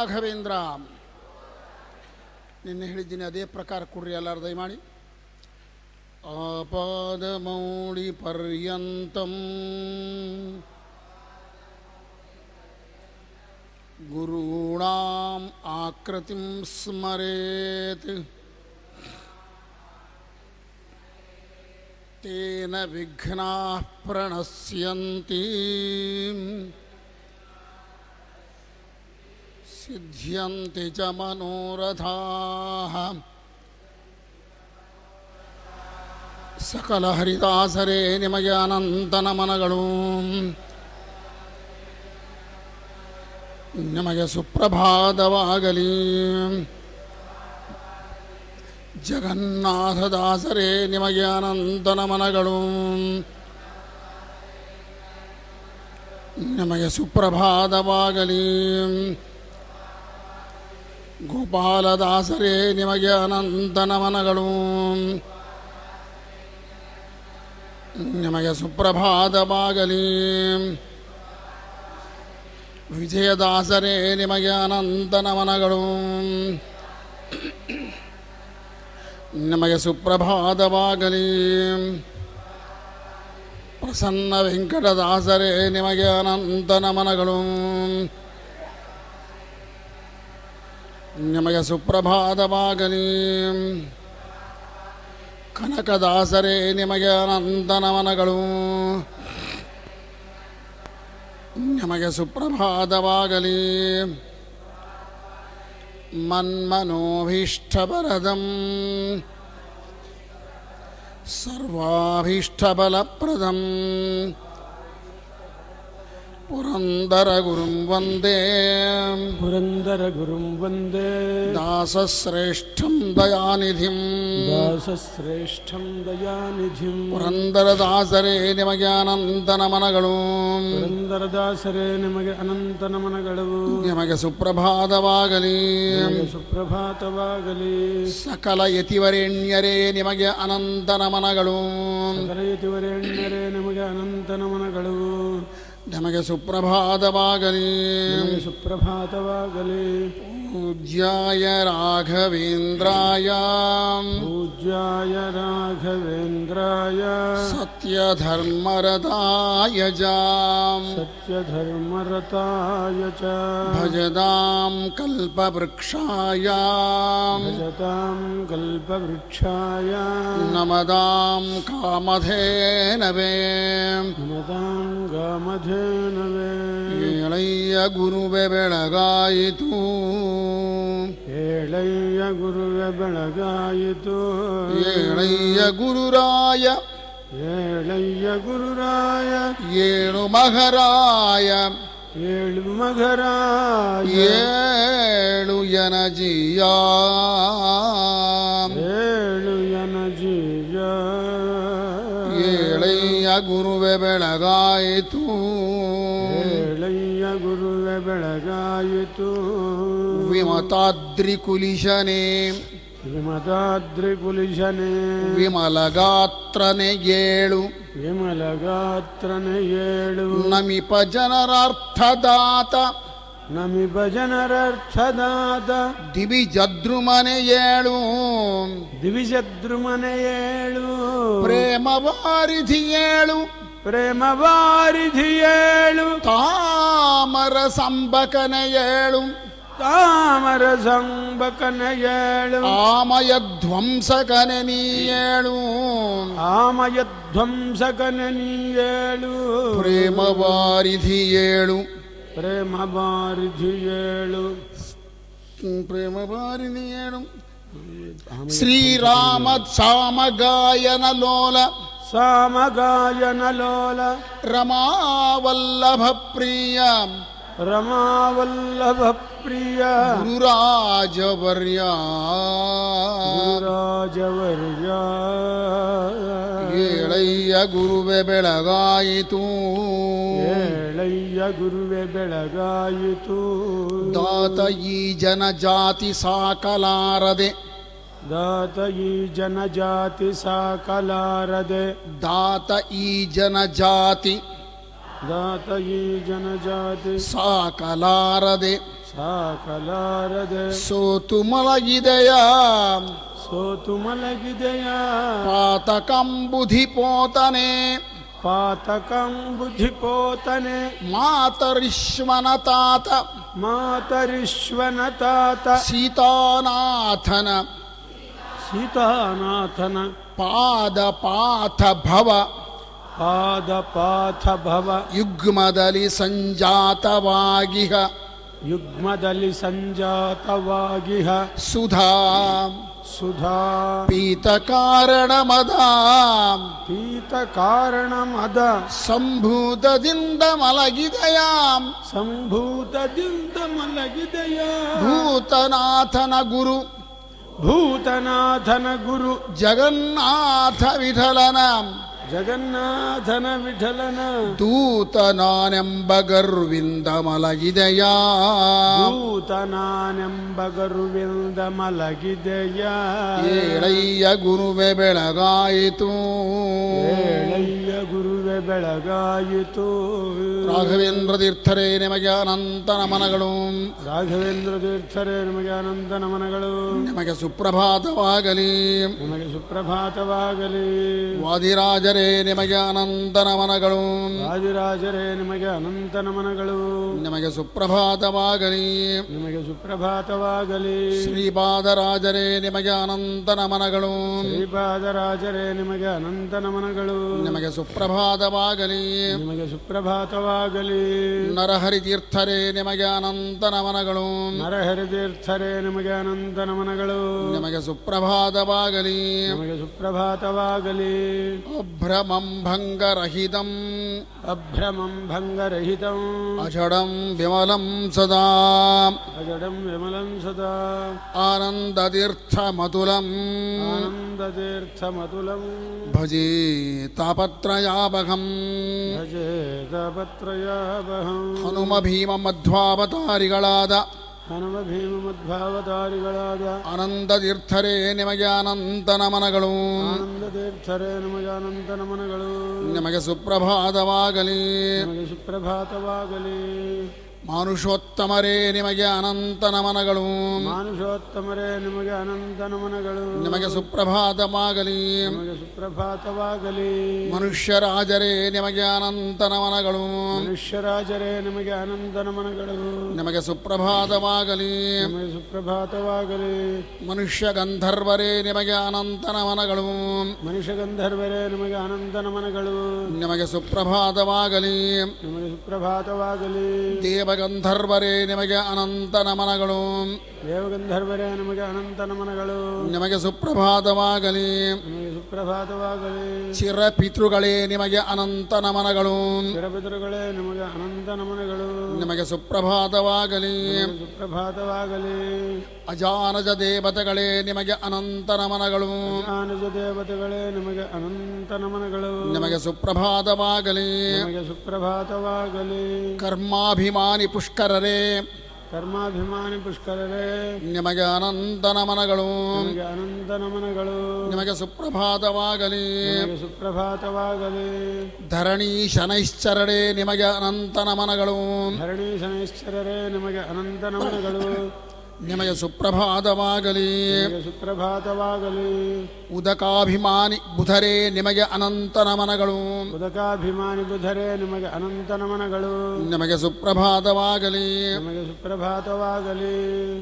ರಾಘವೇಂದ್ರ ನಿನ್ನೆ ಹೇಳಿದ್ದೀನಿ ಅದೇ ಪ್ರಕಾರ ಕೊಡ್ರಿ ಎಲ್ಲರೂ ದಯಮಾಡಿ ಆಪಾದಮೌಳಿ ಪರ್ಯಂತಂ ಗುರುಣಾಂ ಆಕೃತಿಂ ಸ್ಮರೇತ್ ತೇನ ವಿಘ್ನಾ ಪ್ರಣಶ್ಯಂತಿ ಸಿದ್ಧ್ಯಂತಿ ಚ ಮನೋರಥಾಃ ಸಕಲ ಹರಿದಾಸರೇ ನಿಮಗೆ ಅನಂತ ನಮನಗಳು ನಿಮಗೆ ಸುಪ್ರಭಾತವಾಗಲಿ ಜಗನ್ನಾಥದಾಸರೇ ನಿಮಗೆ ಅನಂತ ನಮನಗಳು ನಿಮಗೆ ಸುಪ್ರಭಾತವಾಗಲಿ ಗೋಪಾಲದಾಸರೇ ನಿಮಗೆ ಅನಂತ ನಮನಗಳು ನಿಮಗೆ ಸುಪ್ರಭಾತವಾಗಲಿ ವಿಜಯದಾಸರೇ ನಿಮಗೆ ಅನಂತ ನಮನಗಳು ನಿಮಗೆ ಸುಪ್ರಭಾತವಾಗಲಿ ಪ್ರಸನ್ನ ವೆಂಕಟದಾಸರೇ ನಿಮಗೆ ಅನಂತ ನಮನಗಳು ನಿಮಗೆ ಸುಪ್ರಭಾತವಾಗಲಿ ಕನಕದಾಸರೇ ನಿಮಗೆ ಅನಂತ ನಮನಗಳು ನಿಮಗೆ ಸುಪ್ರಭಾತವಾಗಲಿ ಮನ್ಮನೋಭೀಷ್ಟಪರದಂ ಸರ್ವಾಭೀಷ್ಟಬಲಪ್ರದಂ ಪುರಂದರಗುರುಂ ವಂದೇ पुरन्दरगुरुं वन्दे ದಾಸಶ್ರೇಷ್ಠಂ ದಯಾನಿಧಿಂ दासश्रेष्ठं दयानिधिं ಪುರಂದರದಾಸರೇ ನಿಮಗೆ ಅನಂತ ನಮನಗಳು ಪುರಂದರದಾಸರೇ ನಿಮಗೆ ಅನಂತ ನಮನಗಳು ನಿಮಗೆ ಸುಪ್ರಭಾತವಾಗಲಿ ನಿಮಗೆ ಸುಪ್ರಭಾತವಾಗಲಿ ಸಕಲ ಯತಿವರೇಣ್ಯರೇ ನಿಮಗೆ ಅನಂತ ನಮನಗಳು ಕರೆಯುತ್ತಿವರೆಣ್ಣರೇ ನಿಮಗೆ ಅನಂತ ನಮನಗಳು ನಮಗೆ ಸುಪ್ರಭಾತವಾಗಲಿ ನಿಮಗೆ ಸುಪ್ರಭಾತವಾಗಲಿ ಪೂಜ್ಯಾಯ ರಾಘವೇಂದ್ರಾಯ ಪೂಜ್ಯಾಯ ರಾಘವೇಂದ್ರಾಯ ಸತ್ಯಧರ್ಮರದಾಯ ಜ ಸತ್ಯಧರ್ಮರತಾಯ ಚ ಭಜದಾಂ ಕಲ್ಪವೃಕ್ಷಾಯ ಭಜತಾಂ ಕಲ್ಪವೃಕ್ಷಾಯ ನಮದಾಂ ಕಾಮಧೇನವೇ ನಮತಾಂ ಗಾಮಧೇನವೇ ಏಳಯ್ಯ ಗುರುವೆ ಬೆಳಗಾಯಿತು ಏಳಯ್ಯ ಗುರುವೆ ಬೆಳಗಾಯಿತು ಏಳಯ್ಯ ಗುರುರಾಯ ಏಳಯ್ಯ ಗುರುರಾಯ ಏಳು ಮಹರಾಯ ಏಳು ಮಗರಾಯ ಏಳು ಯನಜಿಯ ಏಳು ಯನಜೀಯ ಏಳಯ್ಯ ಗುರುವೆ ಬೆಳಗಾಯಿತು ಏಳಯ್ಯ ಗುರುವೆ ಬೆಳಗಾಯಿತು ವಿಮತಾದ್ರಿ ಕುಲಿಶನೆ ವಿಮತಾದ್ರಿ ಕುಲಿಶನೆ ವಿಮಲಗಾತ್ರನೆ ಏಳು ವಿಮಲಗಾತ್ರನ ಏಳು ನಮಿಪ ಜನರಾರ್ಥದಾತ ನಮಿಪ ಜನರರ್ಥದಾತ ದಿವಿಜದ್ರುಮನೆ ಏಳು ದಿವಿಜದ್ರುಮನೆ ಏಳು ಪ್ರೇಮ ವಾರಿಧಿ ಏಳು ಪ್ರೇಮ ವಾರಿಧಿ ಏಳು ತಾಮರ ಸಂಬಕನೆ ಏಳು ತಾಮರ ಸಂಬಕನ ಏಳು ಆಮಯ ಧ್ವಂಸಕನೆ ನೀ ಏಳು ಆಮಯ ಧ್ವಂಸಕನ ನೀ ಏಳು ಪ್ರೇಮ ವಾರಿಧಿ ಏಳು ಪ್ರೇಮ ವಾರಿಧಿ ಏಳು ಪ್ರೇಮ ವಾರಿಧಿ ಏಳು ಶ್ರೀರಾಮ ಸಾಮಗಾಯನ ಲೋಲ ಸಾಮಗಾಯನ ಲೋಲ ರಮಾವಲ್ಲಭ ಪ್ರಿಯ ರಮಾವಲ್ಲಭ ಪ್ರಿಯ ಗುರುರಾಜವರ್ಯ ರಾಜವರ್ಯ ಏಳಯ್ಯ ಗುರುವೆ ಬೆಳಗಾಯಿತು ಏಳಯ್ಯ ಗುರುವೆ ಬೆಳಗಾಯಿತು ದಾತ ಈ ಜನಜಾತಿ ಸಾಕಲಾರದೆ ದಾತ ಈ ಜನಜಾತಿ ಸಾಕಲಾರದೆ ದಾತ ಈ ಜನಜಾತಿ ದಾತ ಈ ಜನಜಾತಿ ಸಾಕಲಾರದೆ ಸಾಕಲಾರದೆ ಸೋತು ಮಲಗಿದೆಯ ಸೋತು ಮಲಗಿದೆಯ ಪಾತಕಂಬುಧಿ ಪೋತನೆ ಪಾತಕಂ ಬುದ್ಧಿಪೋತನೆ ಮಾತರಿಶ್ವನ ತಾತ ಮಾತರಿಶ್ವನ ತಾತ ಸೀತಾನಾಥನ ಸೀತಾನಾಥನ ಪಾದ ಪಾಥ ಭವ ಪಾದ ಪಾಥ ಭವ ಯುಗ್ಮದಲ್ಲಿ ಸಂಜಾತವಾಗಿಹ ಯುಗ್ಮದಲ್ಲಿ ಸಂಜಾತವಾಗಿಹ ಸುಧಾ ಸುಧಾ ಪೀತ ಕಾರಣ ಮದ ಪೀತ ಕಾರಣಮದ ಸಂಭೂತದಿಂದ ಮಲಗಿದೆಯಾಂ ಸಂಭೂತದಿಂದ ಮಲಗಿದೆಯ ಭೂತನಾಥನ ಗುರು ಭೂತನಾಥನ ಗುರು ಜಗನ್ನಾಥ ವಿಠಲನ ಜಗನ್ನಾಥನ ವಿಠಲನ ದೂತನಾನೆಂಬ ಗರ್ವಿಂದ ಮಲಗಿದೆಯಾ ಭೂತನಾನೆಂಬ ಗರುವಿಂದ ಮಲಗಿದೆಯ ಏಳಯ್ಯ ಗುರುವೆ ಬೆಳಗಾಯಿತು ಏಳಯ್ಯ ಗುರುವೆ ಬೆಳಗಾಯಿತು ರಾಘವೇಂದ್ರ ತೀರ್ಥರೇ ನಿಮಗೆ ಅನಂತ ನಮನಗಳು ರಾಘವೇಂದ್ರ ತೀರ್ಥರೇ ನಿಮಗೆ ಅನಂತ ನಮನಗಳು ನಿಮಗೆ ಸುಪ್ರಭಾತವಾಗಲಿ ನಿಮಗೆ ಸುಪ್ರಭಾತವಾಗಲಿ ವಾದಿರಾಜರೇ ನಿಮಗೆ ಅನಂತ ನಮನಗಳು ರಾಜರಾಜರೇ ನಿಮಗೆ ಅನಂತ ನಮನಗಳು ನಿಮಗೆ ಸುಪ್ರಭಾತವಾಗಲಿ ನಿಮಗೆ ಸುಪ್ರಭಾತವಾಗಲಿ ಶ್ರೀಪಾದರಾಜರೇ ನಿಮಗೆ ಅನಂತ ನಮನಗಳು ಶ್ರೀಪಾದರಾಜರೇ ನಿಮಗೆ ಅನಂತ ನಮನಗಳು ನಿಮಗೆ ಸುಪ್ರಭಾತವಾಗಲಿ ನಿಮಗೆ ಸುಪ್ರಭಾತವಾಗಲಿ ನರಹರಿ ತೀರ್ಥರೇ ನಿಮಗೆ ಅನಂತ ನಮನಗಳು ನರಹರಿತೀರ್ಥರೇ ನಿಮಗೆ ಅನಂತ ನಮನಗಳು ನಿಮಗೆ ಸುಪ್ರಭಾತವಾಗಲಿ ನಿಮಗೆ ಸುಪ್ರಭಾತವಾಗಲಿ ಅಭ್ರಮಂ ಭಂಗರಹಿತಂ ಅಭ್ರಮಂ ಭಂಗರಹಿತಂ ಅಜಡಂ ವಿಮಲಂ ಸದಾ ಅಜಡಂ ವಿಮಲಂ ಸದಾ ಆನಂದತೀರ್ಥಮತುಲಂ ಆನಂದತೀರ್ಥಮತುಲಂ ಭಜೆ ತಾಪತ್ರಯಾಪಘಂ ಭಜೇತಪತ್ರಯಾವಹಂ ಹನುಮ ಭೀಮ ಮಧ್ವಾವತಾರಿಗಳಾದ ಹನುಮ ಭೀಮ ಮಧ್ವಾವತಾರಿಗಳಾದ ಆನಂದತೀರ್ಥರೇ ನಿಮಗೆ ಅನಂತ ನಮನಗಳು ಆನಂದತೀರ್ಥರೇ ನಮಗೆ ಅನಂತ ನಮನಗಳು ನಿಮಗೆ ಸುಪ್ರಭಾತವಾಗಲಿ ನಮಗೆ ಸುಪ್ರಭಾತವಾಗಲಿ ಮಾನುಷೋತ್ತಮರೇ ನಿಮಗೆ ಅನಂತ ನಮನಗಳು ಮಾನುಷೋತ್ತಮರೇ ನಿಮಗೆ ಅನಂತ ನಮನಗಳು ನಿಮಗೆ ಸುಪ್ರಭಾತವಾಗಲಿ ನಿಮಗೆ ಸುಪ್ರಭಾತವಾಗಲಿ ಮನುಷ್ಯರಾಜರೇ ನಿಮಗೆ ಅನಂತ ನಮನಗಳು ಮನುಷ್ಯರಾಜರೇ ನಿಮಗೆ ಅನಂತ ನಮನಗಳು ನಿಮಗೆ ಸುಪ್ರಭಾತವಾಗಲಿ ನಿಮಗೆ ಸುಪ್ರಭಾತವಾಗಲಿ ಮನುಷ್ಯ ಗಂಧರ್ವರೇ ನಿಮಗೆ ಅನಂತ ನಮನಗಳು ಮನುಷ್ಯ ಗಂಧರ್ವರೇ ನಿಮಗೆ ಅನಂತ ನಮನಗಳು ನಿಮಗೆ ಸುಪ್ರಭಾತವಾಗಲಿ ನಿಮಗೆ ಸುಪ್ರಭಾತವಾಗಲಿ ದೇವಗಂಧರ್ವರೇ ನಿಮಗೆ ಅನಂತ ನಮನಗಳು ದೇವಗಂಧರ್ವರೇ ನಿಮಗೆ ಅನಂತ ನಮನಗಳು ನಿಮಗೆ ಸುಪ್ರಭಾತವಾಗಲಿ ನಿಮಗೆ ಸುಪ್ರಭಾತವಾಗಲಿ ಚಿರಪಿತೃಗಳೇ ನಿಮಗೆ ಅನಂತ ನಮನಗಳು ಚಿರಪಿತೃಗಳೇ ನಿಮಗೆ ಅನಂತ ನಮನಗಳು ನಿಮಗೆ ಸುಪ್ರಭಾತವಾಗಲಿ ನಿಮಗೆ ಸುಪ್ರಭಾತವಾಗಲಿ ಅಜಾನಜ ದೇವತೆಗಳೇ ನಿಮಗೆ ಅನಂತ ನಮನಗಳು ಜ್ಞಾನಜ ದೇವತೆಗಳೇ ನಿಮಗೆ ಅನಂತ ನಮನಗಳು ನಿಮಗೆ ಸುಪ್ರಭಾತವಾಗಲಿ ನಿಮಗೆ ಸುಪ್ರಭಾತವಾಗಲಿ ಕರ್ಮಾಭಿಮಾನಿ ಪುಷ್ಕರರೇ ಕರ್ಮಾಭಿಮಾನಿ ಪುಷ್ಕರರೇ ನಿಮಗೆ ಅನಂತ ನಮನಗಳು ನಿಮಗೆ ಅನಂತ ನಮನಗಳು ನಿಮಗೆ ಸುಪ್ರಭಾತವಾಗಲಿ ನಿಮಗೆ ಸುಪ್ರಭಾತವಾಗಲಿ ಧರಣಿ ಶನೈಶ್ಚರಡೆ ನಿಮಗೆ ಅನಂತ ನಮನಗಳು ಧರಣಿ ಶನೈಶ್ಚರರೇ ನಿಮಗೆ ಅನಂತ ನಮನಗಳು ನಿಮಗೆ ಸುಪ್ರಭಾತವಾಗಲಿ ನಿಮಗೆ ಸುಪ್ರಭಾತವಾಗಲಿ ಉದಕಾಭಿಮಾನಿ ಬುಧರೇ ನಿಮಗೆ ಅನಂತ ನಮನಗಳು ಉದಕಾಭಿಮಾನಿ ಬುಧರೇ ನಿಮಗೆ ಅನಂತ ನಮನಗಳು ನಿಮಗೆ ಸುಪ್ರಭಾತವಾಗಲಿ ನಿಮಗೆ ಸುಪ್ರಭಾತವಾಗಲಿ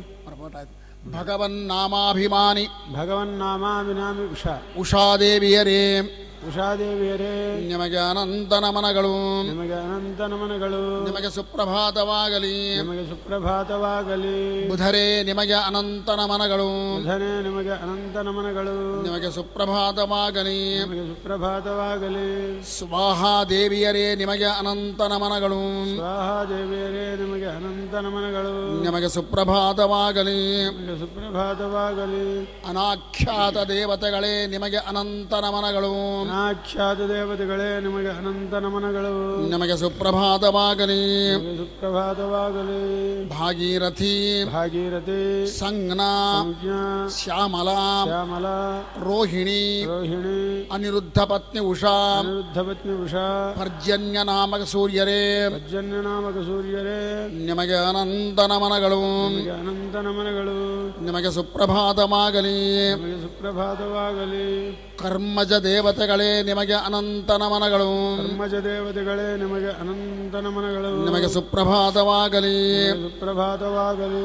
ಭಗವನ್ನಾಮಾಭಿಮಾನಿ ಭಗವನ್ನಾಮಾವಿನಾಮಿ ಉಷ ಉಷಾದೇವಿಯರೇ ಉಷಾದೇವಿಯರೇ ನಿಮಗೆ ಅನಂತ ನಮನಗಳು ನಿಮಗೆ ಅನಂತ ನಮನಗಳು ನಿಮಗೆ ಸುಪ್ರಭಾತವಾಗಲಿ ನಿಮಗೆ ಸುಪ್ರಭಾತವಾಗಲಿ ಬುಧರೇ ನಿಮಗೆ ಅನಂತ ನಮನಗಳು ಬುಧನೇ ನಿಮಗೆ ಅನಂತ ನಮನಗಳು ನಿಮಗೆ ಸುಪ್ರಭಾತವಾಗಲಿ ನಿಮಗೆ ಸುಪ್ರಭಾತವಾಗಲಿ ಸ್ವಾಹಾದೇವಿಯರೇ ನಿಮಗೆ ಅನಂತ ನಮನಗಳು ಸ್ವಾಹಾದೇವಿಯರೇ ನಿಮಗೆ ಅನಂತ ನಮನಗಳು ನಿಮಗೆ ಸುಪ್ರಭಾತವಾಗಲಿ ನಿಮಗೆ ಸುಪ್ರಭಾತವಾಗಲಿ ಅನಾಖ್ಯಾತ ದೇವತೆಗಳೇ ನಿಮಗೆ ಅನಂತ ನಮನಗಳು ನಾಖ್ಯಾತ ದೇವತೆಗಳೇ ನಿಮಗೆ ಅನಂತ ನಮನಗಳು ನಿಮಗೆ ಸುಪ್ರಭಾತವಾಗಲಿ ನಿಮಗೆ ಸುಪ್ರಭಾತವಾಗಲಿ ಭಾಗೀರಥಿ ಭಾಗೀರಥಿ ಸಂಜ್ಞ ಸಂಜ್ಞ ಶ್ಯಾಮಲ ಶ್ಯಾಮಲ ರೋಹಿಣಿ ರೋಹಿಣಿ ಅನಿರುದ್ಧ ಪತ್ನಿ ಉಷಾ ಅನಿರುದ್ಧ ಪತ್ನಿ ಉಷಾ ಪರ್ಜನ್ಯ ನಾಮಕ ಸೂರ್ಯರೇ ಪರ್ಜನ್ಯ ನಾಮಕ ಸೂರ್ಯರೇ ನಿಮಗೆ ಅನಂತ ನಮನಗಳು ನಿಮಗೆ ಅನಂತ ನಮನಗಳು ನಿಮಗೆ ಸುಪ್ರಭಾತವಾಗಲಿ ನಿಮಗೆ ಸುಪ್ರಭಾತವಾಗಲಿ ಕರ್ಮಜ ದೇವತೆಗಳೇ ನಿಮಗೆ ಅನಂತ ನಮನಗಳು ಕರ್ಮಜ ದೇವತೆಗಳೇ ನಿಮಗೆ ಅನಂತ ನಮನಗಳು ನಿಮಗೆ ಸುಪ್ರಭಾತವಾಗಲಿ ನಿಮಗೆ ಸುಪ್ರಭಾತವಾಗಲಿ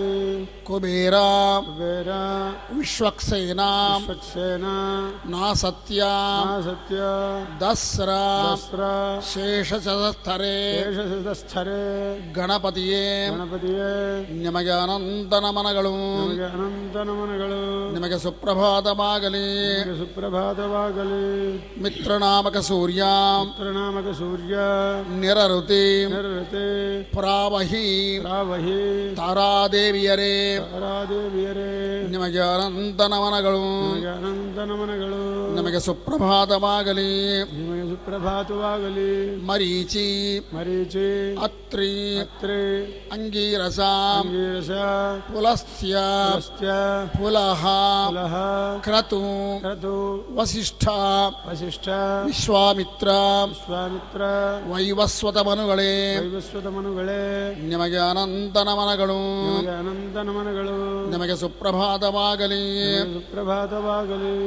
ಕುಬೇರ ಕುಬೇರ ವಿಶ್ವಕ್ಸೇನ ವಿಶ್ವಕ್ಸೇನ ನಾಸತ್ಯ ಸತ್ಯ ದಸ್ರ ಶಸ್ತ್ರ ಶೇಷಚರಸ್ಥರೇ ಶೇಷಸ್ಥರೇ ಗಣಪತಿಯೇ ಗಣಪತಿಯೇ ನಿಮಗೆ ಅನಂತ ನಮನಗಳು ನಿಮಗೆ ಅನಂತ ನಮನಗಳು ನಿಮಗೆ ಸುಪ್ರಭಾತವಾಗಲಿ ನಿಮಗೆ ಸುಪ್ರಭಾತವಾಗಲಿ ಮಿತ್ರನಾಮಕ ಸೂರ್ಯ ನಾಮಕ ಸೂರ್ಯ ನಿರಋತಿ ನಿರತೆ ಪ್ರಾವಹಿ ರಾವಹಿ ತಾರಾದೇವಿಯರೇ ತಾರಾದೇವಿಯರೇ ನಿಮಗೆ ಅನಂತ ನಮನಗಳು ನಿಮಗೆ ಅನಂತ ನಮನಗಳು ನಿಮಗೆ ಸುಪ್ರಭಾತವಾಗಲಿ ನಿಮಗೆ ಸುಪ್ರಭಾತವಾಗಲಿ ಮರೀಚಿ ಮರೀಚಿ ಅತ್ರಿ ಅತ್ರೆ ಅಂಗೀರಸ ಅಂಗೀರಸ ಪುಲಸ್ತ್ಯ ಅಸ್ತ್ಯ ಪುಲಹ ಕುಲಹ ಕ್ರತು ಕ್ರತು ವಸಿಷ್ಠ ವಸಿಷ್ಠ ವಿಶ್ವಾಮಿತ್ರ ವಿಶ್ವಾಮಿತ್ರ ವೈವಸ್ವತ ಮನುಗಳೇ ವೈವಸ್ವತ ಮನುಗಳೇ ನಿಮಗೆ ಅನಂತ ನಮನಗಳು ನಿಮಗೆ ಅನಂತ ನಮನಗಳು ನಿಮಗೆ ಸುಪ್ರಭಾತವಾಗಲಿ ನಿಮಗೆ ಸುಪ್ರಭಾತವಾಗಲಿ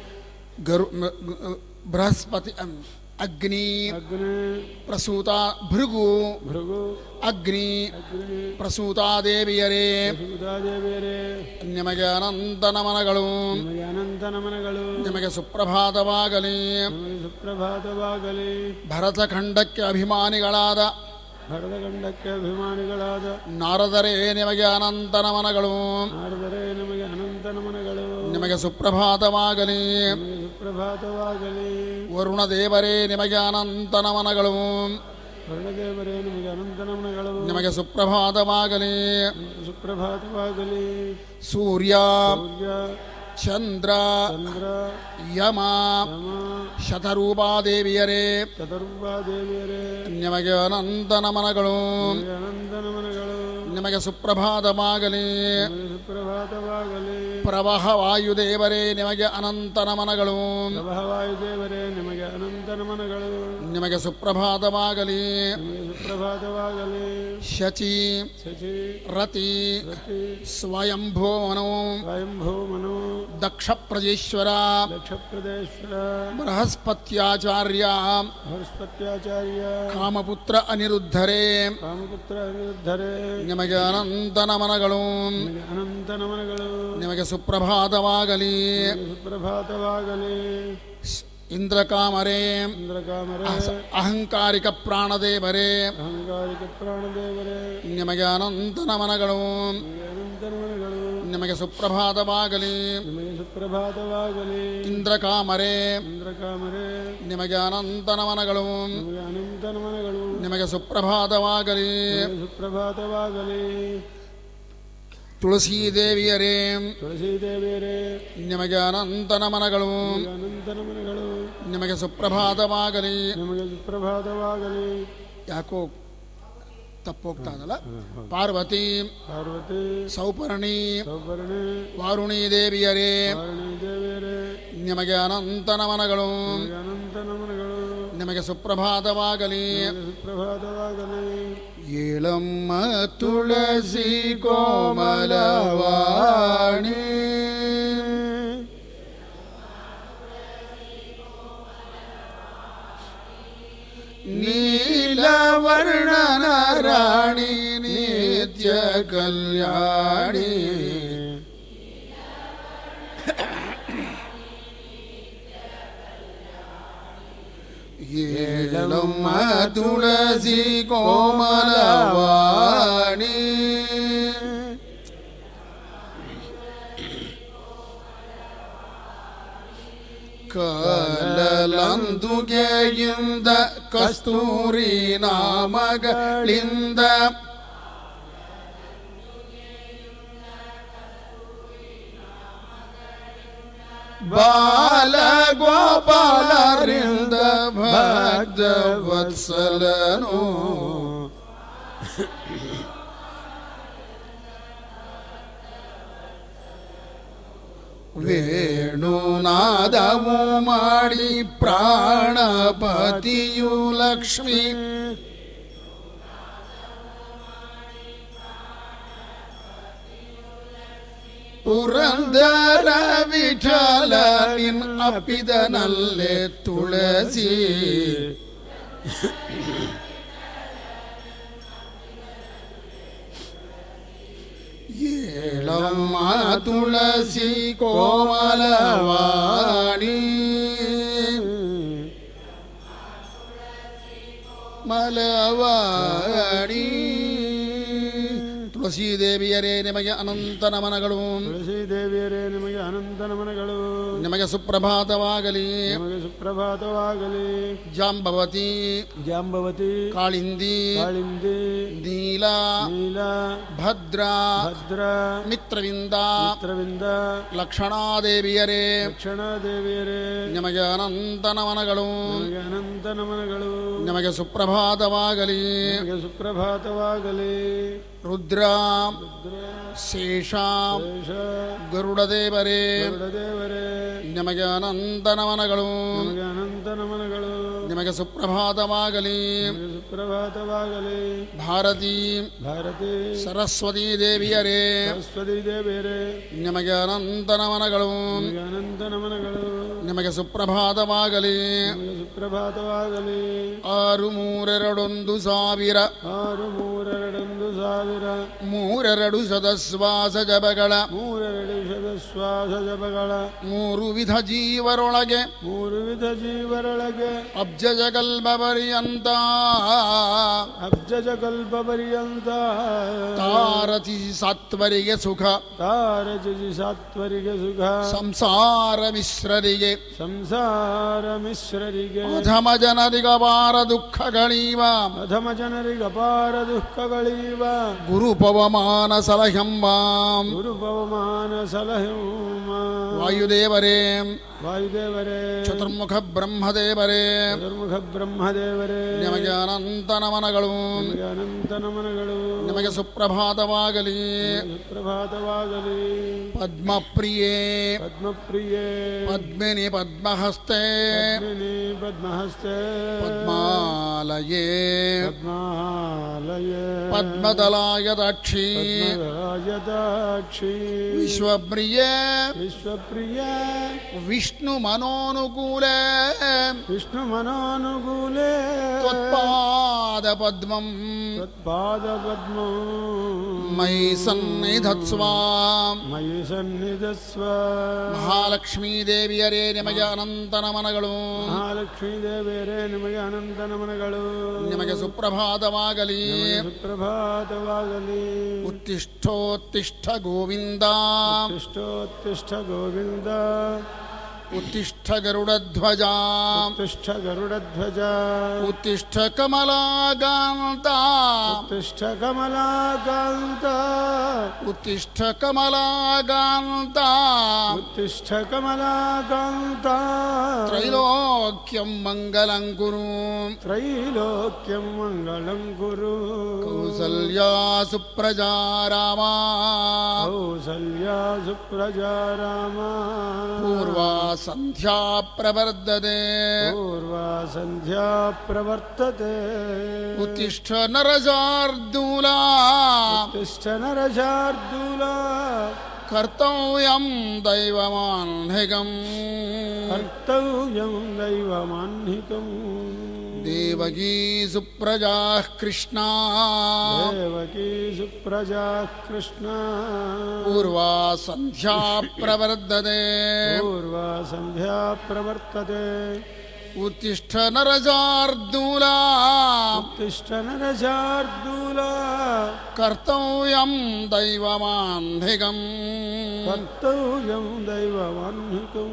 ಗರು ಮ- ಗ- ಬೃಹಸ್ಪತಿ ಅಂ, ಅಗ್ನಿ ಅಗ್ನಿ ಪ್ರಸೂತ ಭೃಗು ಭೃಗು ಅಗ್ನಿ ಅಗ್ನಿ ಪ್ರಸೂತಾದೇವಿಯರೇ ಸುಧಾದೇವಿಯರೇ ನಿಮಗೆ ಅನಂತ ನಮನಗಳು ನಿಮಗೆ ಅನಂತ ನಮನಗಳು ನಿಮಗೆ ಸುಪ್ರಭಾತವಾಗಲಿ ನಿಮಗೆ ಸುಪ್ರಭಾತವಾಗಲಿ ಭರತಖಂಡಕ್ಕೆ ಅಭಿಮಾನಿಗಳಾದ ಭರತಖಂಡಕ್ಕೆ ಅಭಿಮಾನಿಗಳಾದ ನಾರದರೇ ನಿಮಗೆ ಅನಂತ ನಮನಗಳು ನಾರದರೆ ನಿಮಗೆ ಅನಂತ ನಮನಗಳು ನಿಮಗೆ ಸುಪ್ರಭಾತವಾಗಲಿ ನಿಮಗೆ ಸುಪ್ರಭಾತವಾಗಲಿ ವರುಣ ದೇವರೇ ನಿಮಗೆ ಅನಂತ ನಮನಗಳು ವರುಣದೇವರೇ ನಿಮಗೆ ಅನಂತ ನಮನಗಳು ನಿಮಗೆ ಸುಪ್ರಭಾತವಾಗಲಿ ನಿಮಗೆ ಸುಪ್ರಭಾತವಾಗಲಿ ಸೂರ್ಯ ಸೂರ್ಯ ಚಂದ್ರ ಚಂದ್ರ ಯಮ ಯಮ ಶತರೂಪಾದೇವಿಯರೇ ಚತುರ್ಭಾದೇವಿಯರೇ ನಿಮಗೆ ಅನಂತ ನಮನಗಳು ನಿಮಗೆ ಅನಂತ ನಮನಗಳು ನಿಮಗೆ ಸುಪ್ರಭಾತವಾಗಲಿ ನಿಮಗೆ ಸುಪ್ರಭಾತವಾಗಲಿ ಪ್ರವಾಹ ವಾಯುದೇವರೇ ನಿಮಗೆ ಅನಂತ ನಮನಗಳು ಪ್ರಭಾವಾಯುದೇವರೇ ನಿಮಗೆ ಅನಂತ ನಮನಗಳು ನಿಮಗೆ ಸುಪ್ರಭಾತವಾಗಲಿ ನಿಮಗೆ ಸುಪ್ರಭಾತವಾಗಲಿ ಶಚಿ ಶಚಿ ರತಿ ರತಿ ಸ್ವಯಂಭೋಮನು ಸ್ವಯಂಭೂ ಮನು ದಕ್ಷ ಪ್ರಜೇಶ್ವರ ದಕ್ಷಪ್ರದೇಶ್ವರ ಬೃಹಸ್ಪತ್ಯಾಚಾರ್ಯ ಬೃಹಸ್ಪತ್ಯಾಚಾರ್ಯ ಕಾಮಪುತ್ರ ಅನಿರುದ್ಧರೇ ಕಾಮಪುತ್ರ ಅನಿರುದ್ಧರೇ ನಿಮಗೆ ಅನಂತ ನಮನಗಳು ನಿಮಗೆ ಅನಂತ ನಮನಗಳು ನಿಮಗೆ ಸುಪ್ರಭಾತವಾಗಲಿ ನಿಮಗೆ ಸುಪ್ರಭಾತವಾಗಲಿ ಇಂದ್ರಕಾಮರೇ ಇಂದ್ರಕಾಮರೇ ಅಹಂಕಾರಿಕ ಪ್ರಾಣದೇವರೇ ಅಹಂಕಾರಿಕ ಪ್ರಾಣದೇವರೇ ನಿಮಗೆ ಅನಂತ ನಮನಗಳು ನಿಮಗೆ ಅನಂತ ನಮನಗಳು ನಿಮಗೆ ಸುಪ್ರಭಾತವಾಗಲಿ ನಿಮಗೆ ಸುಪ್ರಭಾತವಾಗಲಿ ಇಂದ್ರಕಾಮರೇ ಇಂದ್ರಕಾಮರೇ ನಿಮಗೆ ಅನಂತ ನಮನಗಳು ನಿಮಗೆ ಅನಂತ ನಮನಗಳು ನಿಮಗೆ ಸುಪ್ರಭಾತವಾಗಲಿ ನಿಮಗೆ ಸುಪ್ರಭಾತವಾಗಲಿ ತುಳಸೀ ದೇವಿಯರೇ ತುಳಸೀದೇವಿಯರೇ ನಿಮಗೆ ಅನಂತ ನಮನಗಳು ನಿಮಗೆ ಅನಂತ ನಮನಗಳು ನಿಮಗೆ ಸುಪ್ರಭಾತವಾಗಲಿ ನಿಮಗೆ ಸುಪ್ರಭಾತವಾಗಲಿ ಯಾಕೋ ತಪ್ಪೋಗ್ತಾ ಇದಲ್ಲ ಪಾರ್ವತಿ ಪಾರ್ವತಿ ಸೌಪರ್ಣಿ ಸೌಪರ್ಣಿ ವಾರುಣಿ ದೇವಿಯರೇ ವಾರಣಿ ದೇವಿಯರೇ ನಿಮಗೆ ಅನಂತ ನಮನಗಳು ನಿಮಗೆ ಅನಂತ ನಮನಗಳು ನಿಮಗೆ ಸುಪ್ರಭಾತವಾಗಲಿ ನಿಮಗೆ ಸುಪ್ರಭಾತವಾಗಲಿ ಏಳಮ್ಮ ತುಳಸಿ ಕೋಮಲವಾಣಿ ನೀಲವರ್ಣನ ರಾಣಿ ನಿತ್ಯ ಕಲ್ಯಾಣಿ ಏಳಮ್ಮ ತುಳಸಿ ಕೋಮಲವಾಣಿ ಕಲಲಂದುಗೆಯಿಂದ ಕಸ್ತೂರಿ ನಾಮಗಳಿಂದ ಬಾಲ ಗೋಪಾಲರಿಂದ ಭಕ್ತ ವತ್ಸಲನು ವೇಣುನಾದವು ಮಾಡಿ ಪ್ರಾಣಪತಿಯು ಲಕ್ಷ್ಮೀ ಪುರಂದರ ವಿಠಲ ನಿನ್ ಅಪ್ಪಿದನಲ್ಲೇ ತುಳಸಿ ಏಳಮ್ಮ ತುಳಸಿ ಕೋಮಲವಾಣಿ ಮಲವಾಣಿ ತುಳಸಿ ದೇವಿಯರೇ ನಿಮಗೆ ಅನಂತ ನಮನಗಳು ತುಳಸಿ ದೇವಿಯರೇ ನಿಮಗೆ ಅನಂತ ನಮನಗಳು ನಿಮಗೆ ಸುಪ್ರಭಾತವಾಗಲಿ ನಿಮಗೆ ಸುಪ್ರಭಾತವಾಗಲಿ ಜಾಂಬವತಿ ಜಾಂಬವತಿ ಕಾಳಿಂದಿ ಕಾಳಿಂದಿ ನೀಲ ನೀಲ ಭದ್ರ ಭದ್ರ ಮಿತ್ರವಿಂದ ಮಿತ್ರವಿಂದ ಲಕ್ಷಣಾದೇವಿಯರೇ ಲಕ್ಷಣ ದೇವಿಯರೇ ನಿಮಗೆ ಅನಂತ ನಮನಗಳು ನಿಮಗೆ ಅನಂತ ನಮನಗಳು ನಿಮಗೆ ಸುಪ್ರಭಾತವಾಗಲಿ ನಿಮಗೆ ಸುಪ್ರಭಾತವಾಗಲಿ ರುದ್ರ ರುದ್ರ ಶೇಷ ಶೇಷ ಗರುಡದೇವರೇ ದೇವರೇ ನಿಮಗೆ ಅನಂತ ನಮನಗಳು ನಿಮಗೆ ಅನಂತ ನಮನಗಳು ನಿಮಗೆ ಸುಪ್ರಭಾತವಾಗಲಿ ನಿಮಗೆ ಸುಪ್ರಭಾತವಾಗಲಿ ಭಾರತೀ ಭಾರತಿ ಸರಸ್ವತೀ ದೇವಿಯರೇ ಸರಸ್ವತಿ ದೇವಿಯರೇ ನಿಮಗೆ ಅನಂತ ನಮನಗಳು ನಿಮಗೆ ಅನಂತ ನಮನಗಳು ನಿಮಗೆ ಸುಪ್ರಭಾತವಾಗಲಿ ನಿಮಗೆ ಸುಪ್ರಭಾತವಾಗಲಿ ಆರು ಮೂರೆರಡೊಂದು ಸಾವಿರ ಆರು ಮೂರೆರಡೊಂದು ಸಾವಿರ ಮೂರೆರಡು ಸದಸ್ವಾಸ ಜಪಗಳ ಮೂರೆರಡು ಶ್ವಾಸ ಜಪಗಳ ಮೂರು ವಿಧ ಜೀವರೊಳಗೆ ಮೂರು ವಿಧ ಜೀವರೊಳಗೆ ಅಬ್ಜಜ ಕಲ್ಪ ಪರ್ಯಂತ ಅಬ್ಜಜ ಕಲ್ಪ ಪರ್ಯಂತ ತಾರತಿ ಸತ್ವರಿಗೆ ಸುಖ ತಾರಜಿ ಸಾತ್ವರಿಗೆ ಸುಖ ಸಂಸಾರ ಮಿಶ್ರರಿಗೆ ಸಂಸಾರ ಮಿಶ್ರರಿಗೆ ಅಧಮ ಜನರಿಗಪಾರ ದುಃಖಗಳೀವ ಅಧಮ ಜನರಿಗೆ ಅಪಾರ ದುಃಖಗಳೀವ ಗುರು ಪವಮಾನ ಸಲಹೆಂಬಾಂ ಗುರು ಪವಮಾನ ಸಲಹ್ಯೂಮ ವಾಯುದೇವರೇ ವಾಯುದೇವರೇ ಚತುರ್ಮುಖ ಬ್ರಹ್ಮದೇವರೇ ಚತುರ್ಮುಖ ಬ್ರಹ್ಮದೇವರೇ ನಿಮಗೆ ಅನಂತ ನಮನಗಳು ನಿಮಗೆ ಅನಂತ ನಮನಗಳು ನಿಮಗೆ ಸುಪ್ರಭಾತವಾಗಲಿ ಸುಪ್ರಭಾತವಾಗಲಿ ಪದ್ಮಪ್ರಿಯೇ ಪದ್ಮಪ್ರಿಯೇ ಪದ್ಮಿನಿ ಪದ್ಮಹಸ್ತೆ ಪದ್ಮಿನಿ ಪದ್ಮಹಸ್ತೆ ಪದ್ಮಾಲಯೇ ಪದ್ಮಾಲಯೇ ಪದ್ಮದಲಾಯ ದಕ್ಷಿ ಪದ್ಮರಾಜದಾಕ್ಷಿ ವಿಶ್ವಪ್ರಿಯೇ ವಿಶ್ವಪ್ರಿಯ ವಿಷ್ಣು ಮನೋನುಕೂಲೆ ವಿಷ್ಣು ಮನೋನುಕೂಲೆ ತ್ವತ್ಪಾದ ಪದ್ಮಂ ತತ್ಪಾದ ಪದ್ಮ ಮೈ ಸನ್ನಿಧತ್ಸ್ವ ಮಯಿ ಸನ್ನಿಧಸ್ವ ಮಹಾಲಕ್ಷ್ಮೀ ದೇವಿಯರೇ ನಿಮಗೆ ಅನಂತ ನಮನಗಳು ಮಹಾಲಕ್ಷ್ಮೀ ದೇವಿಯರೇ ನಿಮಗೆ ಅನಂತ ನಮನಗಳು ನಿಮಗೆ ಸುಪ್ರಭಾತವಾಗಲಿ ನಿಮಗೆ ಸುಪ್ರಭಾತವಾಗಲಿ ಉತ್ತಿಷ್ಠೋತ್ತಿಷ್ಠ ಗೋವಿಂದ ಉತ್ತಿಷ್ಠೋತ್ತಿಷ್ಠ ಗೋವಿಂದ ಉತ್ತಿಷ್ಠ ಗರುಡಧ್ವಜ ಉತ್ತಿಷ್ಠ ಗರುಡಧ್ವಜ ಉತ್ತಿಷ್ಠ ಕಮಲಾಗಾಂತ ಉತ್ತಿಷ್ಠ ಕಮಲಾಕಾಂತ ಉತ್ತಿಷ್ಠ ಕಮಲಾಗಾಂತ ಉತ್ತಿಷ್ಠ ಕಮಲಾಕಾಂತ ತ್ರೈಲೋಕ್ಯಂ ಮಂಗಲಂ ಕುರು ತ್ರೈಲೋಕ್ಯಂ ಮಂಗಳಂ ಕುರು ಕೌಸಲ್ಯಾ ಸುಪ್ರಜಾ ರಾಮ ಕೌಸಲ್ಯಾ ಸುಪ್ರಜಾ ರಾಮ ಪೂರ್ವಾ ಸಂಧ್ಯಾ ಪ್ರವರ್ಧತೆ ಪೂರ್ವಾ ಸಂಧ್ಯಾ ಪ್ರವರ್ತತೆ ಉತ್ತಿಷ್ಠ ನರಜಾರ್ದೂಲ ಉತ್ತಿಷ್ಠ ನರಶಾರ್ದೂಲ ಕರ್ತವ್ಯಂ ದೈವಮಾನ್ಹಿಕಂ ಕರ್ತವ್ಯಂ ದೈವಮಾನ್ಹಿಕಂ ದೇವಕೀ ಸುಪ್ರಜಾ ಕೃಷ್ಣ ದೇವಕೀ ಸುಪ್ರಜಾ ಕೃಷ್ಣ ಪೂರ್ವಾ ಸಂಧ್ಯಾ ಪ್ರವರ್ಧತೆ ಪೂರ್ವಾ ಸಂಧ್ಯಾ ಪ್ರವರ್ತತೆ ಉತ್ತಿಷ್ಠ ನರಜಾರ್ದೂಲ ಉತ್ತಿಷ್ಠ ನರಶಾರ್ದೂಲ ಕರ್ತವ್ಯಂ ದೈವಮಾನ್ಹಿಕಂ ಕರ್ತವ್ಯಂ ದೈವಮಾನ್ಹಿಕಂ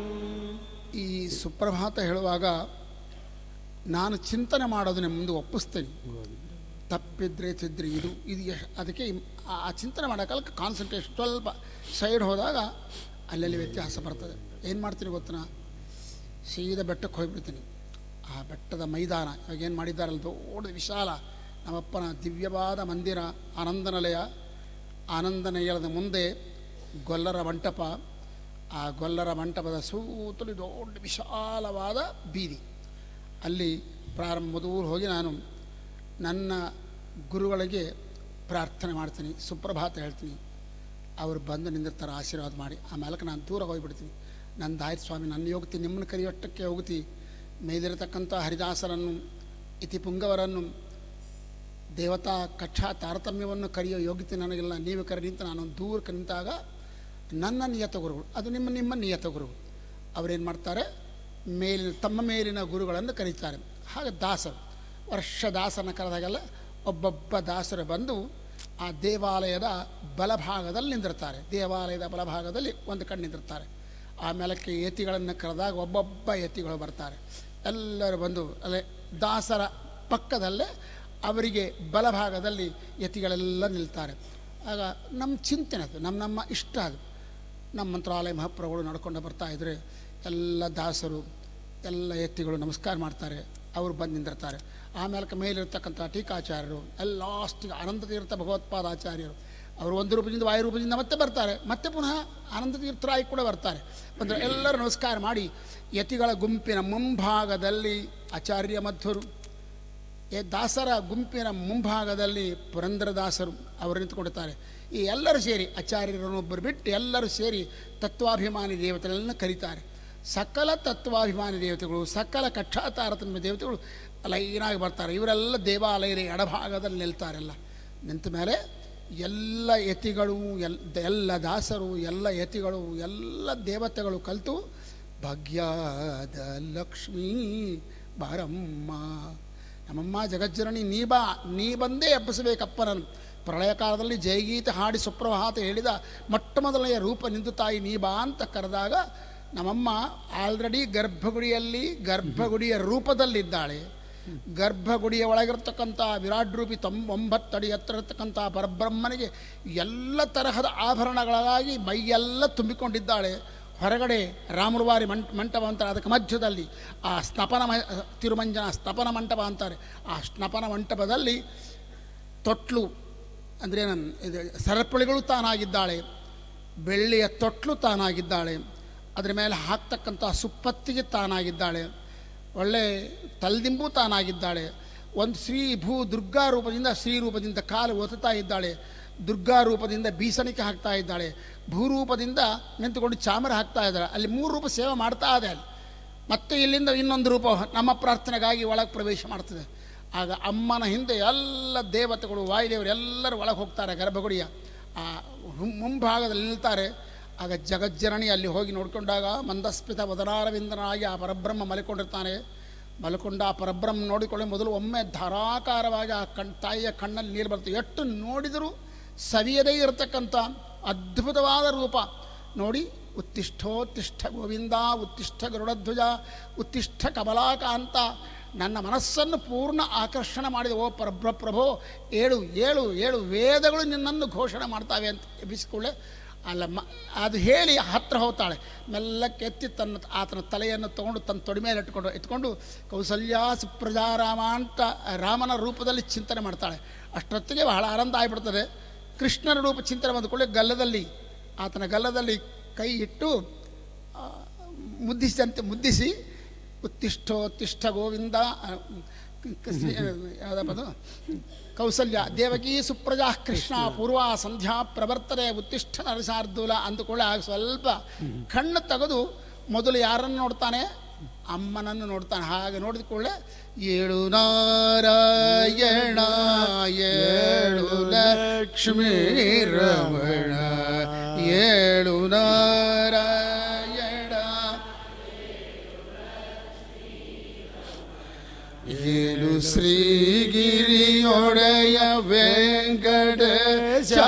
ಈ ಸುಪ್ರಭಾತ ಹೇಳುವಾಗ ನಾನು ಚಿಂತನೆ ಮಾಡೋದನ್ನ ಮುಂದೆ ಒಪ್ಪಿಸ್ತೇನೆ ತಪ್ಪಿದ್ರೆ ತಿದ್ರೆ ಇದು ಇದು ಎಷ್ಟ್- ಅದಕ್ಕೆ ಇಮ್- ಆ- ಆ ಚಿಂತನೆ ಮಾಡೋಕ್ಕಲ್ಲ ಕಾನ್ಸಂಟ್ರೇಷನ್ ಸ್ವಲ್ಪ ಸೈಡ್ ಹೋದಾಗ ಅಲ್ಲಲ್ಲಿ ವ್ಯತ್ಯಾಸ ಬರ್ತದೆ ಏನು ಮಾಡ್ತೀನಿ ಗೊತ್ತನಾ ಸೀದಾ ಬೆಟ್ಟಕ್ಕೆ ಹೋಗ್ಬಿಡ್ತೀನಿ ಆ ಬೆಟ್ಟದ ಮೈದಾನ ಇವಾಗ ಏನು ಮಾಡಿದ್ದಾರಲ್ಲ ದೊಡ್ಡ ವಿಶಾಲ ನಮ್ಮಪ್ಪನ ದಿವ್ಯವಾದ ಮಂದಿರ ಆನಂದನಿಲಯ ಆನಂದನಿಲಯದ ಮುಂದೆ ಗೊಲ್ಲರ ಮಂಟಪ ಆ ಗೊಲ್ಲರ ಮಂಟಪದ ಸುತ್ತಲೂ ದೊಡ್ಡ ವಿಶಾಲವಾದ ಬೀದಿ ಅಲ್ಲಿ ಪ್ರಾರಂಭ ಮೊದಲು ಹೋಗಿ ನಾನು ನನ್ನ ಗುರುಗಳಿಗೆ ಪ್ರಾರ್ಥನೆ ಮಾಡ್ತೀನಿ ಸುಪ್ರಭಾತ ಹೇಳ್ತೀನಿ ಅವರು ಬಂದು ನಿಂದಿರ್ತಾರೆ ಆಶೀರ್ವಾದ ಮಾಡಿ ಆಮೇಲೆ ನಾನು ದೂರ ಹೋಗಿಬಿಡ್ತೀನಿ ನನ್ನ ಆಯ್ತು ಸ್ವಾಮಿ ನನ್ನ ಹೋಗ್ತೀನಿ ನಿಮ್ಮನ್ನು ಕರೆಯೋಷ್ಟಕ್ಕೆ ಹೋಗ್ತಿ ಮೇಲಿರತಕ್ಕಂಥ ಹರಿದಾಸರನ್ನು ಇತಿ ಪುಂಗವರನ್ನು ದೇವತಾ ಕಕ್ಷಾ ತಾರತಮ್ಯವನ್ನು ಕರೆಯೋ ಯೋಗ್ಯತೆ ನನಗಿಲ್ಲ ನೀವು ಕರೆ ನಿಂತು ನಾನು ದೂರಕ್ಕೆ ನಿಂತಾಗ ನನ್ನ ನಿಯತ ಗುರುಗಳು ಅದು ನಿಮ್ಮ ನಿಮ್ಮ ನಿಯತ ಗುರುಗಳು ಅವರೇನು ಮಾಡ್ತಾರೆ ಮೇಲಿನ ತಮ್ಮ ಮೇಲಿನ ಗುರುಗಳನ್ನು ಕರೀತಾರೆ ಹಾಗೆ ದಾಸರು ವರ್ಷ ದಾಸನ ಕರೆದಾಗೆಲ್ಲ ಒಬ್ಬೊಬ್ಬ ದಾಸರು ಬಂದು ಆ ದೇವಾಲಯದ ಬಲಭಾಗದಲ್ಲಿ ನಿಂದಿರ್ತಾರೆ ದೇವಾಲಯದ ಬಲಭಾಗದಲ್ಲಿ ಒಂದು ಕಣ್ಣು ನಿಂದಿರ್ತಾರೆ ಆಮೇಲಕ್ಕೆ ಯತಿಗಳನ್ನು ಕರೆದಾಗ ಒಬ್ಬೊಬ್ಬ ಯತಿಗಳು ಬರ್ತಾರೆ ಎಲ್ಲರೂ ಬಂದು ಅಲ್ಲೇ ದಾಸರ ಪಕ್ಕದಲ್ಲೇ ಅವರಿಗೆ ಬಲಭಾಗದಲ್ಲಿ ಯತಿಗಳೆಲ್ಲ ನಿಲ್ತಾರೆ ಆಗ ನಮ್ಮ ಚಿಂತನೆ ಅದು ನಮ್ಮ ನಮ್ಮ ಇಷ್ಟ ಅದು ನಮ್ಮ ಮಂತ್ರಾಲಯ ಮಹಾಪ್ರಭುಗಳು ನಡ್ಕೊಂಡು ಬರ್ತಾ ಇದ್ದರೆ ಎಲ್ಲ ದಾಸರು ಎಲ್ಲ ಎತ್ತಿಗಳು ನಮಸ್ಕಾರ ಮಾಡ್ತಾರೆ ಅವರು ಬಂದು ನಿಂದಿರ್ತಾರೆ ಆಮೇಲೆ ಮೇಲಿರ್ತಕ್ಕಂಥ ಟೀಕಾಚಾರ್ಯರು ಎಲ್ಲ ಲಾಸ್ಟಿಗೆ ಆನಂದ ತೀರ್ಥ ಭಗವತ್ಪಾದಾಚಾರ್ಯರು ಅವರು ಒಂದು ರೂಪದಿಂದ ವಾಯು ರೂಪದಿಂದ ಮತ್ತೆ ಬರ್ತಾರೆ ಮತ್ತೆ ಪುನಃ ಆನಂದ ತೀರ್ಥರಾಯಿ ಕೂಡ ಬರ್ತಾರೆ ಬಂದರೆ ಎಲ್ಲರೂ ನಮಸ್ಕಾರ ಮಾಡಿ ಯತಿಗಳ ಗುಂಪಿನ ಮುಂಭಾಗದಲ್ಲಿ ಆಚಾರ್ಯ ಮಧ್ವರು ಎ ದಾಸರ ಗುಂಪಿನ ಮುಂಭಾಗದಲ್ಲಿ ಪುರಂದರದಾಸರು ಅವರು ನಿಂತುಕೊಂಡಿರ್ತಾರೆ ಈ ಎಲ್ಲರೂ ಸೇರಿ ಆಚಾರ್ಯರನ್ನೊಬ್ಬರು ಬಿಟ್ಟು ಎಲ್ಲರೂ ಸೇರಿ ತತ್ವಾಭಿಮಾನಿ ದೇವತೆಗಳನ್ನು ಕರೀತಾರೆ ಸಕಲ ತತ್ವಾಭಿಮಾನಿ ದೇವತೆಗಳು ಸಕಲ ಕಕ್ಷಾ ತಾರತಮ್ಯ ದೇವತೆಗಳು ಲೈನಾಗಿ ಬರ್ತಾರೆ ಇವರೆಲ್ಲ ದೇವಾಲಯದ ಎಡಭಾಗದಲ್ಲಿ ನಿಲ್ತಾರೆಲ್ಲ ನಿಂತ ಮೇಲೆ ಎಲ್ಲ ಯತಿಗಳು ಎಲ್ ಎಲ್ಲ ದಾಸರು ಎಲ್ಲ ಯತಿಗಳು ಎಲ್ಲ ದೇವತೆಗಳು ಕಲಿತು ಭಾಗ್ಯದ ಲಕ್ಷ್ಮೀ ಬಾರಮ್ಮ ನಮ್ಮಮ್ಮ ಜಗಜ್ಜನನಿ ನೀ ಬಾ ನೀ ಬಂದೇ ಎಬ್ಬಿಸಬೇಕಪ್ಪ ನಾನು ಪ್ರಳಯ ಕಾಲದಲ್ಲಿ ಜಯಗೀತೆ ಹಾಡಿ ಸುಪ್ರಭಾತ ಹೇಳಿದ ಮೊಟ್ಟ ಮೊದಲನೆಯ ರೂಪ ನಿಂದು ತಾಯಿ ನೀ ಬಾ ಅಂತ ಕರೆದಾಗ ನಮ್ಮಮ್ಮ ಆಲ್ರೆಡಿ ಗರ್ಭಗುಡಿಯಲ್ಲಿ ಗರ್ಭಗುಡಿಯ ರೂಪದಲ್ಲಿದ್ದಾಳೆ ಗರ್ಭಗುಡಿಯ ಒಳಗಿರ್ತಕ್ಕಂಥ ವಿರಾಟ್ ರೂಪಿ ತೊಂಬ ಒಂಬತ್ತಡಿ ಎತ್ತರ ಇರ್ತಕ್ಕಂಥ ಪರಬ್ರಹ್ಮನಿಗೆ ಎಲ್ಲ ತರಹದ ಆಭರಣಗಳಾಗಿ ಮೈಯೆಲ್ಲ ತುಂಬಿಕೊಂಡಿದ್ದಾಳೆ ಹೊರಗಡೆ ರಾಮುರುವಾರಿ ಮಂಟ ಮಂಟಪ ಅಂತಾರೆ ಅದಕ್ಕೆ ಮಧ್ಯದಲ್ಲಿ ಆ ಸ್ನಪನ ಮ ತಿರುಮಂಜನ ಸ್ತಪನ ಮಂಟಪ ಅಂತಾರೆ ಆ ಸ್ನಪನ ಮಂಟಪದಲ್ಲಿ ತೊಟ್ಲು ಅಂದರೆ ಇದು ಸರಪಳಿಗಳು ತಾನಾಗಿದ್ದಾಳೆ ಬೆಳ್ಳಿಯ ತೊಟ್ಲು ತಾನಾಗಿದ್ದಾಳೆ ಅದರ ಮೇಲೆ ಹಾಕ್ತಕ್ಕಂಥ ಸುಪ್ಪತ್ತಿಗೆ ತಾನಾಗಿದ್ದಾಳೆ ಒಳ್ಳೆ ತಲ್ದಿಂಬು ತಾನಾಗಿದ್ದಾಳೆ ಒಂದು ಶ್ರೀ ಭೂ ದುರ್ಗಾ ರೂಪದಿಂದ ಶ್ರೀ ರೂಪದಿಂದ ಕಾಲು ಒತ್ತುತ್ತಾ ಇದ್ದಾಳೆ ದುರ್ಗಾ ರೂಪದಿಂದ ಬೀಸಣಿಕೆ ಹಾಕ್ತಾ ಇದ್ದಾಳೆ ಭೂರೂಪದಿಂದ ನಿಂತುಕೊಂಡು ಚಾಮರ ಹಾಕ್ತಾ ಇದ್ದಾಳೆ ಅಲ್ಲಿ ಮೂರು ರೂಪ ಸೇವೆ ಮಾಡ್ತಾ ಇದೆ ಅಲ್ಲಿ ಮತ್ತೆ ಇಲ್ಲಿಂದ ಇನ್ನೊಂದು ರೂಪ ನಮ್ಮ ಪ್ರಾರ್ಥನೆಗಾಗಿ ಒಳಗೆ ಪ್ರವೇಶ ಮಾಡ್ತದೆ ಆಗ ಅಮ್ಮನ ಹಿಂದೆ ಎಲ್ಲ ದೇವತೆಗಳು ವಾಯುದೇವರು ಎಲ್ಲರೂ ಒಳಗೆ ಹೋಗ್ತಾರೆ ಗರ್ಭಗುಡಿಯ ಆ ಹುಂ- ಮುಂಭಾಗದಲ್ಲಿ ನಿಲ್ತಾರೆ ಆಗ ಜಗಜ್ಜನನಿ ಅಲ್ಲಿ ಹೋಗಿ ನೋಡಿಕೊಂಡಾಗ ಮಂದಸ್ಮಿತ ವದನಾರವಿಂದನಾಗಿ ಆ ಪರಬ್ರಹ್ಮ ಮಲ್ಕೊಂಡಿರ್ತಾನೆ ಮಲ್ಕೊಂಡ ಆ ಪರಬ್ರಹ್ಮ ನೋಡಿಕೊಳ್ಳಿ ಮೊದಲು ಒಮ್ಮೆ ಧಾರಾಕಾರವಾಗಿ ಆ ಕಣ್ ತಾಯಿಯ ಕಣ್ಣಲ್ಲಿ ನೀರು ಬರ್ತದೆ ಎಷ್ಟು ನೋಡಿದರೂ ಸವಿಯದೇ ಇರತಕ್ಕಂಥ ಅದ್ಭುತವಾದ ರೂಪ ನೋಡಿ ಉತ್ತಿಷ್ಠೋತ್ತಿಷ್ಠ ಗೋವಿಂದ ಉತ್ತಿಷ್ಠ ಗರುಡಧ್ವಜ ಉತ್ತಿಷ್ಠ ಕಮಲಾಕಾಂತ ನನ್ನ ಮನಸ್ಸನ್ನು ಪೂರ್ಣ ಆಕರ್ಷಣ ಮಾಡಿದ ಓ ಪರಬ್ರ ಪ್ರಭೋ ಏಳು ಏಳು ಏಳು ವೇದಗಳು ನಿನ್ನನ್ನು ಘೋಷಣೆ ಮಾಡ್ತಾವೆ ಅಂತ ಎಬ್ಬಿಸಿಕೊಳ್ಳೆ ಅಲ್ಲ ಮ ಅದು ಹೇಳಿ ಹತ್ರ ಹೋಗ್ತಾಳೆ ಮೆಲ್ಲಕ್ಕೆ ಎತ್ತಿ ತನ್ನ ಆತನ ತಲೆಯನ್ನು ತಗೊಂಡು ತನ್ನ ತೊಡೆ ಮೇಲೆ ಇಟ್ಕೊಂಡು ಎತ್ಕೊಂಡು ಕೌಸಲ್ಯ ಸುಪ್ರಜಾರಾಮ ಅಂತ ರಾಮನ ರೂಪದಲ್ಲಿ ಚಿಂತನೆ ಮಾಡ್ತಾಳೆ ಅಷ್ಟೊತ್ತಿಗೆ ಬಹಳ ಆನಂದ ಆಗಿಬಿಡ್ತದೆ ಕೃಷ್ಣನ ರೂಪ ಚಿಂತನೆ ಬಂದುಕೊಳ್ಳಿ ಗಲ್ಲದಲ್ಲಿ ಆತನ ಗಲ್ಲದಲ್ಲಿ ಕೈ ಇಟ್ಟು ಆ, ಮುದ್ದಿಸಿದಂತೆ ಮುದ್ದಿಸಿ ಉತ್ತಿಷ್ಠೋತ್ತಿಷ್ಠ ಗೋವಿಂದ ಆ, ಕ- ಶ್ರೀ- ಯಾವುದಪ್ಪ ಅದು ಕೌಸಲ್ಯ ದೇವಕಿ ಸುಪ್ರಜಾ ಕೃಷ್ಣ ಪೂರ್ವ ಸಂಧ್ಯಾ ಪ್ರವರ್ತನೆ ಉತ್ತಿಷ್ಠ ನರಸಾರ್ದೂಲ ಅಂದುಕೊಳ್ಳೆ ಆಗ ಸ್ವಲ್ಪ ಕಣ್ಣು ತೆಗೆದು ಮೊದಲು ಯಾರನ್ನು ನೋಡ್ತಾನೆ ಅಮ್ಮನನ್ನು ನೋಡ್ತಾನೆ ಹಾಗೆ ನೋಡಿದ ಕೂಡಲೇ ಏಳು ನಾರಾಯಣ ಏಳು ಲಕ್ಷ್ಮೀ ರಮಣ ಏಳು ನಾರಾಯಣ ಏಳು ಶ್ರೀಗಿರಿಯೊಡೆಯ ವೆಂಕಟೇಶ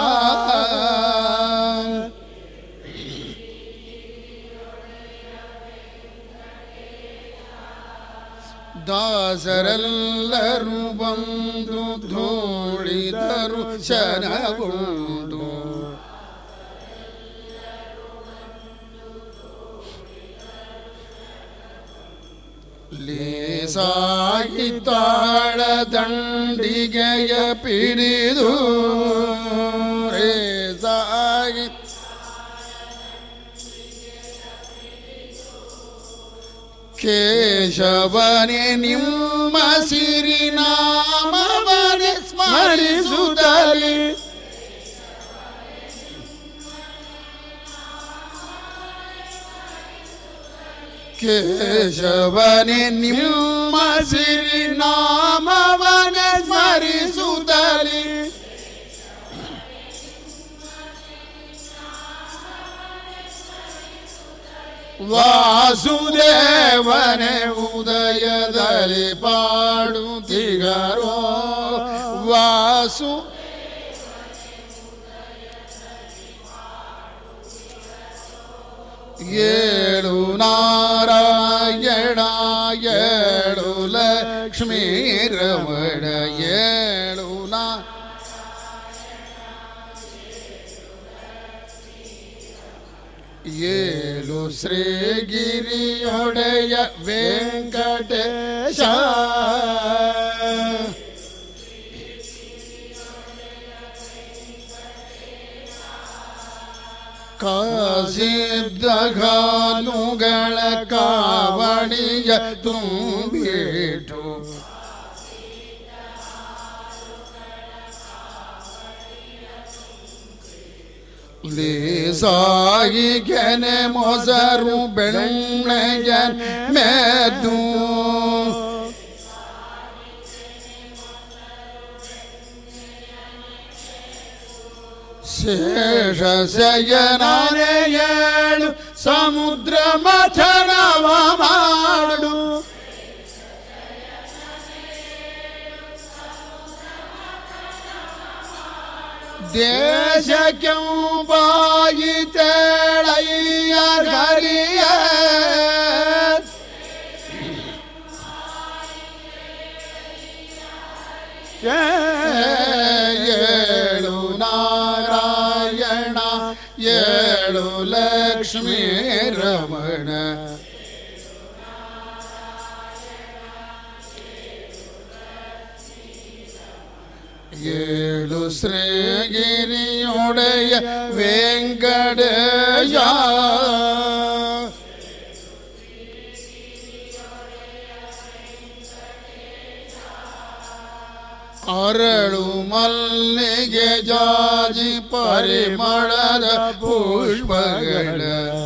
ದಾಸರೆಲ್ಲರೂ ಬಂದು ಧೂಳಿದರು ಶನಗುಂಡು ಲೇಸಾಗಿ ತಾಳ ದಂಡಿಗೆಯ ಪಿಡಿದು ರೇಸಾಗಿ ಕೇಶವನೇ ನಿಮ್ಮ ಸಿರಿ ನಾಮವನೆ ಸ್ಮರಿಸುತ್ತಲೇ ಕೇಶವನೇ ನಿಮ್ಮ ಸಿರಿ ನಾಮವನೆ ಸ್ಮರಿಸುತ್ತಲೇ ವಾಸುದೇವನೇ ಉದಯದಲ್ಲಿ ಪಾಡುತ್ತಿಗರೋ ವಾಸು ಏಳು ನಾರಾಯಣ ಏಳು ಲಕ್ಷ್ಮೀ ರಮಣ ಏಳು ನಾ ಏಳು ಶ್ರೀಗಿರಿಯೊಡೆಯ ವೆಂಕಟೇಶ ಕಾಸಿದ್ದ ಗಾಲುಗಳ ಕಾವಣಿಯ ತುಂಬಿಟ್ಟು ಲೇಸಾಗಿ ಕೆನೆ ಮೊಸರು ಬೆಣ್ಣೆಯ ಮೆದ್ದು ಶೇಷ ಶಯನಾನೇ ಏಳು ಸಮುದ್ರ ಮಥನವ ಮಾಡು ದೇಶ ಕೆಂಪಾಗಿ ತೇಳಯ್ಯ ಹರಿಯ ಏಳು ನಾರಾಯಣ ಏಳು ಲಕ್ಷ್ಮೀ ರಮಣ ಏಳು ಶ್ರೀಗಿರಿಯೊಡೆಯ ವೆಂಕಟೇಶ ಅರಳು ಮಲ್ಲಿಗೆ ಜಾಜಿ ಪರಿಮಳದ ಪುಷ್ಪಗಳ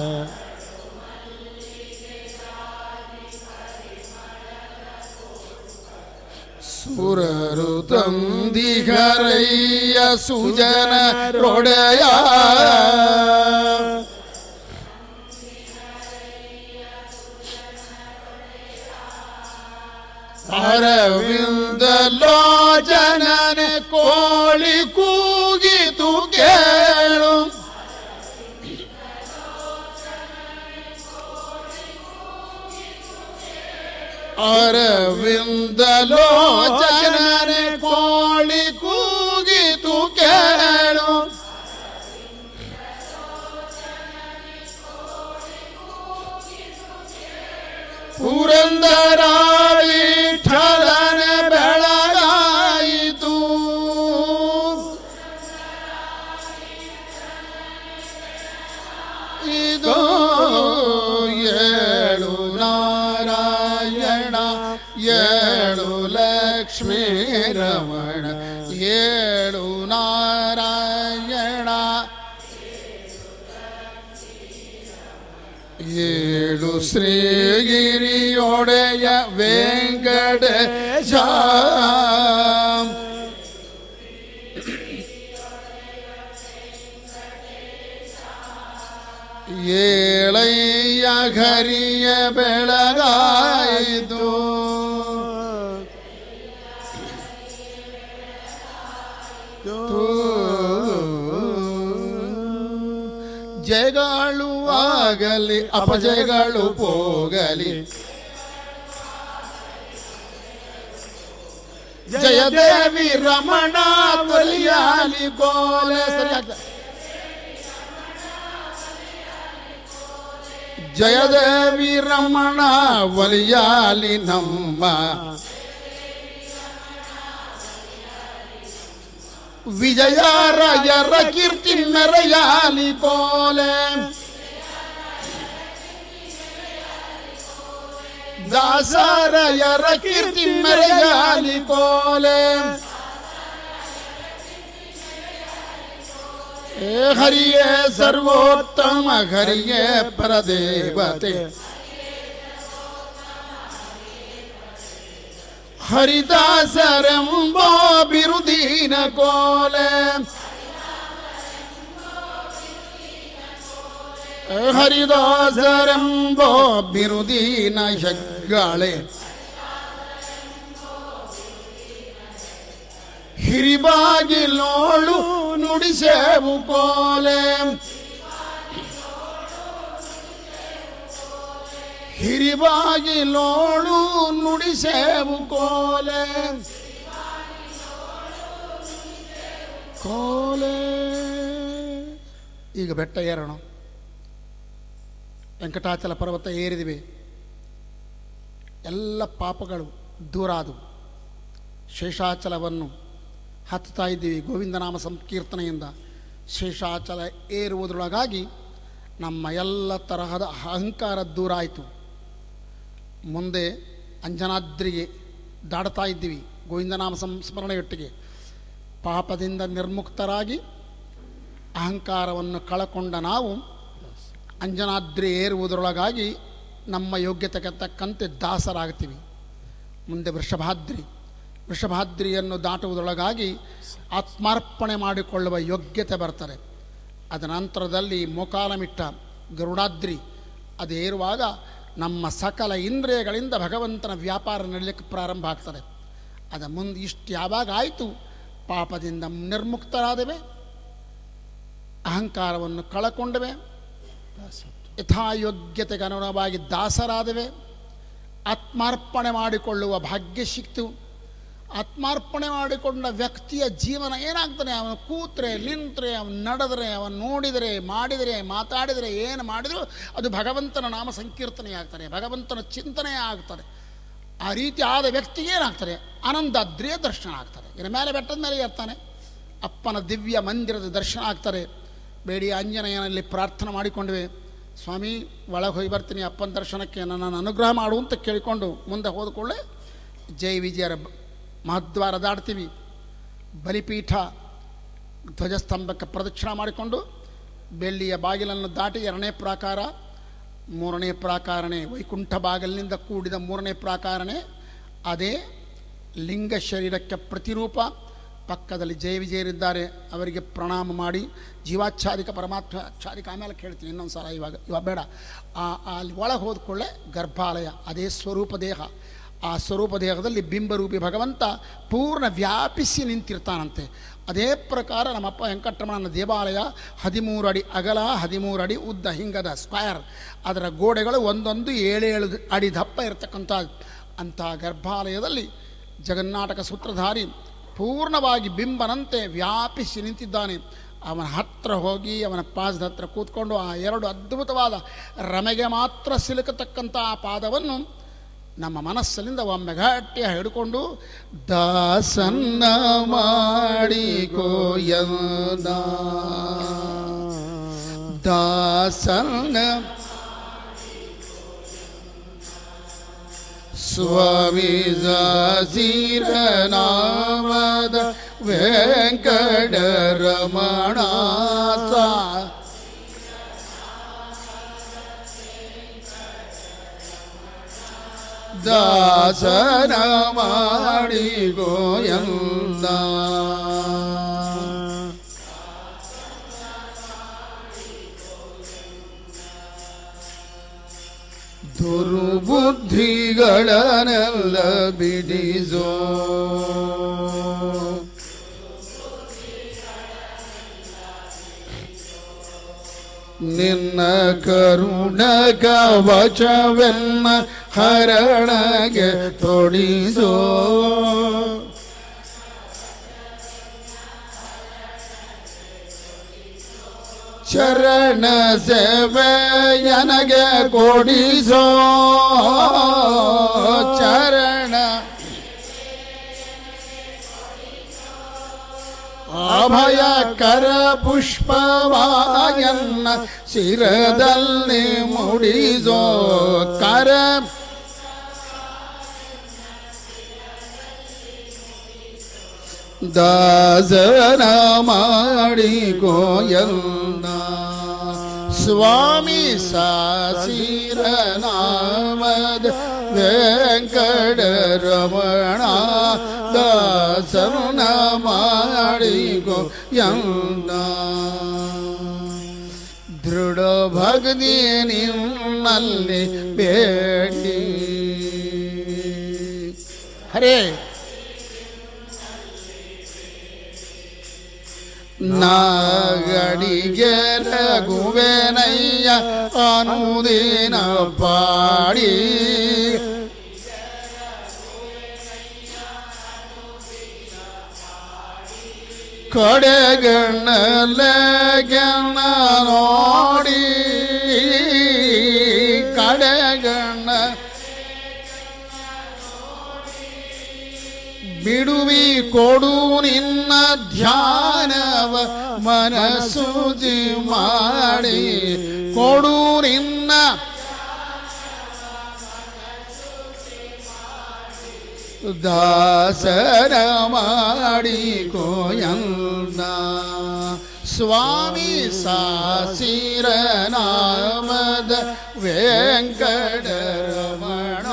ಸುರರು ತಂದಿಗರಯ್ಯ ಸುಜನ ರೊಡೆಯ ಅರವಿಂದ ಲೋಚನನೆ ಕೋಳಿ ಕೂಗಿತು ಕೇಳು ಅರವಿಂದ ಲೋಚನನೆ ಕೋಳಿ ಕೂಗಿತು ಕೇಳು ಪುರಂದರ ವಿಠಲನ ಬೆಳಗಾಯಿತು ಇದು ಏಳು ನಾರಾಯಣ ಏಳು ಲಕ್ಷ್ಮೀ ರಮಣ ಏಳು ನಾರಾಯಣ ಏಳು ಶ್ರೀಗಿರಿಯೊಡೆಯ ವೆಂಕಟೇಶ ಏಳಯ್ಯ ಘರಿಯ ಬೆಳಗಾಯಿತು ಜಯಗಳು ಆಗಲಿ ಅಪಜಯಗಳು ಹೋಗಲಿ ಜಯದೇವಿ ರಮಣ ಬಲಿಯಾಲಿ ಕೋಲೆ ಸರಿಯಾಗ್ತದೆ ಜಯದೇವಿ ರಮಣ ಒಲಿಯಾಲಿ ನಮ್ಮ ವಿಜಯಾರಾಯರ ಕೀರ್ತಿ ಮೆರೆಯಾಲಿ ಕೋಲೆ ದಾಸರಾಯರ ಕೀರ್ತಿ ಮೆರೆಯಾಲಿ ಕೋಲೆ ಏ ಹರಿಯೇ ಸರ್ವೋತ್ತಮ ಹರಿಯೇ ಪರದೇವತೆ ಹರಿದಾಸರೆಂಬೋ ಬಿರುದೀನ ಕೋಲೆ ಹರಿದಾಸರೆಂಬೋ ಬಿರುದೀನ ಹೆಗ್ಗಾಳೆ ಹಿರಿಬಾಗಿಲೋಳು ನುಡಿಸೇವು ಕೋಲೆ ಹಿರಿಬಾಗಿಲೋಳು ನುಡಿಸೇವು ಕೋಲೆ ಕೋಲೆ ಈಗ ಬೆಟ್ಟ ಏರೋಣ ವೆಂಕಟಾಚಲ ಪರ್ವತ ಏರಿದಿವೆ ಎಲ್ಲ ಪಾಪಗಳು ದೂರ ಆದವು ಶೇಷಾಚಲವನ್ನು ಹತ್ತುತ್ತಾ ಇದ್ದೀವಿ ಗೋವಿಂದನಾಮ ಸಂಕೀರ್ತನೆಯಿಂದ ಶೇಷಾಚಲ ಏರುವುದರೊಳಗಾಗಿ ನಮ್ಮ ಎಲ್ಲ ತರಹದ ಅಹಂಕಾರ ದೂರ ಆಯಿತು ಮುಂದೆ ಅಂಜನಾದ್ರಿಗೆ ದಾಡ್ತಾ ಇದ್ದೀವಿ ಗೋವಿಂದನಾಮ ಸಂಸ್ಮರಣೆಯೊಟ್ಟಿಗೆ ಪಾಪದಿಂದ ನಿರ್ಮುಕ್ತರಾಗಿ ಅಹಂಕಾರವನ್ನು ಕಳಕೊಂಡ ನಾವು ಅಂಜನಾದ್ರಿ ಏರುವುದರೊಳಗಾಗಿ ನಮ್ಮ ಯೋಗ್ಯತೆಗೆ ತಕ್ಕಂತೆ ದಾಸರಾಗ್ತೀವಿ ಮುಂದೆ ವೃಷಭಾದ್ರಿ ವೃಷಭಾದ್ರಿಯನ್ನು ದಾಟುವುದರೊಳಗಾಗಿ ಆತ್ಮಾರ್ಪಣೆ ಮಾಡಿಕೊಳ್ಳುವ ಯೋಗ್ಯತೆ ಬರ್ತದೆ ಅದ ನಂತರದಲ್ಲಿ ಮೊಕಾಲಮಿಟ್ಟ ಗರುಡಾದ್ರಿ ಅದು ಏರುವಾಗ ನಮ್ಮ ಸಕಲ ಇಂದ್ರಿಯಗಳಿಂದ ಭಗವಂತನ ವ್ಯಾಪಾರ ನಡೀಲಿಕ್ಕೆ ಪ್ರಾರಂಭ ಆಗ್ತದೆ ಅದ ಮುಂದೆ ಇಷ್ಟು ಯಾವಾಗ ಆಯಿತು ಪಾಪದಿಂದ ನಿರ್ಮುಕ್ತರಾದವೆ ಅಹಂಕಾರವನ್ನು ಕಳಕೊಂಡವೆ ಯಥಾಯೋಗ್ಯತೆಗೆ ಅನುಗುಣವಾಗಿ ದಾಸರಾದವೆ ಆತ್ಮಾರ್ಪಣೆ ಮಾಡಿಕೊಳ್ಳುವ ಭಾಗ್ಯ ಸಿಕ್ತು ಆತ್ಮಾರ್ಪಣೆ ಮಾಡಿಕೊಂಡ ವ್ಯಕ್ತಿಯ ಜೀವನ ಏನಾಗ್ತಾನೆ ಅವನು ಕೂತ್ರೆ ನಿಂತರೆ ಅವನು ನಡೆದರೆ ಅವನು ನೋಡಿದರೆ ಮಾಡಿದರೆ ಮಾತಾಡಿದರೆ ಏನು ಮಾಡಿದರೂ ಅದು ಭಗವಂತನ ನಾಮ ಸಂಕೀರ್ತನೆ ಆಗ್ತಾರೆ ಭಗವಂತನ ಚಿಂತನೆ ಆಗ್ತದೆ ಆ ರೀತಿ ಆದ ವ್ಯಕ್ತಿಗೆ ಏನಾಗ್ತಾರೆ ಆನಂದಾದ್ರಿಯ ದರ್ಶನ ಆಗ್ತಾರೆ ಇನ್ನು ಮೇಲೆ ಬೆಟ್ಟದ ಮೇಲೆ ಇರ್ತಾನೆ ಅಪ್ಪನ ದಿವ್ಯ ಮಂದಿರದ ದರ್ಶನ ಆಗ್ತಾರೆ ಬೇಡಿ ಆಂಜನೇಯನಲ್ಲಿ ಪ್ರಾರ್ಥನೆ ಮಾಡಿಕೊಂಡ್ವಿ ಸ್ವಾಮಿ ಒಳಗೆ ಹೋಗಿ ಬರ್ತೀನಿ ಅಪ್ಪನ ದರ್ಶನಕ್ಕೆ ನನ್ನನ್ನು ಅನುಗ್ರಹ ಮಾಡು ಅಂತ ಕೇಳಿಕೊಂಡು ಮುಂದೆ ಹೋದ ಕೂಡಲೇ ಜೈ ವಿಜಯರ ಬ- ಮಹದ್ವಾರ ದಾಡ್ತೀವಿ ಬಲಿಪೀಠ ಧ್ವಜಸ್ತಂಭಕ್ಕೆ ಪ್ರದಕ್ಷಿಣ ಮಾಡಿಕೊಂಡು ಬೆಳ್ಳಿಯ ಬಾಗಿಲನ್ನು ದಾಟಿ ಎರಡನೇ ಪ್ರಾಕಾರ ಮೂರನೇ ಪ್ರಾಕಾರನೇ ವೈಕುಂಠ ಬಾಗಿಲಿನಿಂದ ಕೂಡಿದ ಮೂರನೇ ಪ್ರಾಕಾರನೇ ಅದೇ ಲಿಂಗ ಶರೀರಕ್ಕೆ ಪ್ರತಿರೂಪ ಪಕ್ಕದಲ್ಲಿ ಜಯ ವಿಜಯರಿದ್ದಾರೆ ಅವರಿಗೆ ಪ್ರಣಾಮ ಮಾಡಿ ಜೀವಾಚ್ಛಾದಿಕ ಪರಮಾತ್ಮ ಆಚ್ಛಾದಿಕ ಆಮೇಲೆ ಕೇಳ್ತೀನಿ ಇನ್ನೊಂದು ಸಲ ಇವಾಗ ಇವಾಗ ಬೇಡ ಆ ಆ ಅಲ್ಲಿ ಒಳಗೆ ಹೋದ್ಕೊಳ್ಳೆ ಗರ್ಭಾಲಯ ಅದೇ ಸ್ವರೂಪ ದೇಹ ಆ ಸ್ವರೂಪ ದೇಹದಲ್ಲಿ ಬಿಂಬರೂಪಿ ಭಗವಂತ ಪೂರ್ಣ ವ್ಯಾಪಿಸಿ ನಿಂತಿರ್ತಾನಂತೆ ಅದೇ ಪ್ರಕಾರ ನಮ್ಮಪ್ಪ ವೆಂಕಟರಮಣನ ದೇವಾಲಯ ಹದಿಮೂರು ಅಡಿ ಅಗಲ ಹದಿಮೂರು ಅಡಿ ಉದ್ದ ಹಿಂಗದ ಸ್ಕ್ವಯರ್ ಅದರ ಗೋಡೆಗಳು ಒಂದೊಂದು ಏಳೇಳು ಅಡಿ ದಪ್ಪ ಇರತಕ್ಕಂಥ ಅಂಥ ಗರ್ಭಾಲಯದಲ್ಲಿ ಜಗನ್ನಾಟಕ ಸೂತ್ರಧಾರಿ ಪೂರ್ಣವಾಗಿ ಬಿಂಬನಂತೆ ವ್ಯಾಪಿಸಿ ನಿಂತಿದ್ದಾನೆ ಅವನ ಹತ್ರ ಹೋಗಿ ಅವನ ಪಾದದ ಹತ್ರ ಕೂತ್ಕೊಂಡು ಆ ಎರಡು ಅದ್ಭುತವಾದ ರಮೆಗೆ ಮಾತ್ರ ಸಿಲುಕತಕ್ಕಂಥ ಆ ಪಾದವನ್ನು ನಮ್ಮ ಮನಸ್ಸಲ್ಲಿಂದ ಒಮ್ಮೆ ಗಟ್ಟಿಯ ಹಿಡ್ಕೊಂಡು ದಾಸನ್ನ ಮಾಡಿಕೋ ಎಂದ ದಾಸನ್ನ ಸ್ವಾಮಿ ನಾಮದ ವೆಂಕಟರಮಣ ಸಾ ದಾಸನ ಮಾಡಿ ಗೋಯಂದ ದುರ್ಬುದ್ಧಿಗಳನ್ನೆಲ್ಲ ಬಿಡಿಸೋ ನಿನ್ನ ಕರುಣ ಕವಚವೆನ್ನ ಹರಣಗೆ ತೊಡಿಸೋ ಚರಣ ಸೇವೆ ನನಗೆ ಕೊಡಿಸೋ ಚರಣ ಅಭಯಕರ ಪುಷ್ಪವಾಯನ್ನ ಶಿರದಲ್ಲಿ ಮುಡಿಸೋ ಕರ ದಾಸನ ಮಾಡಿಕೋಯನ್ನ ಸ್ವಾಮಿ ಸಾಸಿರ ನಾಮದ ವೆಂಕಟರಮಣ ದಾಸನ ಮಾಡಿಕೋ ಯನ್ನ ದೃಢ ಭಕ್ತಿ ನಿನ್ನಲ್ಲಿ ಬೇಡಿ ಹರೇ ನಾಗಡಿಗೆ ರಘುವೆನಯ್ಯ ಅನುದಿನ ಪಾಡಿ ಕಡೆಗಣ್ಣಲೆಗಣ್ಣ ನೋಡಿ ಕಡೆಗಣ್ಣ ಬಿಡುವಿ ಕೊಡು ನಿನ್ನ ಧ್ಯಾನವ ಮನಸ್ಸುಜಿ ಮಾಡಿ ಕೊಡು ನಿನ್ನ ದಾಸರ ಮಾಡಿ ಕೋಯನ್ನ ಸ್ವಾಮಿ ಸಾಸಿರ ನಾಮದ ವೆಂಕಟರಮಣ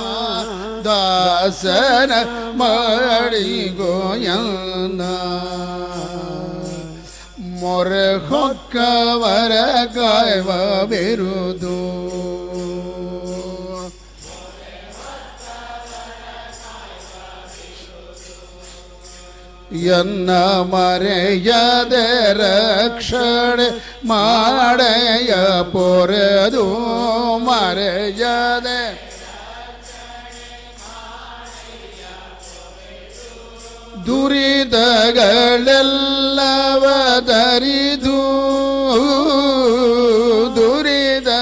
ದಾಸನ ಮಾಡಿ ಗೋಯನ್ನ ಮೊರೆ ಹೊಕ್ಕವರ ಕಾಯ್ವ ಬಿರುದು ಎನ್ನ ಮರೆಯದೆ ರಕ್ಷಣೆ ಮಾಡಯ ಪೊರೆದು ಮರೆಯದೆ ದುರಿದಗಳೆಲ್ಲವ ದರಿದು ದುರಿದ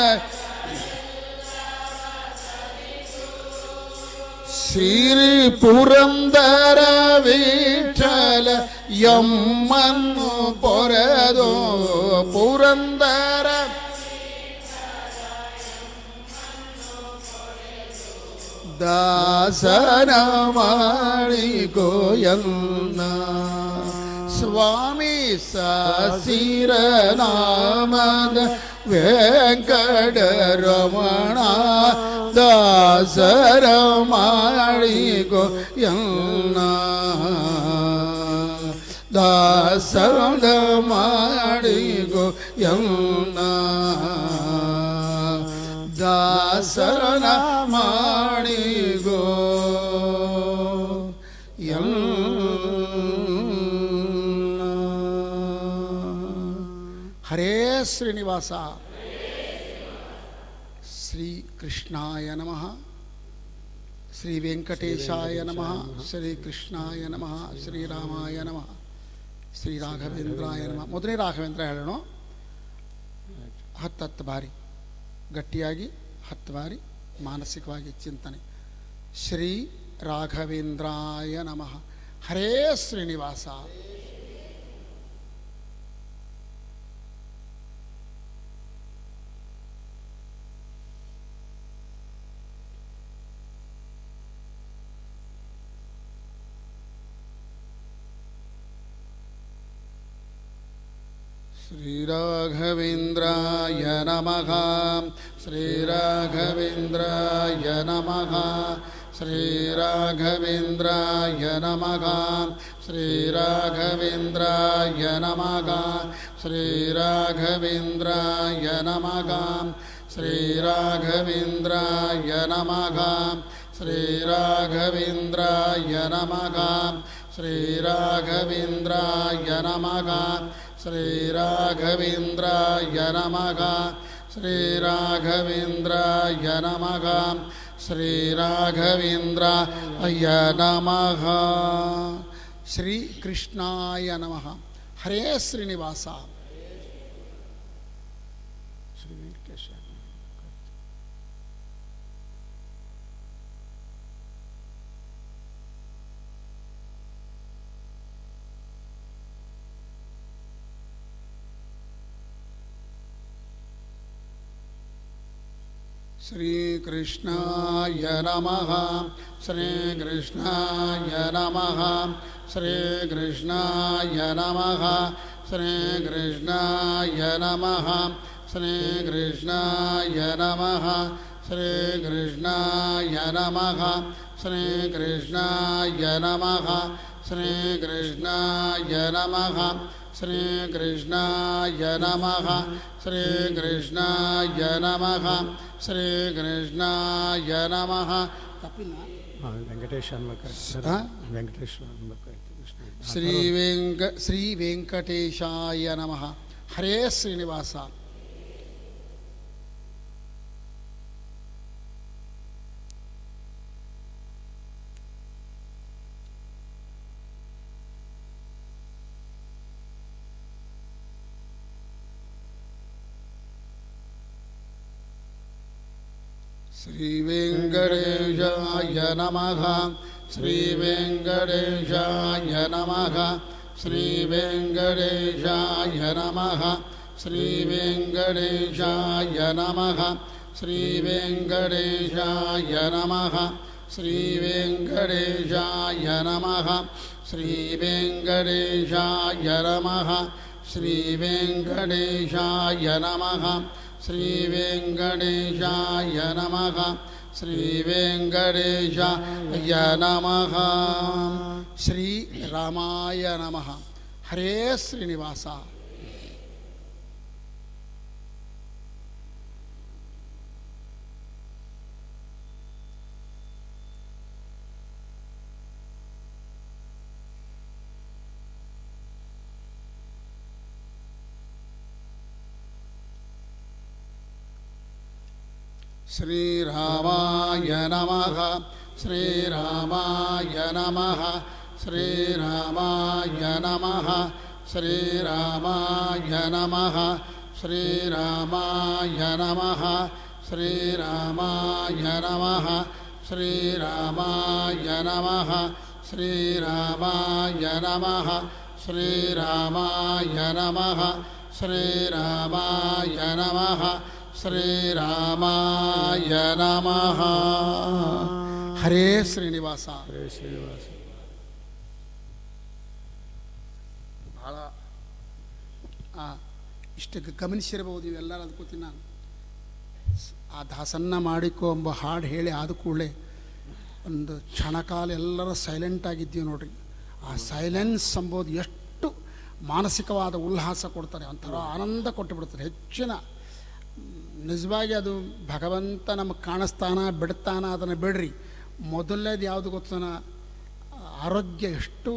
ಶ್ರೀ ಪುರಂದರ ವಿಠಲ ಯಮ್ಮನ್ನು ಪೊರೆದು ಪುರಂದರ ದಾಸನ ಮಾಡಿ ಗೋಯನ್ನ ಸ್ವಾಮಿ ಸಾಸಿರ ನಾಮದ ವೆಂಕಟರಮಣ ದಾಸರ ಮಾಡಿ ಗೋಯನ್ನ ದಾಸರ ಮಾಡಿ ಗೋಯನ್ನ ದಾಸರನ ಮಾಡಿಗೋ ಹರೇ ಶ್ರೀನಿವಾಸ ಶ್ರೀ ಕೃಷ್ಣಾಯ ನಮಃ ಶ್ರೀ ವೆಂಕಟೇಶಾಯ ನಮಃ ಶ್ರೀ ಕೃಷ್ಣಾಯ ನಮಃ ಶ್ರೀರಾಮಾಯ ನಮಃ ಶ್ರೀ ರಾಘವೇಂದ್ರಾಯ ನಮಃ ಮೊದಲೇ ರಾಘವೇಂದ್ರ ಹೇಳೋಣ ಹತ್ತತ್ತು ಬಾರಿ ಗಟ್ಟಿಯಾಗಿ ಹತ್ತು ಬಾರಿ ಮಾನಸಿಕವಾಗಿ ಚಿಂತನೆ ಶ್ರೀ ರಾಘವೇಂದ್ರಾಯ ನಮಃ ಹರೇ ಶ್ರೀನಿವಾಸ श्रीराघवेन्द्राय नमः श्रीराघवेन्द्राय नमः श्रीराघवेन्द्राय नमः श्रीराघवेन्द्राय नमः श्रीराघवेन्द्राय नमः श्रीराघवेन्द्राय नमः श्रीराघवेन्द्राय नमः श्रीराघवेन्द्राय नमः श्रीराघवेन्द्राय नमः श्रीराघवेन्द्राय नमः श्रीराघवेन्द्राय नमः ಶ್ರೀಕೃಷ್ಣಾಯ ನಮಃ ಹರೇ ಶ್ರೀನಿವಾಸ ಶ್ರೀ ವೆಂಕಟೇಶ श्रीकृष्णाय नमः श्रीकृष्णाय नमः श्रीकृष्णाय नमः श्रीकृष्णाय नमः श्रीकृष्णाय नमः श्रीकृष्णाय नमः श्रीकृष्णाय नमः श्रीकृष्णाय नमः श्रीकृष्णाय नमः श्रीकृष्णाय नमः ಶ್ರೀಕೃಷ್ಣಾಯ ನಮಃ ತಪ್ಪಿಲ್ಲ ಹಾಂ ವೆಂಕಟೇಶ ಅನ್ಬೇಕಾಯ್ತು ಸರ್ ಹಾ? ವೆಂಕಟೇಶ ಅನ್ಬೇಕಾಯ್ತು ಕೃಷ್ಣ ಶ್ರೀ ವೆಂಕ ಶ್ರೀ ವೆಂಕಟೇಶಾಯ ನಮಃ ಹರೇ ಶ್ರೀನಿವಾಸ श्रीवेङ्कटेशाय नमः श्रीवेङ्कटेशाय नमः श्रीवेङ्कटेशाय नमः श्रीवेङ्कटेशाय नमः श्रीवेङ्कटेशाय नमः श्रीवेङ्कटेशाय नमः श्रीवेङ्कटेशाय नमः श्रीवेङ्कटेशाय नमः श्रीवेङ्कटेशाय नमः श्रीवेङ्कटेशाय नमः श्रीरामाय नमः हरे श्रीनिवास श्रीरामाय नमः श्रीरामाय नमः श्रीरामाय नमः श्रीरामाय नमः श्रीरामाय नमः श्रीरामाय नमः श्रीरामाय नमः श्रीरामाय नमः श्रीरामाय नमः श्रीरामाय नमः ಶ್ರೀರಾಮಾಯ ನಮಃ ಹರೇ ಶ್ರೀನಿವಾಸ ಹರೇ ಶ್ರೀನಿವಾಸ ಬಹಳ ಆ, ಇಷ್ಟಕ್ಕೆ ಗಮನಿಸಿರಬಹುದು ಇವೆಲ್ಲರೂ ಅದ್ಕೋತೀನಿ ನಾನು ಸ್- ಆ ದಾಸನ್ನ ಮಾಡಿಕೋ ಎಂಬ ಹಾಡು ಹೇಳಿ ಆದ ಕೂಡಲೇ ಒಂದು ಕ್ಷಣಕಾಲ ಎಲ್ಲರೂ ಸೈಲೆಂಟ್ ಆಗಿದ್ದೀವಿ ನೋಡ್ರಿ ಆ ಸೈಲೆನ್ಸ್ ಎಂಬುದು ಎಷ್ಟು ಮಾನಸಿಕವಾದ ಉಲ್ಲಾಸ ಕೊಡ್ತಾರೆ ಒಂಥರ ಆನಂದ ಕೊಟ್ಟು ಬಿಡ್ತಾರೆ ಹೆಚ್ಚಿನ ನಿಜವಾಗಿ ಅದು ಭಗವಂತ ನಮಗೆ ಕಾಣಿಸ್ತಾನ ಬಿಡ್ತಾನ ಅದನ್ನು ಬಿಡ್ರಿ ಮೊದಲನೇದು ಯಾವುದು ಗೊತ್ತಾನ ಆರೋಗ್ಯ ಎಷ್ಟು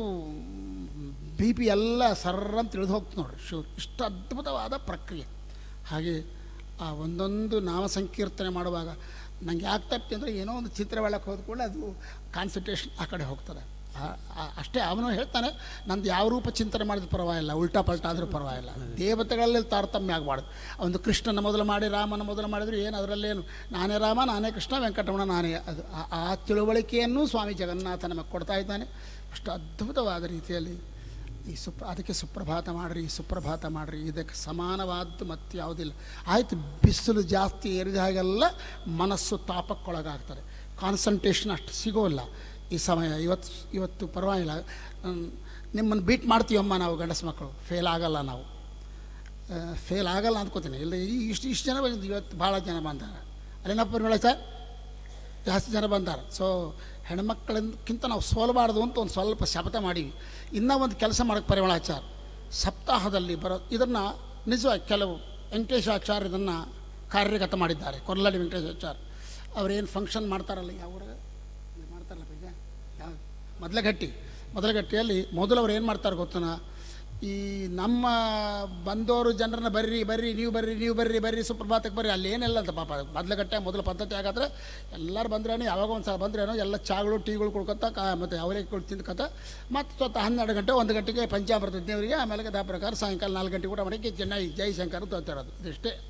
ಬಿ ಪಿ ಎಲ್ಲ ಸರ್ರ ತಿಳಿದು ಹೋಗ್ತು ನೋಡ್ರಿ ಶು ಇಷ್ಟು ಅದ್ಭುತವಾದ ಪ್ರಕ್ರಿಯೆ ಹಾಗೆ ಆ ಒಂದೊಂದು ನಾಮ ಸಂಕೀರ್ತನೆ ಮಾಡುವಾಗ ನಂಗೆ ಯಾಕೆ ತಪ್ಪಿ ಅಂದರೆ ಏನೋ ಒಂದು ಚಿತ್ರ ಒಳಗೆ ಹೋದ ಕೂಡಲೇ ಅದು ಕಾನ್ಸಂಟ್ರೇಷನ್ ಆ ಕಡೆ ಹೋಗ್ತದೆ ಆ- ಆ- ಅಷ್ಟೇ ಅವನು ಹೇಳ್ತಾನೆ ನಂದು ಯಾವ ರೂಪ ಚಿಂತನೆ ಮಾಡಿದ ಪರವಾಗಿಲ್ಲ ಉಲ್ಟಾ ಪಲ್ಟಾ ಆದರೂ ಪರವಾಗಿಲ್ಲ ದೇವತೆಗಳಲ್ಲಿ ತಾರತಮ್ಯ ಆಗಬಾರ್ದು ಒಂದು ಕೃಷ್ಣನ ಮೊದಲು ಮಾಡಿ ರಾಮನ ಮೊದಲು ಮಾಡಿದ್ರು ಏನು ಅದರಲ್ಲೇನು ನಾನೇ ರಾಮ ನಾನೇ ಕೃಷ್ಣ ವೆಂಕಟರಮಣ ನಾನೇ ಅದು ಆ- ಆ ತಿಳುವಳಿಕೆಯನ್ನು ಸ್ವಾಮಿ ಜಗನ್ನಾಥ ನಮಗೆ ಕೊಡ್ತಾ ಇದ್ದಾನೆ ಅಷ್ಟು ಅದ್ಭುತವಾದ ರೀತಿಯಲ್ಲಿ ಈ ಸುಪ್ರ ಅದಕ್ಕೆ ಸುಪ್ರಭಾತ ಮಾಡಿರಿ ಸುಪ್ರಭಾತ ಮಾಡಿರಿ ಇದಕ್ಕೆ ಸಮಾನವಾದ್ದು ಮತ್ತೆ ಯಾವುದಿಲ್ಲ ಆಯಿತು ಬಿಸಿಲು ಜಾಸ್ತಿ ಏರಿದ ಹಾಗೆಲ್ಲ ಮನಸ್ಸು ತಾಪಕ್ಕೊಳಗಾಗ್ತದೆ ಕಾನ್ಸಂಟ್ರೇಷನ್ ಅಷ್ಟು ಸಿಗೋಲ್ಲ ಈ ಸಮಯ ಇವತ್ತು ಇವತ್ತು ಪರವಾಗಿಲ್ಲ ಹ್ಮ್, ನಿಮ್ಮನ್ನು ಬೀಟ್ ಮಾಡ್ತೀವಮ್ಮ ನಾವು ಗಂಡಸು ಮಕ್ಕಳು ಫೇಲ್ ಆಗಲ್ಲ ನಾವು ಫೇಲ್ ಆಗಲ್ಲ ಅಂದ್ಕೋತೀನಿ ಇಲ್ಲ ಈ ಇಷ್ಟು ಇಷ್ಟು ಜನ ಬಂದಿದ್ದು ಇವತ್ತು ಭಾಳ ಜನ ಬಂದಾರ ಅಲ್ಲೇನಪ್ಪ ಪರಿಮಳ ಸರ್ ಜಾಸ್ತಿ ಜನ ಬಂದಾರೆ ಸೊ ಹೆಣ್ಮಕ್ಳಿಂದಕ್ಕಿಂತ ನಾವು ಸೋಲಬಾರ್ದು ಅಂತ ಒಂದು ಸ್ವಲ್ಪ ಶಪಥ ಮಾಡೀವಿ ಇನ್ನೂ ಒಂದು ಕೆಲಸ ಮಾಡೋಕ್ಕೆ ಪರಿಮಳಾಚಾರ ಸಪ್ತಾಹದಲ್ಲಿ ಬರೋ ಇದನ್ನು ನಿಜವಾಗಿ ಕೆಲವು ವೆಂಕಟೇಶಾಚಾರ್ಯ ಇದನ್ನು ಕಾರ್ಯಗತ ಮಾಡಿದ್ದಾರೆ ಕೊರ್ಲಡಿ ವೆಂಕಟೇಶಾಚಾರ್ಯ ಅವ್ರೇನು ಫಂಕ್ಷನ್ ಮಾಡ್ತಾರಲ್ಲ ಯಾವ ಊರಾಗ ಇಲ್ಲಿ ಮಾಡ್ತಾರಲ್ಲ ಪೂಜೆ ಯಾವ ಮೊದಲಗಟ್ಟಿ ಮೊದಲಗಟ್ಟಿಯಲ್ಲಿ ಮೊದಲು ಅವ್ರು ಏನು ಮಾಡ್ತಾರೆ ಗೊತ್ತನ ಈ ನಮ್ಮ ಬಂದವರು ಜನರನ್ನ ಬರ್ರಿ ಬರ್ರಿ ನೀವು ಬರ್ರಿ ನೀವು ಬರ್ರಿ ಬರ್ರಿ ಸುಪ್ರಭಾತಕ್ಕೆ ಬರ್ರಿ ಅಲ್ಲಿ ಏನಿಲ್ಲ ಅಂತ ಪಾಪ ಮೊದಲಗಟ್ಟೆ ಮೊದಲ ಪದ್ಧತಿ ಆಗಾದ್ರೆ ಎಲ್ಲರೂ ಬಂದ್ರೇನೋ ಯಾವಾಗ ಒಂದು ಸಲ ಬಂದ್ರೇನೋ ಎಲ್ಲ ಚಾಗಳು ಟೀಗಳು ಕುಡ್ಕೊತ ಕಾ ಮತ್ತು ಅವರೇಗಳು ತಿಂದ್ಕೊತ ಮತ್ತು ಸ್ವತಃ ಹನ್ನೆರಡು ಗಂಟೆ ಒಂದು ಗಂಟೆಗೆ ಪಂಚಾಮೃತ ದೇವರಿಗೆ ಆಮೇಲೆ ಅದೇ ಪ್ರಕಾರ ಸಾಯಂಕಾಲ ನಾಲ್ಕು ಗಂಟೆಗೆ ಊಟ ಮಾಡಿ ಚೆನ್ನಾಗಿ ಜೈ ಶಂಕರ ತೊಗೊತಿರೋದು ಇದಿಷ್ಟೇ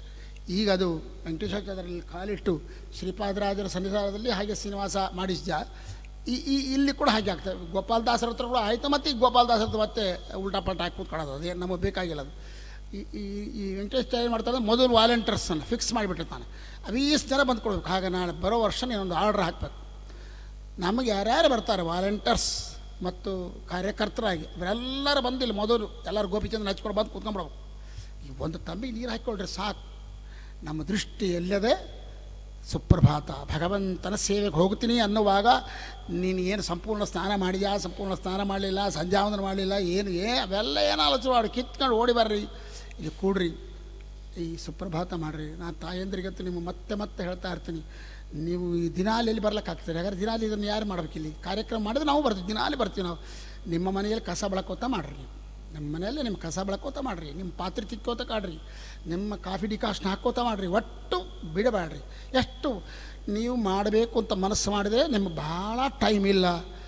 ಈಗ ಅದು ವೆಂಕಟೇಶ್ವರದಲ್ಲಿ ಕಾಲಿಟ್ಟು ಶ್ರೀಪಾದರಾಜರ ಸನ್ನಿಧಾನದಲ್ಲಿ ಹಾಗೆ ಶ್ರೀನಿವಾಸ ಮಾಡಿಸಿದ ಈ ಈ ಇಲ್ಲಿ ಕೂಡ ಹಾಗೆ ಆಗ್ತದೆ ಗೋಪಾಲದಾಸರ ಹತ್ರ ಕೂಡ ಆಯಿತು ಮತ್ತು ಈಗ ಗೋಪಾಲದಾಸರ ಹತ್ರ ಮತ್ತೆ ಉಲ್ಟಾ ಪಲ್ಟಾ ಹಾಕಿ ಕೂತ್ಕೊಳ್ಳೋದು ಅದೇನು ನಮಗೆ ಬೇಕಾಗಿಲ್ಲ ಅದು ಈ ಈ ಈ ವೆಂಕಟೇಶ್ ಏನು ಮಾಡ್ತಾರೆ ಮೊದಲು ವಾಲಂಟಿಯರ್ಸನ್ನು ಫಿಕ್ಸ್ ಮಾಡಿಬಿಟ್ಟಿರ್ತಾನೆ ಅವೀಸ್ ಜನ ಬಂದ್ಕೊಡ್ಬೇಕು ಹಾಗೆ ನಾಳೆ ಬರೋ ವರ್ಷ ನೀನೊಂದು ಆರ್ಡ್ರ್ ಹಾಕಬೇಕು ನಮಗೆ ಯಾರ್ಯಾರು ಬರ್ತಾರೆ ವಾಲಂಟರ್ಸ್ ಮತ್ತು ಕಾರ್ಯಕರ್ತರಾಗಿ ಅವರೆಲ್ಲರೂ ಬಂದಿಲ್ಲ ಮೊದಲು ಎಲ್ಲರೂ ಗೋಪಿಚಂದ್ರ ಹಚ್ಕೊಂಡು ಬಂದು ಕೂತ್ಕೊಂಡ್ಬಿಡ್ಬೇಕು ಈ ಒಂದು ತಂಬಿಗೆ ನೀರು ಹಾಕ್ಕೊಳ್ರಿ ಸಾಕು ನಮ್ಮ ದೃಷ್ಟಿ ಎಲ್ಲದೆ ಸುಪ್ರಭಾತ ಭಗವಂತನ ಸೇವೆಗೆ ಹೋಗ್ತೀನಿ ಅನ್ನುವಾಗ ನೀನು ಏನು ಸಂಪೂರ್ಣ ಸ್ನಾನ ಮಾಡಿದ್ಯಾ ಸಂಪೂರ್ಣ ಸ್ನಾನ ಮಾಡಲಿಲ್ಲ ಸಂಧ್ಯಾವಂದನ ಮಾಡಲಿಲ್ಲ ಏನು ಏ ಅವೆಲ್ಲ ಏನು ಆಲೋಚನೆ ಮಾಡಿ ಕಿತ್ಕೊಂಡು ಓಡಿ ಬರ್ರಿ ಇಲ್ಲಿ ಕೂಡ್ರಿ ಈ ಸುಪ್ರಭಾತ ಮಾಡಿರಿ ನಾನು ತಾಯಂದ್ರಿಗಂತೂ ನಿಮ್ಮ ಮತ್ತೆ ಮತ್ತೆ ಹೇಳ್ತಾ ಇರ್ತೀನಿ ನೀವು ಈ ದಿನಾಲಿ ಎಲ್ಲಿ ಬರ್ಲಿಕ್ಕಾಗ್ತದೆ ಹಾಗಾದ್ರೆ ದಿನಾಲಿ ಇದನ್ನು ಯಾರು ಮಾಡ್ಬೇಕು ಇಲ್ಲಿ ಕಾರ್ಯಕ್ರಮ ಮಾಡಿದ್ರೆ ನಾವು ಬರ್ತೀವಿ ದಿನಾಲಿ ಬರ್ತೀವಿ ನಾವು ನಿಮ್ಮ ಮನೆಯಲ್ಲಿ ಕಸ ಬಳಕೋತ ಮಾಡಿರಿ ನೀವು ನಮ್ಮ ಮನೆಯಲ್ಲೇ ನಿಮ್ಮ ಕಸ ಬೆಳಕೋತ ಮಾಡಿರಿ ನಿಮ್ಮ ಪಾತ್ರೆ ತಿಕ್ಕೋತ ಕಾಡ್ರಿ ನಿಮ್ಮ ಕಾಫಿ ಡಿಕಾಸ್ನ ಹಾಕೋತ ಮಾಡಿರಿ ಒಟ್ಟು ಬಿಡಬೇಡ್ರಿ ಎಷ್ಟು ನೀವು ಮಾಡಬೇಕು ಅಂತ ಮನಸ್ಸು ಮಾಡಿದರೆ ನಿಮ್ಗೆ ಭಾಳ ಟೈಮ್ ಇಲ್ಲ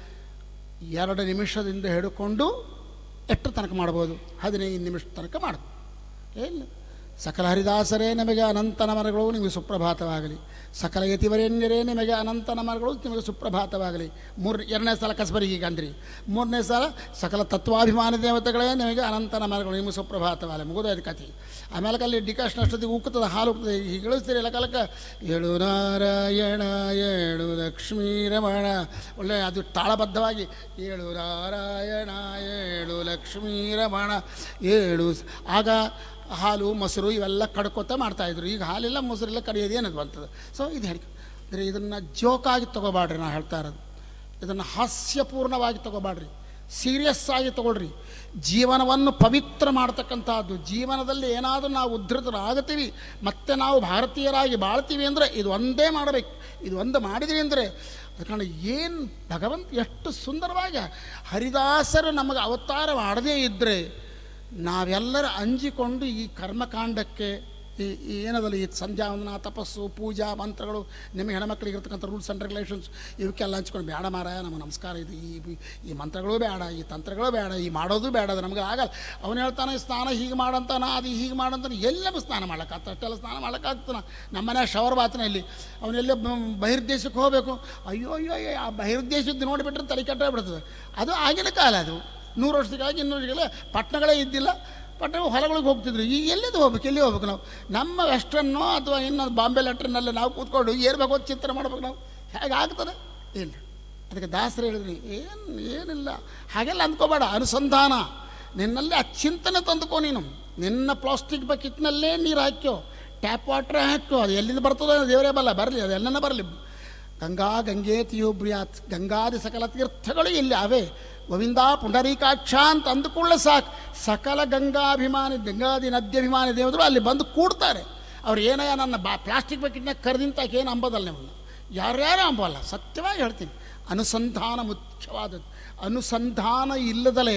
ಎರಡು ನಿಮಿಷದಿಂದ ಹಿಡ್ಕೊಂಡು ಎಷ್ಟು ತನಕ ಮಾಡ್ಬೋದು ಹದಿನೈದು ನಿಮಿಷ ತನಕ ಮಾಡ್ಬೋದು ಏನು ಸಕಲ ಹರಿದಾಸರೇ ನಿಮಗೆ ಅನಂತ ನಮನಗಳು ನಿಮಗೆ ಸುಪ್ರಭಾತವಾಗಲಿ ಸಕಲ ಯತಿವರೇಣ್ಯರೇ ನಿಮಗೆ ಅನಂತ ನಮನಗಳು ನಿಮಗೆ ಸುಪ್ರಭಾತವಾಗಲಿ ಮೂರು ಎರಡನೇ ಸಲ ಕಸಬರಿಗೆ ಈಗ ಅಂದ್ರಿ ಮೂರನೇ ಸಲ ಸಕಲ ತತ್ವಾಭಿಮಾನ ದೇವತೆಗಳೇ ನಿಮಗೆ ಅನಂತ ನಮನಗಳು ನಿಮಗೆ ಸುಪ್ರಭಾತವಾಗಲಿ ಮುಗಿದೋಯ್ತು ಕಥೆ ಆಮೇಲೆ ಅಲ್ಲಿ ಡಿಕಾಷನ್ ಅಷ್ಟೊತ್ತಿಗೆ ಉಕ್ಕುತ್ತದೆ ಹಾಲು ಉಕ್ತದೆ ಹೀಗೆ ಇಳಿಸ್ತೀರಿ ಎಲ್ಲ ಕಾಲಕ್ಕೆ ಏಳು ನಾರಾಯಣ ಏಳು ಲಕ್ಷ್ಮೀ ರಮಣ ಒಳ್ಳೆ ಅದು ತಾಳಬದ್ಧವಾಗಿ ಏಳು ನಾರಾಯಣ ಏಳು ಲಕ್ಷ್ಮೀ ರಮಣ ಏಳು ಸ- ಆಗ ಹಾಲು ಮೊಸರು ಇವೆಲ್ಲ ಕಡ್ಕೋತ ಮಾಡ್ತಾಯಿದ್ರು ಈಗ ಹಾಲೆಲ್ಲ ಮೊಸರೆಲ್ಲ ಕಡಿಯೋದು ಏನದು ಬಂತದೆ ಸೊ ಇದು ಹೇಳಿ ಅಂದರೆ ಇದನ್ನು ಜೋಕಾಗಿ ತೊಗೋಬಾಡ್ರಿ ನಾ ಹೇಳ್ತಾ ಇರೋದು ಇದನ್ನು ಹಾಸ್ಯಪೂರ್ಣವಾಗಿ ತೊಗೋಬಾಡ್ರಿ ಸೀರಿಯಸ್ ಆಗಿ ತಗೊಳ್ರಿ ಜೀವನವನ್ನು ಪವಿತ್ರ ಮಾಡ್ತಕ್ಕಂಥದ್ದು ಜೀವನದಲ್ಲಿ ಏನಾದರೂ ನಾವು ಉದ್ಧತರಾಗತ್ತೀವಿ ಮತ್ತೆ ನಾವು ಭಾರತೀಯರಾಗಿ ಬಾಳ್ತೀವಿ ಅಂದರೆ ಇದು ಒಂದೇ ಮಾಡಬೇಕು ಇದು ಒಂದು ಮಾಡಿದ್ವಿ ಅಂದರೆ ಅದು ಕಾರಣ ಏನು ಭಗವಂತ ಎಷ್ಟು ಸುಂದರವಾಗಿ ಹರಿದಾಸರು ನಮಗೆ ಅವತಾರ ಮಾಡದೇ ಇದ್ದರೆ ನಾವೆಲ್ಲರೂ ಅಂಜಿಕೊಂಡು ಈ ಕರ್ಮಕಾಂಡಕ್ಕೆ ಈ ಈ ಏನದಲ್ಲ ಈ ಸಂಧ್ಯಾವಂದನ ತಪಸ್ಸು ಪೂಜಾ ಮಂತ್ರಗಳು ನಿಮಗೆ ಹೆಣ್ಮಕ್ಳಿಗೆ ಇರ್ತಕ್ಕಂಥ ರೂಲ್ಸ್ ಆ್ಯಂಡ್ ರೆಗ್ಯುಲೇಷನ್ಸ್ ಇವಕ್ಕೆಲ್ಲ ಹಂಚ್ಕೊಂಡು ಬೇಡ ಮಾರಾಯ ನಮ್ಮ ನಮಸ್ಕಾರ ಇದು ಈ ಈ ಮಂತ್ರಗಳು ಬೇಡ ಈ ತಂತ್ರಗಳು ಬೇಡ ಈ ಮಾಡೋದು ಬೇಡ ಅದು ನಮಗೆ ಆಗಲ್ಲ ಅವನು ಹೇಳ್ತಾನೆ ಸ್ನಾನ ಹೀಗೆ ಮಾಡಂತಾನ ಅದು ಹೀಗೆ ಮಾಡಂತಾನೆ ಎಲ್ಲ ಸ್ನಾನ ಮಾಡೋಕ್ಕಾಗ್ತದೆ ಅಷ್ಟೆಲ್ಲ ಸ್ನಾನ ಮಾಡೋಕ್ಕಾಗ್ತಾನ ನಮ್ಮ ಮನೆ ಶವರ್ ಬಾತನ ಇಲ್ಲಿ ಅವನೆಲ್ಲ ಬಹಿರ್ದೇಶಕ್ಕೆ ಹೋಗಬೇಕು ಅಯ್ಯೋ ಅಯ್ಯೋ ಅಯ್ಯೋ ಆ ಬಹಿರ್ದೇಶದ್ದು ನೋಡಿಬಿಟ್ರೆ ತಲೆ ಕೆಟ್ಟ ಬಿಡ್ತದೆ ಅದು ಆಗಿನ ಕಾಲ ಅದು ನೂರು ವರ್ಷಕ್ಕಾಗಿ ಇನ್ನೂರಿಗೆಲ್ಲ ಪಟ್ಟಣಗಳೇ ಇದ್ದಿಲ್ಲ ಪಟ್ಟಣ ಹೊಲಗಳಿಗೆ ಹೋಗ್ತಿದ್ರು ಈಗ ಎಲ್ಲಿದು ಹೋಗ್ಬೇಕು ಎಲ್ಲಿ ಹೋಗ್ಬೇಕು ನಾವು ನಮ್ಮ ವೆಸ್ಟರ್ನೋ ಅಥವಾ ಇನ್ನೊಂದು ಬಾಂಬೆ ಲೆಟ್ರನ್ನಲ್ಲಿ ನಾವು ಕೂತ್ಕೊಂಡು ಏರ್ಬೇಕು ಅಂತ ಚಿತ್ರ ಮಾಡ್ಬೇಕು ನಾವು ಹೇಗೆ ಆಗ್ತದೆ ಇಲ್ಲ ಅದಕ್ಕೆ ದಾಸರು ಹೇಳಿದ್ರಿ ಏನು ಏನಿಲ್ಲ ಹಾಗೆಲ್ಲ ಅಂದ್ಕೋಬೇಡ ಅನುಸಂಧಾನ ನಿನ್ನಲ್ಲಿ ಆ ಚಿಂತನೆ ತಂದುಕೋ ನೀನು ನಿನ್ನ ಪ್ಲಾಸ್ಟಿಕ್ ಬಕೆಟ್ನಲ್ಲೇ ನೀರು ಹಾಕ್ಯೋ ಟ್ಯಾಪ್ ವಾಟ್ರ್ ಹಾಕ್ಯೋ ಅದು ಎಲ್ಲಿಂದ ಬರ್ತದೋ ದೇವರೇ ಬಲ್ಲ ಬರಲಿ ಅದು ಎಲ್ಲನ ಬರಲಿ ಗಂಗಾ ಗಂಗೇತಿಯೋ ಬ್ರಿಯಾತ್ ಗಂಗಾದಿ ಸಕಲ ತೀರ್ಥಗಳು ಇಲ್ಲಿ ಅವೇ ಗೋವಿಂದ ಪುಂಡರೀಕಾಕ್ಷ ಅಂತ ಅಂದುಕೊಳ್ಳೆ ಸಾಕು ಸಕಲ ಗಂಗಾಭಿಮಾನಿ ಗಂಗಾದಿ ನದ್ಯಾಭಿಮಾನಿ ದೇವತೆಗಳು ಅಲ್ಲಿ ಬಂದು ಕೂಡ್ತಾರೆ ಅವ್ರು ಏನಯ್ಯ ನನ್ನ ಬಾ ಪ್ಲಾಸ್ಟಿಕ್ ಬಕೆಟ್ನಾಗ ಕರೆದಿಂತಾಕೆ ಏನು ಅಂಬೋದಲ್ಲ ನಿಮ್ಮನ್ನು ಯಾರ್ಯಾರು ಅಂಬಲ್ಲ ಸತ್ಯವಾಗಿ ಹೇಳ್ತೀನಿ ಅನುಸಂಧಾನ ಮುಖ್ಯವಾದದ್ದು ಅನುಸಂಧಾನ ಇಲ್ಲದಲೇ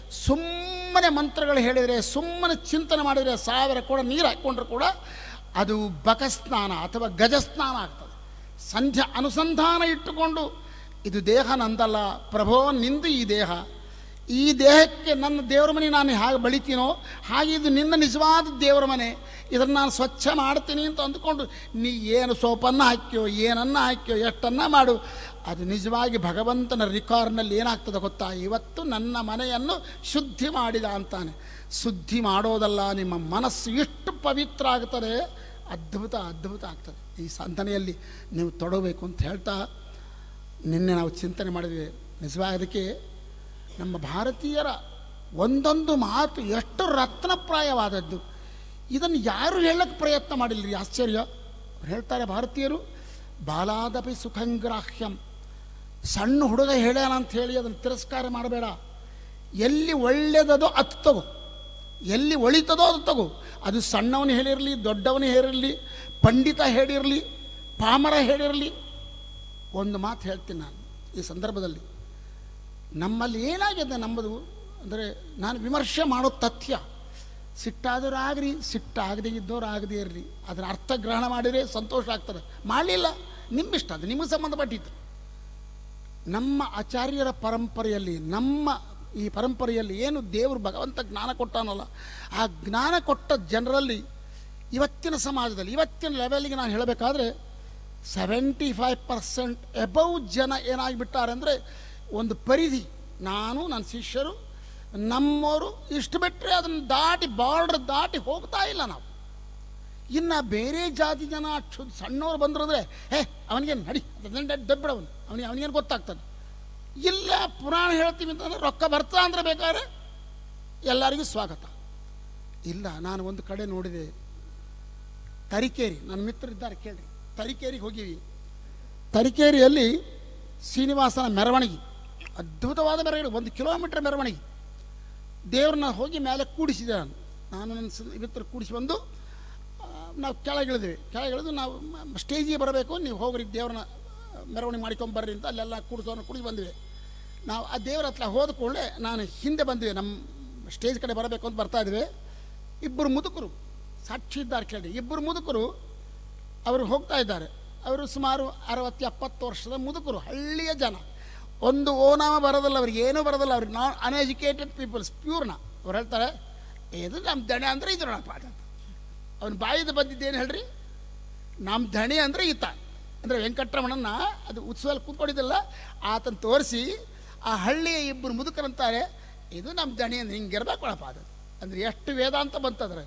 ಸುಮ್ಮನೆ ಮಂತ್ರಗಳು ಹೇಳಿದರೆ ಸುಮ್ಮನೆ ಚಿಂತನೆ ಮಾಡಿದರೆ ಸಾವಿರ ಕೂಡ ನೀರು ಹಾಕ್ಕೊಂಡ್ರು ಕೂಡ ಅದು ಬಕಸ್ನಾನ ಅಥವಾ ಗಜಸ್ನಾನ ಆಗ್ತದೆ ಸಂಧ್ಯಾ ಅನುಸಂಧಾನ ಇಟ್ಟುಕೊಂಡು ಇದು ದೇಹ ನಂದಲ್ಲ ಪ್ರಭೋ ನಿಂದು ಈ ದೇಹ ಈ ದೇಹಕ್ಕೆ ನನ್ನ ದೇವರ ಮನೆ ನಾನು ಹೇಗೆ ಬಳಿತೀನೋ ಹಾಗೆ ಇದು ನಿನ್ನ ನಿಜವಾದ ದೇವರ ಮನೆ ಇದನ್ನು ನಾನು ಸ್ವಚ್ಛ ಮಾಡ್ತೀನಿ ಅಂತ ಅಂದ್ಕೊಂಡು ನೀ ಏನು ಸೋಪನ್ನು ಹಾಕ್ಯೋ ಏನನ್ನು ಹಾಕ್ಯೋ ಎಷ್ಟನ್ನು ಮಾಡು ಅದು ನಿಜವಾಗಿ ಭಗವಂತನ ರಿಕಾರ್ಡ್ನಲ್ಲಿ ಏನಾಗ್ತದೆ ಗೊತ್ತಾ ಇವತ್ತು ನನ್ನ ಮನೆಯನ್ನು ಶುದ್ಧಿ ಮಾಡಿದ ಅಂತಾನೆ ಶುದ್ಧಿ ಮಾಡೋದಲ್ಲ ನಿಮ್ಮ ಮನಸ್ಸು ಎಷ್ಟು ಪವಿತ್ರ ಆಗ್ತದೆ ಅದ್ಭುತ ಅದ್ಭುತ ಆಗ್ತದೆ ಈ ಸಾಧನೆಯಲ್ಲಿ ನೀವು ತೊಡಬೇಕು ಅಂತ ಹೇಳ್ತಾ ನಿನ್ನೆ ನಾವು ಚಿಂತನೆ ಮಾಡಿದ್ವಿ ನಿಜವಾಗಿ ಅದಕ್ಕೆ ನಮ್ಮ ಭಾರತೀಯರ ಒಂದೊಂದು ಮಾತು ಎಷ್ಟು ರತ್ನಪ್ರಾಯವಾದದ್ದು ಇದನ್ನು ಯಾರು ಹೇಳಕ್ಕೆ ಪ್ರಯತ್ನ ಮಾಡಿಲ್ಲರಿ ಆಶ್ಚರ್ಯ ಅವ್ರು ಹೇಳ್ತಾರೆ ಭಾರತೀಯರು ಬಾಲಾದಪಿ ಸುಖಂಗ್ರಾಹ್ಯಂ ಸಣ್ಣ ಹುಡುಗ ಹೇಳ್ಯಾನ ಅಂತ ಹೇಳಿ ಅದನ್ನು ತಿರಸ್ಕಾರ ಮಾಡಬೇಡ ಎಲ್ಲಿ ಒಳ್ಳೆಯದದೋ ಅದು ತಗೋ ಎಲ್ಲಿ ಒಳಿತದೋ ಅದು ತಗೋ ಅದು ಸಣ್ಣವನು ಹೇಳಿರಲಿ ದೊಡ್ಡವನು ಹೇಳಿರಲಿ ಪಂಡಿತ ಹೇಳಿರಲಿ ಪಾಮರ ಹೇಳಿರಲಿ ಒಂದು ಮಾತು ಹೇಳ್ತೀನಿ ನಾನು ಈ ಸಂದರ್ಭದಲ್ಲಿ ನಮ್ಮಲ್ಲಿ ಏನಾಗಿದೆ ನಮ್ಮದು ಅಂದರೆ ನಾನು ವಿಮರ್ಶೆ ಮಾಡೋ ತಥ್ಯ ಸಿಟ್ಟಾದವ್ರು ಆಗ್ರಿ ಸಿಟ್ಟಾಗದೇ ಇದ್ದವ್ರು ಆಗದೇ ಇರಲಿ ಅದರ ಅರ್ಥ ಗ್ರಹಣ ಮಾಡಿದರೆ ಸಂತೋಷ ಆಗ್ತದೆ ಮಾಡಲಿಲ್ಲ ನಿಮ್ಮಿಷ್ಟ ಅದು ನಿಮಗೆ ಸಂಬಂಧಪಟ್ಟಿತ್ತು ನಮ್ಮ ಆಚಾರ್ಯರ ಪರಂಪರೆಯಲ್ಲಿ ನಮ್ಮ ಈ ಪರಂಪರೆಯಲ್ಲಿ ಏನು ದೇವರು ಭಗವಂತ ಜ್ಞಾನ ಕೊಟ್ಟಾನಲ್ಲ ಆ ಜ್ಞಾನ ಕೊಟ್ಟ ಜನರಲ್ಲಿ ಇವತ್ತಿನ ಸಮಾಜದಲ್ಲಿ ಇವತ್ತಿನ ಲೆವೆಲ್ಗೆ ನಾನು ಹೇಳಬೇಕಾದ್ರೆ ಸೆವೆಂಟಿ ಫೈವ್ ಪರ್ಸೆಂಟ್ ಎಬವ್ ಜನ ಏನಾಗಿಬಿಟ್ಟಾರೆ ಅಂದರೆ ಒಂದು ಪರಿಧಿ ನಾನು ನನ್ನ ಶಿಷ್ಯರು ನಮ್ಮವರು ಇಷ್ಟು ಬಿಟ್ಟರೆ ಅದನ್ನು ದಾಟಿ ಬಾರ್ಡ್ರ್ ದಾಟಿ ಹೋಗ್ತಾ ಇಲ್ಲ ನಾವು ಇನ್ನು ಬೇರೆ ಜಾತಿ ಜನ ಕ್ಷು ಸಣ್ಣವ್ರು ಬಂದ್ರಂದ್ರೆ ಹೇ ಅವನಿಗೇನು ನಡಿ ದಬ್ಬಿಡವನು ಅವನಿಗೆ ಅವನಿಗೇನು ಗೊತ್ತಾಗ್ತದೆ ಇಲ್ಲ ಪುರಾಣ ಹೇಳ್ತೀವಿ ಅಂತಂದ್ರೆ ರೊಕ್ಕ ಬರ್ತಾ ಅಂದ್ರೆ ಬೇಕಾದ್ರೆ ಎಲ್ಲರಿಗೂ ಸ್ವಾಗತ ಇಲ್ಲ ನಾನು ಒಂದು ಕಡೆ ನೋಡಿದೆ ತರೀಕೇರಿ ನನ್ನ ಮಿತ್ರರಿದ್ದಾರೆ ಕೇಳಿ ತರೀಕೇರಿಗೆ ಹೋಗಿವಿ ತರೀಕೇರಿಯಲ್ಲಿ ಶ್ರೀನಿವಾಸನ ಮೆರವಣಿಗೆ ಅದ್ಭುತವಾದ ಮೆರವಣಿಗೆ ಒಂದು ಕಿಲೋಮೀಟರ್ ಮೆರವಣಿಗೆ ದೇವ್ರನ್ನ ಹೋಗಿ ಮೇಲೆ ಕೂಡಿಸಿದೆ ನಾನು ನಾನು ನನ್ನ ಸ- ಮಿತ್ರರು ಕೂಡಿಸಿ ಬಂದು ಆ, ನಾವು ಕೆಳಗಿಳಿದ್ವಿ ಕೆಳಗಿಳಿದು ನಾವು ಮ- ಸ್ಟೇಜಿಗೆ ಬರಬೇಕು ನೀವು ಹೋಗ್ರಿ ದೇವ್ರನ್ನ ಮೆರವಣಿಗೆ ಮಾಡ್ಕೊಂಡು ಬರ್ರಿ ಅಂತ ಅಲ್ಲೆಲ್ಲ ಕೂಡಿಸೋನು ಕುಡಿದು ಬಂದ್ವಿ ನಾವು ಆ ದೇವ್ರ ಹತ್ರ ಹೋದ ಕೂಡಲೇ ನಾನು ಹಿಂದೆ ಬಂದ್ವಿ ನಮ್ಮ ಸ್ಟೇಜ್ ಕಡೆ ಬರಬೇಕು ಅಂತ ಬರ್ತಾ ಇದ್ವಿ ಇಬ್ಬರು ಮುದುಕರು ಸಾಕ್ಷಿ ಇದ್ದಾರೆ ಕೇಳಿ ಇಬ್ಬರು ಮುದುಕರು ಅವರು ಹೋಗ್ತಾ ಇದ್ದಾರೆ ಅವರು ಸುಮಾರು ಅರವತ್ತು ಎಪ್ಪತ್ತು ವರ್ಷದ ಮುದುಕರು ಹಳ್ಳಿಯ ಜನ ಒಂದು ಓನಾಮ ಬರೋದಿಲ್ಲ ಅವ್ರಿಗೆ ಏನೂ ಬರೋದಿಲ್ಲ ಅವ್ರಿಗೆ ನಾನ್ ಅನ್ಎಜುಕೇಟೆಡ್ ಪೀಪಲ್ಸ್ ಪ್ಯೂರ್ನ ಅವ್ರು ಹೇಳ್ತಾರೆ ಇದು ನಮ್ಮ ದಣೆ ಅಂದರೆ ಇದು ನೋಡಪ್ಪ ಅಂತ ಅವನ ಬಾಯಿದ ಬಂದಿದ್ದೇನು ಹೇಳ್ರಿ ನಮ್ಮ ದಣೆ ಅಂದರೆ ಈತ ಅಂದರೆ ವೆಂಕಟರಮಣನ ಅದು ಉತ್ಸವದಲ್ಲಿ ಕೂತ್ಕೊಂಡಿದ್ದಲ್ಲ ಆತನ ತೋರಿಸಿ ಆ ಹಳ್ಳಿಯ ಇಬ್ಬರು ಮುದುಕರಂತಾರೆ ಇದು ನಮ್ಮ ದಣೆ ಅಂದ್ರೆ ಹಿಂಗಿರ್ಬೇಕಳಪ್ಪ ಅದು ಅಂದರೆ ಎಷ್ಟು ವೇದಾಂತ ಬಂತದ್ರೆ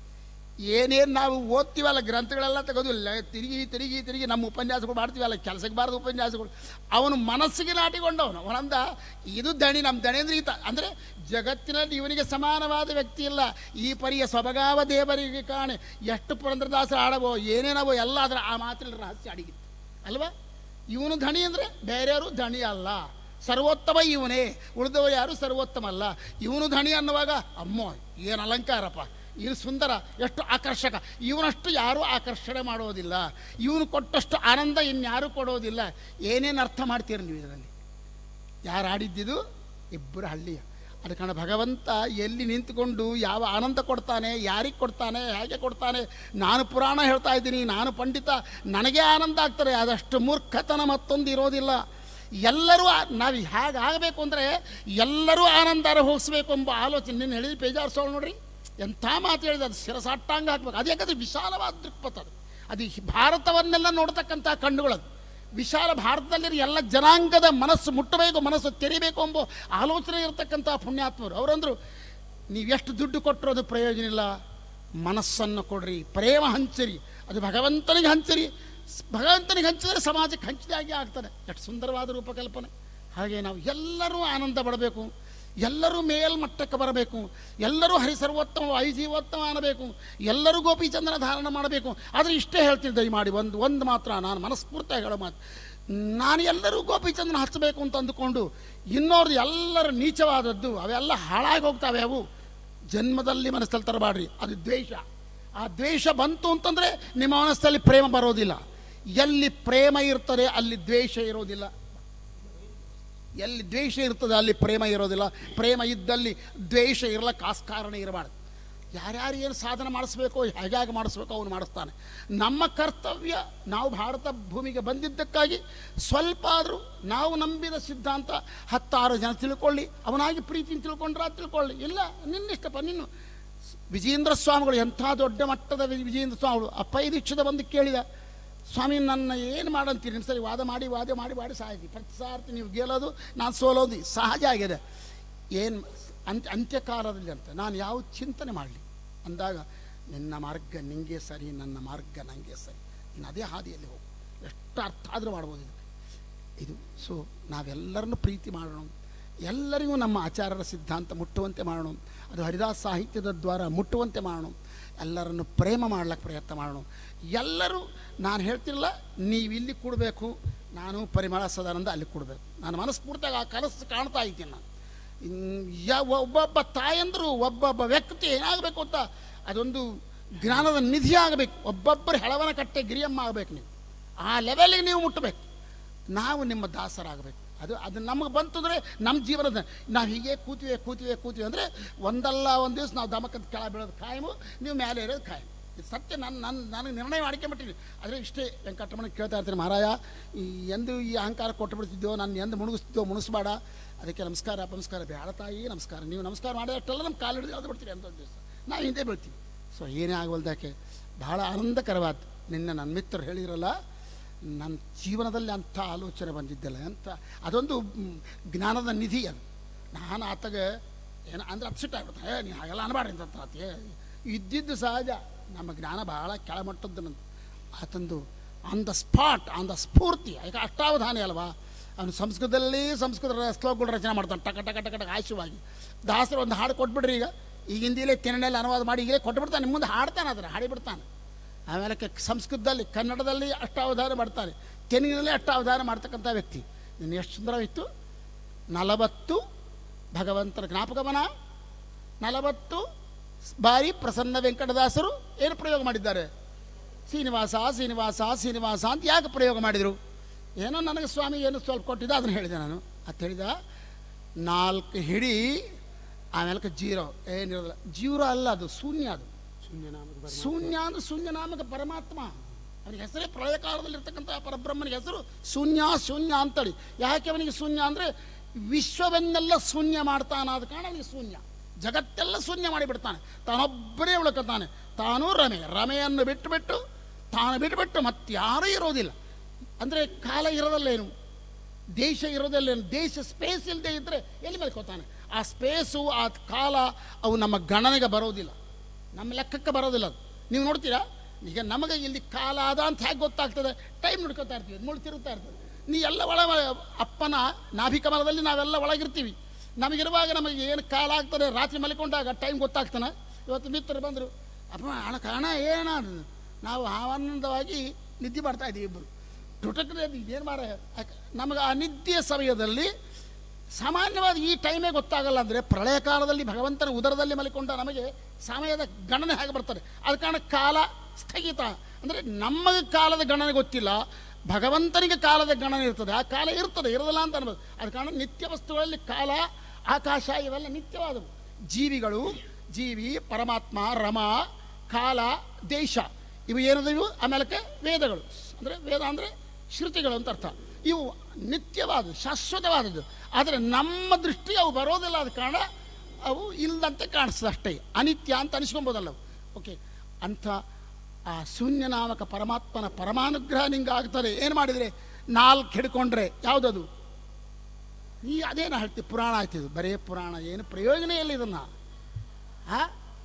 ಏನೇನು ನಾವು ಓದ್ತೀವಲ್ಲ ಗ್ರಂಥಗಳೆಲ್ಲ ತೆಗೆದಿಲ್ಲ ತಿರುಗಿ ತಿರುಗಿ ತಿರುಗಿ ನಮ್ಮ ಉಪನ್ಯಾಸಗಳು ಮಾಡ್ತೀವಲ್ಲ ಕೆಲಸಕ್ಕೆ ಬಾರದ ಉಪನ್ಯಾಸಗಳು ಅವನು ಮನಸ್ಸಿಗೆ ನಾಟಿಕೊಂಡವನು ಅವನಂದ ಇದು ದಣಿ ನಮ್ಮ ದಣಿ ಅಂದ್ರೆ ಈತ ಅಂದರೆ ಜಗತ್ತಿನಲ್ಲಿ ಇವನಿಗೆ ಸಮಾನವಾದ ವ್ಯಕ್ತಿ ಇಲ್ಲ ಈ ಪರಿಯ ಸೊಬಗಾವ ದೇವರಿಗೆ ಕಾಣೆ ಎಷ್ಟು ಪುರಂದ್ರದಾಸರು ಆಡವೋ ಏನೇನವೋ ಎಲ್ಲ ಅದರ ಆ ಮಾತಿನ ರಹಸ್ಯ ಅಡಗಿತ್ತು ಅಲ್ವಾ ಇವನು ಧಣಿ ಅಂದರೆ ಬೇರೆಯವರು ಧಣಿ ಅಲ್ಲ ಸರ್ವೋತ್ತಮ ಇವನೇ ಉಳಿದವರು ಯಾರು ಸರ್ವೋತ್ತಮ ಅಲ್ಲ ಇವನು ಧಣಿ ಅನ್ನುವಾಗ ಅಮ್ಮೋ ಏನು ಅಲಂಕಾರಪ್ಪ ಇದು ಸುಂದರ ಎಷ್ಟು ಆಕರ್ಷಕ ಇವನಷ್ಟು ಯಾರೂ ಆಕರ್ಷಣೆ ಮಾಡೋದಿಲ್ಲ ಇವನು ಕೊಟ್ಟಷ್ಟು ಆನಂದ ಇನ್ಯಾರೂ ಕೊಡೋದಿಲ್ಲ ಏನೇನು ಅರ್ಥ ಮಾಡ್ತೀರಿ ನೀವು ಇದರಲ್ಲಿ ಯಾರು ಆಡಿದ್ದಿದು ಇಬ್ಬರು ಹಳ್ಳಿಯ ಅದ ಕಾರಣ ಭಗವಂತ ಎಲ್ಲಿ ನಿಂತುಕೊಂಡು ಯಾವ ಆನಂದ ಕೊಡ್ತಾನೆ ಯಾರಿಗೆ ಕೊಡ್ತಾನೆ ಹೇಗೆ ಕೊಡ್ತಾನೆ ನಾನು ಪುರಾಣ ಹೇಳ್ತಾ ಇದ್ದೀನಿ ನಾನು ಪಂಡಿತ ನನಗೆ ಆನಂದ ಆಗ್ತಾರೆ ಅದಷ್ಟು ಮೂರ್ಖತನ ಮತ್ತೊಂದು ಇರೋದಿಲ್ಲ ಎಲ್ಲರೂ ಆ- ನಾವು ಹೇಗೆ ಆಗಬೇಕು ಅಂದರೆ ಎಲ್ಲರೂ ಆನಂದ ಅನುಭವಿಸ್ಬೇಕು ಎಂಬ ಆಲೋಚನೆ ನಿನ್ನ ಹೇಳಿದ ಪೇಜಾರ್ಸೋಳು ನೋಡ್ರಿ ಎಂಥ ಮಾತು ಹೇಳಿದೆ ಅದು ಶಿರಸಾಷ್ಟಾಂಗ ಹಾಕ್ಬೇಕು ಅದು ಯಾಕಂದ್ರೆ ವಿಶಾಲವಾದ ದೃಕ್ಪಥ ಅದು ಅದು ಈ ಭಾರತವನ್ನೆಲ್ಲ ನೋಡ್ತಕ್ಕಂಥ ಕಣ್ಣುಗಳದು ವಿಶಾಲ ಭಾರತದಲ್ಲಿರೋ ಎಲ್ಲ ಜನಾಂಗದ ಮನಸ್ಸು ಮುಟ್ಟಬೇಕು ಮನಸ್ಸು ತೆರಿಬೇಕು ಎಂಬ ಆಲೋಚನೆ ಇರತಕ್ಕಂಥ ಪುಣ್ಯಾತ್ಮರು ಅವರಂದರು ನೀವೆಷ್ಟು ದುಡ್ಡು ಕೊಟ್ಟರು ಅದು ಪ್ರಯೋಜನ ಇಲ್ಲ ಮನಸ್ಸನ್ನು ಕೊಡ್ರಿ ಪ್ರೇಮ ಹಂಚಿರಿ ಅದು ಭಗವಂತನಿಗೆ ಹಂಚಿರಿ ಸ್- ಭಗವಂತನಿಗೆ ಹಂಚಿದರೆ ಸಮಾಜಕ್ಕೆ ಹಂಚಿದಾಗೆ ಆಗ್ತದೆ ಎಷ್ಟು ಸುಂದರವಾದ ರೂಪಕಲ್ಪನೆ ಹಾಗೆ ನಾವು ಎಲ್ಲರೂ ಆನಂದ ಪಡಬೇಕು ಎಲ್ಲರೂ ಮೇಲ್ಮಟ್ಟಕ್ಕೆ ಬರಬೇಕು ಎಲ್ಲರೂ ಹರಿಸರ್ವೋತ್ತಮ ಐಜೀವೋತ್ತಮ ಅನ್ನಬೇಕು ಎಲ್ಲರೂ ಗೋಪಿಚಂದ್ರನ ಧಾರಣ ಮಾಡಬೇಕು ಆದರೆ ಇಷ್ಟೇ ಹೇಳ್ತೀನಿ ದಯಮಾಡಿ ಒಂದು ಒಂದು ಮಾತ್ರ ನಾನು ಮನಸ್ಫೂರ್ತಿಯಾಗಿ ಹೇಳೋ ಮಾತು ನಾನು ಎಲ್ಲರೂ ಗೋಪಿಚಂದ್ರನ ಹಚ್ಚಬೇಕು ಅಂತ ಅಂದುಕೊಂಡು ಇನ್ನೋರ್ದು ಎಲ್ಲರ ನೀಚವಾದದ್ದು ಅವೆಲ್ಲ ಹಾಳಾಗಿ ಹೋಗ್ತಾವೆ ಅವು ಜನ್ಮದಲ್ಲಿ ಮನಸ್ಸಲ್ಲಿ ತರಬಾಡ್ರಿ ಅದು ದ್ವೇಷ ಆ ದ್ವೇಷ ಬಂತು ಅಂತಂದರೆ ನಿಮ್ಮ ಮನಸ್ಸಲ್ಲಿ ಪ್ರೇಮ ಬರೋದಿಲ್ಲ ಎಲ್ಲಿ ಪ್ರೇಮ ಇರ್ತದೆ ಅಲ್ಲಿ ದ್ವೇಷ ಇರೋದಿಲ್ಲ ಎಲ್ಲಿ ದ್ವೇಷ ಇರ್ತದೆ ಅಲ್ಲಿ ಪ್ರೇಮ ಇರೋದಿಲ್ಲ ಪ್ರೇಮ ಇದ್ದಲ್ಲಿ ದ್ವೇಷ ಇರಲಿಕ್ಕೆ ಆಸ್ಕಾರಣ ಇರಬಾರ್ದು ಯಾರ್ಯಾರು ಏನು ಸಾಧನೆ ಮಾಡಿಸ್ಬೇಕೋ ಹೇಗಾಗಿ ಮಾಡಿಸ್ಬೇಕೋ ಅವನು ಮಾಡಿಸ್ತಾನೆ ನಮ್ಮ ಕರ್ತವ್ಯ ನಾವು ಭಾರತ ಭೂಮಿಗೆ ಬಂದಿದ್ದಕ್ಕಾಗಿ ಸ್ವಲ್ಪ ಆದರೂ ನಾವು ನಂಬಿದ ಸಿದ್ಧಾಂತ ಹತ್ತಾರು ಜನ ತಿಳ್ಕೊಳ್ಳಿ ಅವನಾಗಿ ಪ್ರೀತಿನ ತಿಳ್ಕೊಂಡ್ರ ತಿಳ್ಕೊಳ್ಳಿ ಇಲ್ಲ ನಿನ್ನಿಷ್ಟಪ್ಪ ನಿನ್ನು ವಿಜೇಂದ್ರ ಸ್ವಾಮಿಗಳು ಎಂಥ ದೊಡ್ಡ ಮಟ್ಟದ ವಿ- ವಿಜೇಂದ್ರ ಸ್ವಾಮಿಗಳು ಅಪ್ಪಯ್ಯ ದೀಕ್ಷಿತ ಬಂದು ಕೇಳಿದ ಸ್ವಾಮಿ ನನ್ನ ಏನು ಮಾಡಂತೀರಿ ಸರಿ ವಾದ ಮಾಡಿ ವಾದ ಮಾಡಿ ಮಾಡಿ ಸಾಯ್ತಿ ಪ್ರತಿ ಸಾರ್ತಿ ನೀವು ಗೆಲ್ಲೋದು ನಾನು ಸೋಲೋದು ಸಹಜ ಆಗಿದೆ ಏನು ಅಂತ್ಯ ಅಂತ್ಯಕಾಲದಲ್ಲಿ ಅಂತ ನಾನು ಯಾವ ಚಿಂತನೆ ಮಾಡಲಿ ಅಂದಾಗ ನಿನ್ನ ಮಾರ್ಗ ನಿಂಗೆ ಸರಿ ನನ್ನ ಮಾರ್ಗ ನನಗೆ ಸರಿ ನೀನು ಅದೇ ಹಾದಿಯಲ್ಲಿ ಹೋಗು ಎಷ್ಟು ಅರ್ಥ ಆದರೂ ಮಾಡ್ಬೋದು ಇದಕ್ಕೆ ಇದು ಸೊ ನಾವೆಲ್ಲರನ್ನು ಪ್ರೀತಿ ಮಾಡೋಣ ಎಲ್ಲರಿಗೂ ನಮ್ಮ ಆಚಾರ್ಯರ ಸಿದ್ಧಾಂತ ಮುಟ್ಟುವಂತೆ ಮಾಡೋಣ ಅದು ಹರಿದಾಸ್ ಸಾಹಿತ್ಯದ ದ್ವಾರ ಮುಟ್ಟುವಂತೆ ಮಾಡೋಣ ಎಲ್ಲರನ್ನು ಪ್ರೇಮ ಮಾಡ್ಲಿಕ್ಕೆ ಪ್ರಯತ್ನ ಮಾಡೋಣ ಎಲ್ಲರೂ ನಾನು ಹೇಳ್ತಿರಲ್ಲ ನೀವು ಇಲ್ಲಿ ಕೂಡಬೇಕು ನಾನು ಪರಿಮಳ ಸದಾನಂದ ಅಲ್ಲಿ ಕೂಡಬೇಕು ನಾನು ಮನಸ್ಫೂರ್ತಿಯಾಗಿ ಆ ಕನಸು ಕಾಣ್ತಾ ಇದ್ದೀನಿ ನಾನು ಇನ್- ಯಾ ಒಬ್ಬೊಬ್ಬ ತಾಯಂದರು ಒಬ್ಬೊಬ್ಬ ವ್ಯಕ್ತಿ ಏನಾಗಬೇಕು ಅಂತ ಅದೊಂದು ಜ್ಞಾನದ ನಿಧಿ ಆಗಬೇಕು ಒಬ್ಬೊಬ್ಬರು ಹೆಳವನ ಕಟ್ಟೆ ಗಿರಿಯಮ್ಮ ಆಗಬೇಕು ನೀವು ಆ ಲೆವೆಲಿಗೆ ನೀವು ಮುಟ್ಟಬೇಕು ನಾವು ನಿಮ್ಮ ದಾಸರಾಗಬೇಕು ಅದು ಅದು ನಮಗೆ ಬಂತಂದರೆ ನಮ್ಮ ಜೀವನದ ನಾವು ಹೀಗೆ ಕೂತಿವೆ ಕೂತಿವೆ ಕೂತಿವೆ ಅಂದರೆ ಒಂದಲ್ಲ ಒಂದು ದಿವಸ ನಾವು ದಮಕದ ಕೆಳ ಬೀಳೋದು ಖಾಯಮು ನೀವು ಮೇಲೆ ಇರೋದು ಖಾಯಂ ಇದು ಸತ್ಯ ನನ್ನ ನನ್ನ ನನಗೆ ನಿರ್ಣಯ ಮಾಡ್ಕೊಂಬಿಟ್ಟಿನಿ ಆದರೆ ಇಷ್ಟೇ ವೆಂಕಟರಮಣ ಕೇಳ್ತಾ ಇರ್ತೀನಿ ಮಹಾರಾಯ ಈ ಎಂದು ಈ ಅಹಂಕಾರ ಕೊಟ್ಟು ಬಿಡ್ತಿದ್ದೋ ನಾನು ಎಂದು ಮುಳುಗಿಸ್ತಿದ್ದೋ ಮುಣಿಸ್ಬೇಡ ಅದಕ್ಕೆ ನಮಸ್ಕಾರ ನಮಸ್ಕಾರ ಬೇಡ ತಾಯಿ ನಮಸ್ಕಾರ ನೀವು ನಮಸ್ಕಾರ ಮಾಡಿದಷ್ಟೆಲ್ಲ ನಮ್ಮ ಕಾಲು ಹಿಡಿದು ಎಳ್ದು ಬಿಡ್ತೀರಿ ಅಂತ ಒಂದು ದಿವಸ ನಾವು ಹಿಂದೆ ಬೀಳ್ತೀವಿ ಸೊ ಏನೇ ಆಗವಲ್ದಾಕೆ ಬಹಳ ಆನಂದಕರವಾದ ನಿನ್ನ ನನ್ನ ಮಿತ್ರರು ಹೇಳಿರಲ್ಲ ನನ್ನ ಜೀವನದಲ್ಲಿ ಅಂಥ ಆಲೋಚನೆ ಬಂದಿದ್ದಿಲ್ಲ ಅಂತ ಅದೊಂದು ಮ್, ಜ್ಞಾನದ ನಿಧಿ ಅದು ನಾನು ಆತಗೆ ಏನು ಅಂದ್ರೆ ಅಪ್ಸೆಟ್ ಆಗ್ಬಿಡ್ತಾರೆ ಏ ನೀನು ಹಾಗೆಲ್ಲ ಅನ್ಬಾರ್ದು ಅಂತ ಆತ ಇದ್ದಿದ್ದು ಸಹಜ ನಮ್ಮ ಜ್ಞಾನ ಬಹಳ ಕೆಳಮಟ್ಟದ್ದು ನಂದು ಆತಂದು on the spot on the ಸ್ಫೂರ್ತಿ ಯಾಕೆ ಅಷ್ಟಾವಧಾನಿ ಅಲ್ವಾ ಅವನು ಸಂಸ್ಕೃತದಲ್ಲಿ ಸಂಸ್ಕೃತ ಶ್ಲೋಕಗಳು ರಚನೆ ಮಾಡ್ತಾನೆ ಟಕ ಟಕ ಟಕ ಟಕ ಆಶಯವಾಗಿ ದಾಸರು ಒಂದು ಹಾಡು ಕೊಟ್ಬಿಡ್ರಿ ಈಗ ಈಗ ಹಿಂದಿಲೇ ಕನ್ನಡಲ್ಲಿ ಅನುವಾದ ಮಾಡಿ ಈಗಲೇ ಕೊಟ್ಬಿಡ್ತಾನೆ ನಿಮ್ಮ ಮುಂದೆ ಹಾಡ್ತಾನೆ ಅದರ ಹಾಡಿಬಿಡ್ತಾನೆ ಆಮೇಲೆ ಕ- ಸಂಸ್ಕೃತದಲ್ಲಿ ಕನ್ನಡದಲ್ಲಿ ಅಷ್ಟಾವಧಾನ ಮಾಡ್ತಾನೆ ತೆಲುಗಿನಲ್ಲಿ ಅಷ್ಟಾವಧಾನ ಮಾಡ್ತಕ್ಕಂಥ ವ್ಯಕ್ತಿ ನೀನು ಎಷ್ಟು ಸುಂದರವಿತ್ತು ನಲವತ್ತು ಭಗವಂತನ ಜ್ಞಾಪಕವನ ನಲವತ್ತು ಬಾರಿ ಪ್ರಸನ್ನ ವೆಂಕಟದಾಸರು ಏನು ಪ್ರಯೋಗ ಮಾಡಿದ್ದಾರೆ ಶ್ರೀನಿವಾಸ ಶ್ರೀನಿವಾಸ ಶ್ರೀನಿವಾಸ ಅಂತ ಯಾಕೆ ಪ್ರಯೋಗ ಮಾಡಿದರು ಏನೋ ನನಗೆ ಸ್ವಾಮಿ ಏನು ಸ್ವಲ್ಪ ಕೊಟ್ಟಿದ್ದ ಅದನ್ನು ಹೇಳಿದೆ ನಾನು ಅಂತ ಹೇಳಿದ ನಾಲ್ಕು ಹಿಡಿ ಆಮೇಲೆ ಜೀರೋ ಏನಿರೋದಿಲ್ಲ ಜೀರೋ ಅಲ್ಲ ಅದು ಶೂನ್ಯ ಅದು ಶೂನ್ಯ ನಾಮದ ಪರಮಾತ್ಮ. ಶೂನ್ಯ ಅಂದ್ರೆ ಶೂನ್ಯ ನಾಮಕ ಪರಮಾತ್ಮ ಅವನಿಗೆ ಹೆಸರೇ ಪ್ರಳಯ ಕಾಲದಲ್ಲಿರ್ತಕ್ಕಂಥ ಪರಬ್ರಹ್ಮನಿಗೆ ಹೆಸರು ಶೂನ್ಯ ಶೂನ್ಯ ಅಂತೇಳಿ ಯಾಕೆ ಅವನಿಗೆ ಶೂನ್ಯ ಅಂದರೆ ವಿಶ್ವವನ್ನೆಲ್ಲ ಶೂನ್ಯ ಮಾಡ್ತಾನಾದ ಕಾರಣ ಅವನಿಗೆ ಶೂನ್ಯ ಜಗತ್ತೆಲ್ಲ ಶೂನ್ಯ ಮಾಡಿಬಿಡ್ತಾನೆ ತಾನೊಬ್ಬನೇ ಉಳ್ಕೊತಾನೆ ತಾನೂ ರಮೆ ರಮೆಯನ್ನು ಬಿಟ್ಟು ಬಿಟ್ಟು ತಾನು ಬಿಟ್ಟುಬಿಟ್ಟು ಮತ್ತಾರೂ ಇರೋದಿಲ್ಲ ಅಂದರೆ ಕಾಲ ಇರೋದಲ್ಲೇನು ದೇಶ ಇರೋದಲ್ಲೇನು ದೇಶ ಸ್ಪೇಸ್ ಇಲ್ಲದೆ ಇದ್ದರೆ ಎಲ್ಲಿ ಮಲ್ಕೋತಾನೆ ಆ ಸ್ಪೇಸು ಆ ಕಾಲ ಅವು ನಮ್ಮ ಗಣನೆಗೆ ಬರೋದಿಲ್ಲ ನಮ್ಮ ಲೆಕ್ಕಕ್ಕೆ ಬರೋದಿಲ್ಲ ಅದು ನೀವು ನೋಡ್ತೀರಾ ಈಗ ನಮಗೆ ಇಲ್ಲಿ ಕಾಲ ಅದ ಅಂತ ಹೇಗೆ ಗೊತ್ತಾಗ್ತದೆ ಟೈಮ್ ನೋಡ್ಕೊತಾ ಇರ್ತೀವಿ ಮುಳು ತಿರುಗ್ತಾ ಇರ್ತದೆ ನೀ ಎಲ್ಲ ಒಳ ಅಪ್ಪನ ನಾಭಿಕಮಲದಲ್ಲಿ ನಾವೆಲ್ಲ ಒಳಗಿರ್ತೀವಿ ನಮಗಿರುವಾಗ ನಮಗೆ ಏನು ಕಾಲ ಆಗ್ತದೆ ರಾತ್ರಿ ಮಲ್ಕೊಂಡಾಗ ಟೈಮ್ ಗೊತ್ತಾಗ್ತಾನೆ ಇವತ್ತು ಮಿತ್ರರು ಬಂದರು ಅಪ್ಪ ಹಣ ಕಾರಣ ಏನ ನಾವು ಆನಂದವಾಗಿ ನಿದ್ದೆ ಮಾಡ್ತಾ ಇದ್ದೀವಿ ಇಬ್ಬರು ಟುಟಕ್ರೆ ಏನು ಮಾರ ನಮಗೆ ಆ ನಿದ್ದೆಯ ಸಮಯದಲ್ಲಿ ಸಾಮಾನ್ಯವಾದ ಈ ಟೈಮೇ ಗೊತ್ತಾಗಲ್ಲ ಅಂದರೆ ಪ್ರಳಯ ಕಾಲದಲ್ಲಿ ಭಗವಂತನ ಉದರದಲ್ಲಿ ಮಲಿಕೊಂಡ ನಮಗೆ ಸಮಯದ ಗಣನೆ ಹೇಗೆ ಬರ್ತಾರೆ ಅದ ಕಾರಣ ಕಾಲ ಸ್ಥಗಿತ ಅಂದರೆ ನಮಗೆ ಕಾಲದ ಗಣನೆ ಗೊತ್ತಿಲ್ಲ ಭಗವಂತನಿಗೆ ಕಾಲದ ಗಣನೆ ಇರ್ತದೆ ಆ ಕಾಲ ಇರ್ತದೆ ಇರೋದಿಲ್ಲ ಅಂತ ಅನ್ಬೋದು ಅದ ಕಾರಣ ನಿತ್ಯ ವಸ್ತುಗಳಲ್ಲಿ ಕಾಲ ಆಕಾಶ ಇವೆಲ್ಲ ನಿತ್ಯವಾದವು ಜೀವಿಗಳು ಜೀವಿ ಪರಮಾತ್ಮ ರಮ ಕಾಲ ದೇಶ ಇವು ಏನದವು ಆಮೇಲೆ ವೇದಗಳು ಅಂದರೆ ವೇದ ಅಂದರೆ ಶ್ರುತಿಗಳು ಅಂತ ಅರ್ಥ ಇವು ನಿತ್ಯವಾದದ್ದು ಶಾಶ್ವತವಾದದ್ದು ಆದರೆ ನಮ್ಮ ದೃಷ್ಟಿ ಅವು ಬರೋದಿಲ್ಲ ಆದ ಕಾರಣ ಅವು ಇಲ್ಲದಂತೆ ಕಾಣಿಸ್ತದೆ ಅಷ್ಟೇ ಅನಿತ್ಯ ಅಂತ ಅನಿಸ್ಕೊಬೋದಲ್ಲ ಅವು ಓಕೆ ಅಂಥ ಆ ಶೂನ್ಯನಾಮಕ ಪರಮಾತ್ಮನ ಪರಮಾನುಗ್ರಹ ನಿಂಗೆ ಆಗ್ತದೆ ಏನು ಮಾಡಿದರೆ ನಾಲ್ಕು ಹಿಡ್ಕೊಂಡ್ರೆ ಯಾವುದದು ಈ ಅದೇನು ಹೇಳ್ತಿ ಪುರಾಣ ಆಯ್ತಿದ್ದು ಬರೇ ಪುರಾಣ ಏನು ಪ್ರಯೋಜನ ಇಲ್ಲ ಇದನ್ನು ಆ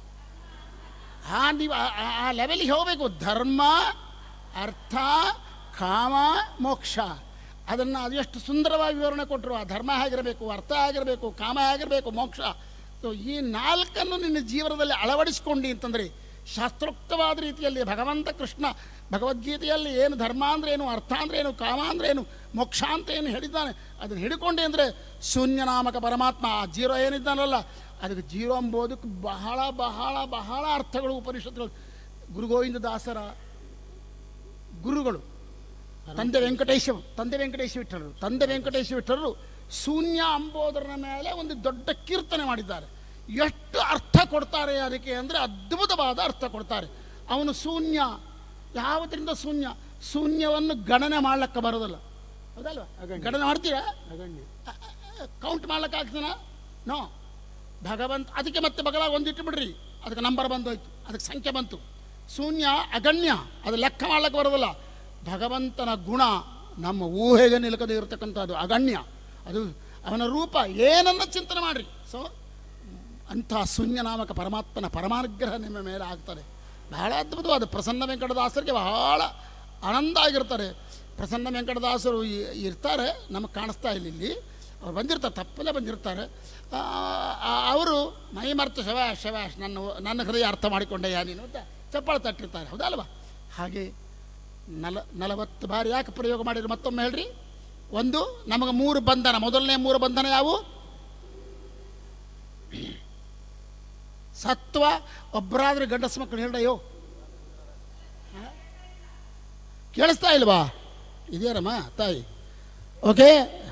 ಆ ನೀವು ಆ- ಆ- ಆ ಲೆವೆಲಿಗೆ ಹೋಗಬೇಕು ಧರ್ಮ ಅರ್ಥ ಕಾಮ ಮೋಕ್ಷ ಅದನ್ನು ಅದೆಷ್ಟು ಸುಂದರವಾಗಿ ವಿವರಣೆ ಕೊಟ್ಟರು ಆ ಧರ್ಮ ಹೇಗಿರಬೇಕು ಅರ್ಥ ಹೇಗಿರಬೇಕು ಕಾಮ ಹೇಗಿರಬೇಕು ಮೋಕ್ಷ ಸೊ ಈ ನಾಲ್ಕನ್ನು ನಿನ್ನ ಜೀವನದಲ್ಲಿ ಅಳವಡಿಸ್ಕೊಂಡು ಅಂತಂದರೆ ಶಾಸ್ತ್ರೋಕ್ತವಾದ ರೀತಿಯಲ್ಲಿ ಭಗವಂತ ಕೃಷ್ಣ ಭಗವದ್ಗೀತೆಯಲ್ಲಿ ಏನು ಧರ್ಮ ಅಂದ್ರೆ ಏನು ಅರ್ಥ ಅಂದ್ರೆ ಏನು ಕಾಮ ಅಂದ್ರೆ ಏನು ಮೋಕ್ಷ ಅಂತ ಏನು ಹೇಳಿದ್ದಾನೆ ಅದನ್ನು ಹಿಡ್ಕೊಂಡೆ ಅಂದರೆ ಶೂನ್ಯನಾಮಕ ಪರಮಾತ್ಮ ಆ ಜೀರೋ ಏನಿದ್ದಾನಲ್ಲ ಅದಕ್ಕೆ ಜೀರೋ ಎಂಬುದಕ್ಕೆ ಬಹಳ ಬಹಳ ಬಹಳ ಅರ್ಥಗಳು ಉಪನಿಷತ್ತುಗಳು ಗುರು ಗೋವಿಂದ ದಾಸರ ಗುರುಗಳು ತಂದೆ ವೆಂಕಟೇಶ ತಂದೆ ವೆಂಕಟೇಶ ವಿಠಲರು ತಂದೆ ವೆಂಕಟೇಶ ವಿಠಲರು ಶೂನ್ಯ ಅಂಬೋದರ ಮೇಲೆ ಒಂದು ದೊಡ್ಡ ಕೀರ್ತನೆ ಮಾಡಿದ್ದಾರೆ ಎಷ್ಟು ಅರ್ಥ ಕೊಡ್ತಾರೆ ಅದಕ್ಕೆ ಅಂದರೆ ಅದ್ಭುತವಾದ ಅರ್ಥ ಕೊಡ್ತಾರೆ ಅವನು ಶೂನ್ಯ ಯಾವುದರಿಂದ ಶೂನ್ಯ ಶೂನ್ಯವನ್ನು ಗಣನೆ ಮಾಡ್ಲಿಕ್ಕೆ ಬರೋದಿಲ್ಲ ಹೌದಲ್ವಾ ಅಗಣ್ಯ. ಗಣನೆ ಮಾಡ್ತೀರಾ ಅಗಣ್ಯ ಕೌಂಟ್ ಮಾಡ್ಲಿಕ್ಕೆ ಆಗ್ತದ ನೋ ಭಗವಂತ ಅದಕ್ಕೆ ಮತ್ತೆ ಬಗಲಾಗ ಒಂದಿಟ್ಟು ಬಿಡ್ರಿ ಅದಕ್ಕೆ ನಂಬರ್ ಬಂದೋಯ್ತು ಅದಕ್ಕೆ ಸಂಖ್ಯೆ ಬಂತು ಶೂನ್ಯ ಅಗಣ್ಯ ಅದು ಲೆಕ್ಕ ಮಾಡ್ಲಿಕ್ಕೆ ಬರೋದಿಲ್ಲ ಭಗವಂತನ ಗುಣ ನಮ್ಮ ಊಹೆಗೆ ನಿಲುಕದೇ ಇರತಕ್ಕಂಥದ್ದು ಅಗಣ್ಯ ಅದು ಅವನ ರೂಪ ಏನನ್ನ ಚಿಂತನೆ ಮಾಡ್ರಿ ಸೊ ಅಂಥ ಶೂನ್ಯನಾಮಕ ಪರಮಾತ್ಮನ ಪರಮಾನುಗ್ರಹ ನಿಮ್ಮ ಮೇಲೆ ಆಗ್ತದೆ ಬಹಳ ಅದ್ಭುತವಾದ ಪ್ರಸನ್ನ ವೆಂಕಟದಾಸರಿಗೆ ಬಹಳ ಆನಂದ ಆಗಿರ್ತಾರೆ ಪ್ರಸನ್ನ ವೆಂಕಟದಾಸರು ಇ- ಇರ್ತಾರೆ ನಮಗೆ ಕಾಣಿಸ್ತಾ ಇಲ್ಲ ಇಲ್ಲಿ ಅವ್ರು ಬಂದಿರ್ತಾರೆ ತಪ್ಪಲ್ಲೇ ಬಂದಿರ್ತಾರೆ ಆ, ಆ- ಅವರು ಮೈ ಮರೆತು ಶವಾಶ್ ಶವಾಶ್ ನನ್ನ ನನ್ನ ಹೃದಯ ಅರ್ಥ ಮಾಡಿಕೊಂಡೆಯಾ ನೀನು ಅಂತ ಚಪ್ಪಾಳೆ ತಟ್ಟಿರ್ತಾರೆ ಹೌದಲ್ವಾ ಹಾಗೆ ನಲ ನಲವತ್ತು ಬಾರಿ ಯಾಕೆ ಪ್ರಯೋಗ ಮಾಡಿದ್ರು ಮತ್ತೊಮ್ಮೆ ಹೇಳ್ರಿ ಒಂದು ನಮಗೆ ಮೂರು ಬಂಧನ ಮೊದಲನೇ ಮೂರು ಬಂಧನ ಯಾವುವು ಸತ್ವ ಒಬ್ಬರಾದ್ರೆ ಗಂಡಸ ಮಕ್ಕಳು ಹೇಳಯ್ಯೋ ಕೇಳಿಸ್ತಾ ಇಲ್ವಾ ಇದೆಯರಮ್ಮ ತಾಯಿ ಓಕೆ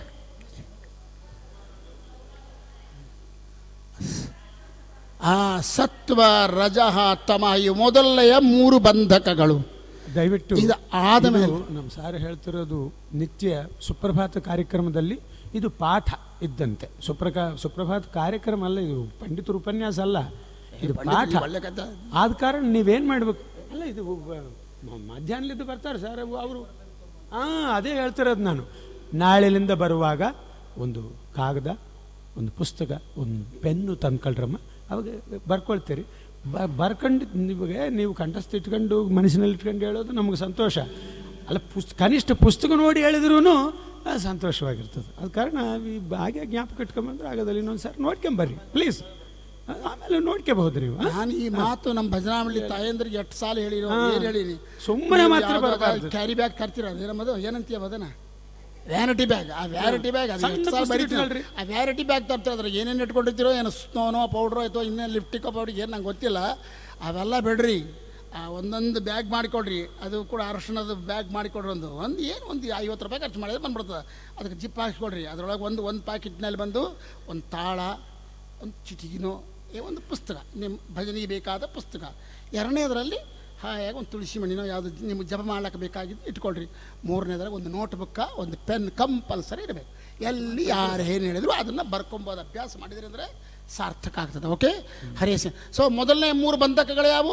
ಆ ಸತ್ವ ರಜಃ ತಮ ಇವು ಮೊದಲನೆಯ ಮೂರು ಬಂಧಕಗಳು ದಯವಿಟ್ಟು ಇದು ಆದ ಮೇಲೆ ಇದು ನಮ್ಮ ಸಾರ್ ಹೇಳ್ತಿರೋದು ನಿತ್ಯ ಸುಪ್ರಭಾತ ಕಾರ್ಯಕ್ರಮದಲ್ಲಿ ಇದು ಪಾಠ ಇದ್ದಂತೆ ಸುಪ್ರಕಾ ಸುಪ್ರಭಾತ ಕಾರ್ಯಕ್ರಮ ಅಲ್ಲ ಇದು ಪಂಡಿತರ ಉಪನ್ಯಾಸ ಅಲ್ಲ ಇದು ಪಾಠ ಒಳ್ಳೆ ಕಥೆ ಆದ ಕಾರಣ ನೀವೇನು ಮಾಡ್ಬೇಕು ಅಲ್ಲ ಇದು ವ- ಮ- ಮಧ್ಯಾಹ್ನಲಿದ್ದು ಬರ್ತಾರೆ ಸರ್ ಅವರು ಹಾಂ ಅದೇ ಹೇಳ್ತಿರೋದು ನಾನು ನಾಳೆಲಿಂದ ಬರುವಾಗ ಒಂದು ಕಾಗದ ಒಂದು ಪುಸ್ತಕ ಒಂದು ಪೆನ್ನು ತಂದ್ಕೊಳ್ರಮ್ಮ ಅವಾಗ ಬರ್ಕೊಳ್ತೀರಿ ಬ ಬರ್ಕೊಂಡು ನಿಮಗೆ ನೀವು ಕಂಠಸ್ಥ ಇಟ್ಕೊಂಡು ಮನಸ್ಸಿನಲ್ಲಿ ಇಟ್ಕೊಂಡು ಹೇಳೋದು ನಮಗೆ ಸಂತೋಷ ಅಲ್ಲ ಪುಸ್ ಕನಿಷ್ಠ ಪುಸ್ತಕ ನೋಡಿ ಹೇಳಿದ್ರೂ ಸಂತೋಷವಾಗಿರ್ತದೆ ಅದ ಕಾರಣ ಈ ಹಾಗೆ ಜ್ಞಾಪಕ ಇಟ್ಕೊಂಬಂದ್ರೆ ಆಗೋದಿಲ್ಲ ಇನ್ನೊಂದು ಸರ್ ನೋಡ್ಕೊಂಬರ್ರಿ ಪ್ಲೀಸ್ ಆಮೇಲೆ ನೋಡ್ಕೋಬಹುದು ನೀವು ಆ? ನಾನು ಈ ಮಾತು ನಮ್ಮ ಭಜನಾ ಮಂಡಳಿ ತಾಯಂದ್ರಿಗೆ ಎಷ್ಟು ಸಾಲ ಹೇಳಿರೋ ಏನು ಹೇಳಿನಿ ಸುಮ್ಮನೆ ಮಾತ್ರ ಬರಬಾರ್ದು. ಕ್ಯಾರಿ ಬ್ಯಾಗ್ ತರ್ತೀರ ಅದೇನಮ್ಮದು ಏನಂತೀಯ ಬದನ ವ್ಯಾನಿಟಿ ಬ್ಯಾಗ್ ಆ ವ್ಯಾನಿಟಿ ಬ್ಯಾಗ್ ಅದು ಸಣ್ಣ ಎಷ್ಟು ಸಾಲ ಪುಸ್ತಕ ಬರೀತೀರ ಇಟ್ಕೊಳ್ರಿ. ಆ ವ್ಯಾನಿಟಿ ಬ್ಯಾಗ್ ತರ್ತೀರ ಅದ್ರಾಗ ಏನೇನು ಇಟ್ಕೊಂಡಿರ್ತೀರೋ ಏನೋ ಸ್ನೋನೋ ಪೌಡ್ರೋ ಅಥವಾ ಇನ್ನೇನು ಲಿಫ್ಟಿಕೋ ಪೌಡ್ರ್ ಏನು ನಂಗೆ ಗೊತ್ತಿಲ್ಲ ಅವೆಲ್ಲ ಬಿಡ್ರಿ ಆ ಒಂದೊಂದು ಬ್ಯಾಗ್ ಮಾಡಿಕೊಡ್ರಿ ಅದು ಕೂಡ ಅರಶಿಣದ ಬ್ಯಾಗ್ ಮಾಡಿಕೊಡ್ರಿ ಒಂದು ಒಂದು ಏನು ಒಂದು ಐವತ್ತು ರೂಪಾಯಿ ಖರ್ಚು ಮಾಡಿದ್ರೆ ಬಂದ್ಬಿಡ್ತದೆ ಅದಕ್ಕೆ ಜಿಪ್ ಹಾಕ್ಸ್ಕೊಡ್ರಿ ಅದರೊಳಗೆ ಒಂದು ಒಂದು ಪ್ಯಾಕೆಟ್ನಲ್ಲಿ ಬಂದು ಒಂದು ತಾಳ ಒಂದು ಚಿಟಿಗಿನೋ ಏ ಒಂದು ಪುಸ್ತಕ ನಿಮ್ಮ ಭಜನೆಗೆ ಬೇಕಾದ ಪುಸ್ತಕ ಎರಡನೇದರಲ್ಲಿ ಹಾಯಾಗಿ ಒಂದು ತುಳಸಿ ಮಣಿನೋ ಯಾವುದು ನಿಮ್ಗೆ ಜಪ ಮಾಡ್ಲಿಕ್ಕೆ ಬೇಕಾಗಿದ್ದು ಇಟ್ಕೊಳ್ರಿ ಮೂರನೇದ್ರಾಗ ಒಂದು ನೋಟ್ ಬುಕ್ಕ ಒಂದು ಪೆನ್ ಕಂಪಲ್ಸರಿ ಇರಬೇಕು ಎಲ್ಲಿ ಯಾರು ಏನು ಹೇಳಿದ್ರು ಅದನ್ನು ಬರ್ಕೊಂಬೋದು ಅಭ್ಯಾಸ ಮಾಡಿದ್ರಿ ಅಂದರೆ ಸಾರ್ಥಕ ಆಗ್ತದೆ ಓಕೆ ಹರೇಶ ಸೊ ಮೊದಲನೇ ಮೂರು ಬಂಧಕಗಳು ಯಾವುವು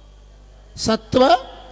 ಸತ್ವ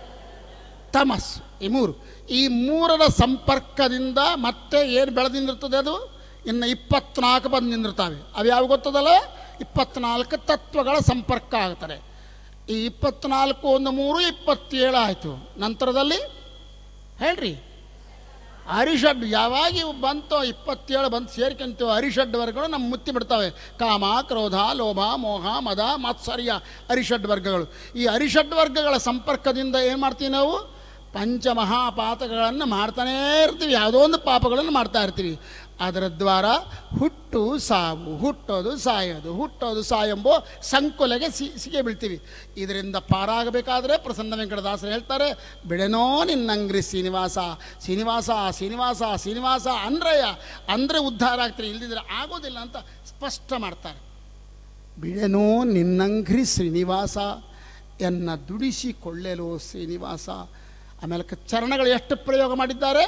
ತಮಸ್ ಈ ಮೂರು ಈ ಮೂರರ ಸಂಪರ್ಕದಿಂದ ಮತ್ತೆ ಏನು ಬೆಳೆದಿಂದಿರ್ತದೆ ಅದು ಇನ್ನು ಇಪ್ಪತ್ನಾಲ್ಕು ಬಂದು ನಿಂದಿರ್ತಾವೆ ಅವು ಯಾವ ಗೊತ್ತದಲ್ಲ ಇಪ್ಪತ್ನಾಲ್ಕು ತತ್ವಗಳ ಸಂಪರ್ಕ ಆಗ್ತಾರೆ ಈ ಇಪ್ಪತ್ನಾಲ್ಕು ಒಂದು ಮೂರು ಇಪ್ಪತ್ತೇಳು ಆಯಿತು ನಂತರದಲ್ಲಿ ಹೇಳ್ರಿ ಅರಿಷಡ್ ಯಾವಾಗ ಇವು ಬಂತೋ ಇಪ್ಪತ್ತೇಳು ಬಂದು ಸೇರ್ಕೊಂತೀವೋ ಅರಿಷಡ್ ವರ್ಗಗಳು ನಮ್ಮ ಮುತ್ತಿ ಬಿಡ್ತವೆ ಕಾಮ ಕ್ರೋಧ ಲೋಭ ಮೋಹ ಮದ ಮಾತ್ಸರ್ಯ ಅರಿಷಡ್ ವರ್ಗಗಳು ಈ ಅರಿಷಡ್ ವರ್ಗಗಳ ಸಂಪರ್ಕದಿಂದ ಏನು ಮಾಡ್ತೀವಿ ನಾವು ಪಂಚಮಹಾಪಾತಗಳನ್ನು ಮಾಡ್ತಾನೇ ಇರ್ತೀವಿ ಯಾವುದೋ ಒಂದು ಪಾಪಗಳನ್ನು ಮಾಡ್ತಾ ಇರ್ತೀವಿ ಅದರ ದ್ವಾರ ಹುಟ್ಟು ಸಾವು ಹುಟ್ಟೋದು ಸಾಯೋದು ಹುಟ್ಟೋದು ಸಾಯೆಂಬೋ ಸಂಕುಲೆಗೆ ಸಿ ಸಿಗೆ ಬೀಳ್ತೀವಿ ಇದರಿಂದ ಪಾರಾಗಬೇಕಾದ್ರೆ ಪ್ರಸನ್ನ ವೆಂಕಟದಾಸರು ಹೇಳ್ತಾರೆ ಬಿಡೆನೋ ನಿನ್ನಂಗ್ರಿ ಶ್ರೀನಿವಾಸ ಶ್ರೀನಿವಾಸ ಶ್ರೀನಿವಾಸ ಶ್ರೀನಿವಾಸ ಅಂದ್ರಯ್ಯ ಅಂದರೆ ಉದ್ಧಾರ ಆಗ್ತೀರಿ ಇಲ್ದಿದ್ರೆ ಆಗೋದಿಲ್ಲ ಅಂತ ಸ್ಪಷ್ಟ ಮಾಡ್ತಾರೆ ಬಿಡೆನೋ ನಿನ್ನಂಗ್ರಿ ಶ್ರೀನಿವಾಸ ಎನ್ನ ದುಡಿಸಿಕೊಳ್ಳೆಲೋ ಶ್ರೀನಿವಾಸ ಆಮೇಲೆ ಕ- ಚರಣಗಳು ಎಷ್ಟು ಪ್ರಯೋಗ ಮಾಡಿದ್ದಾರೆ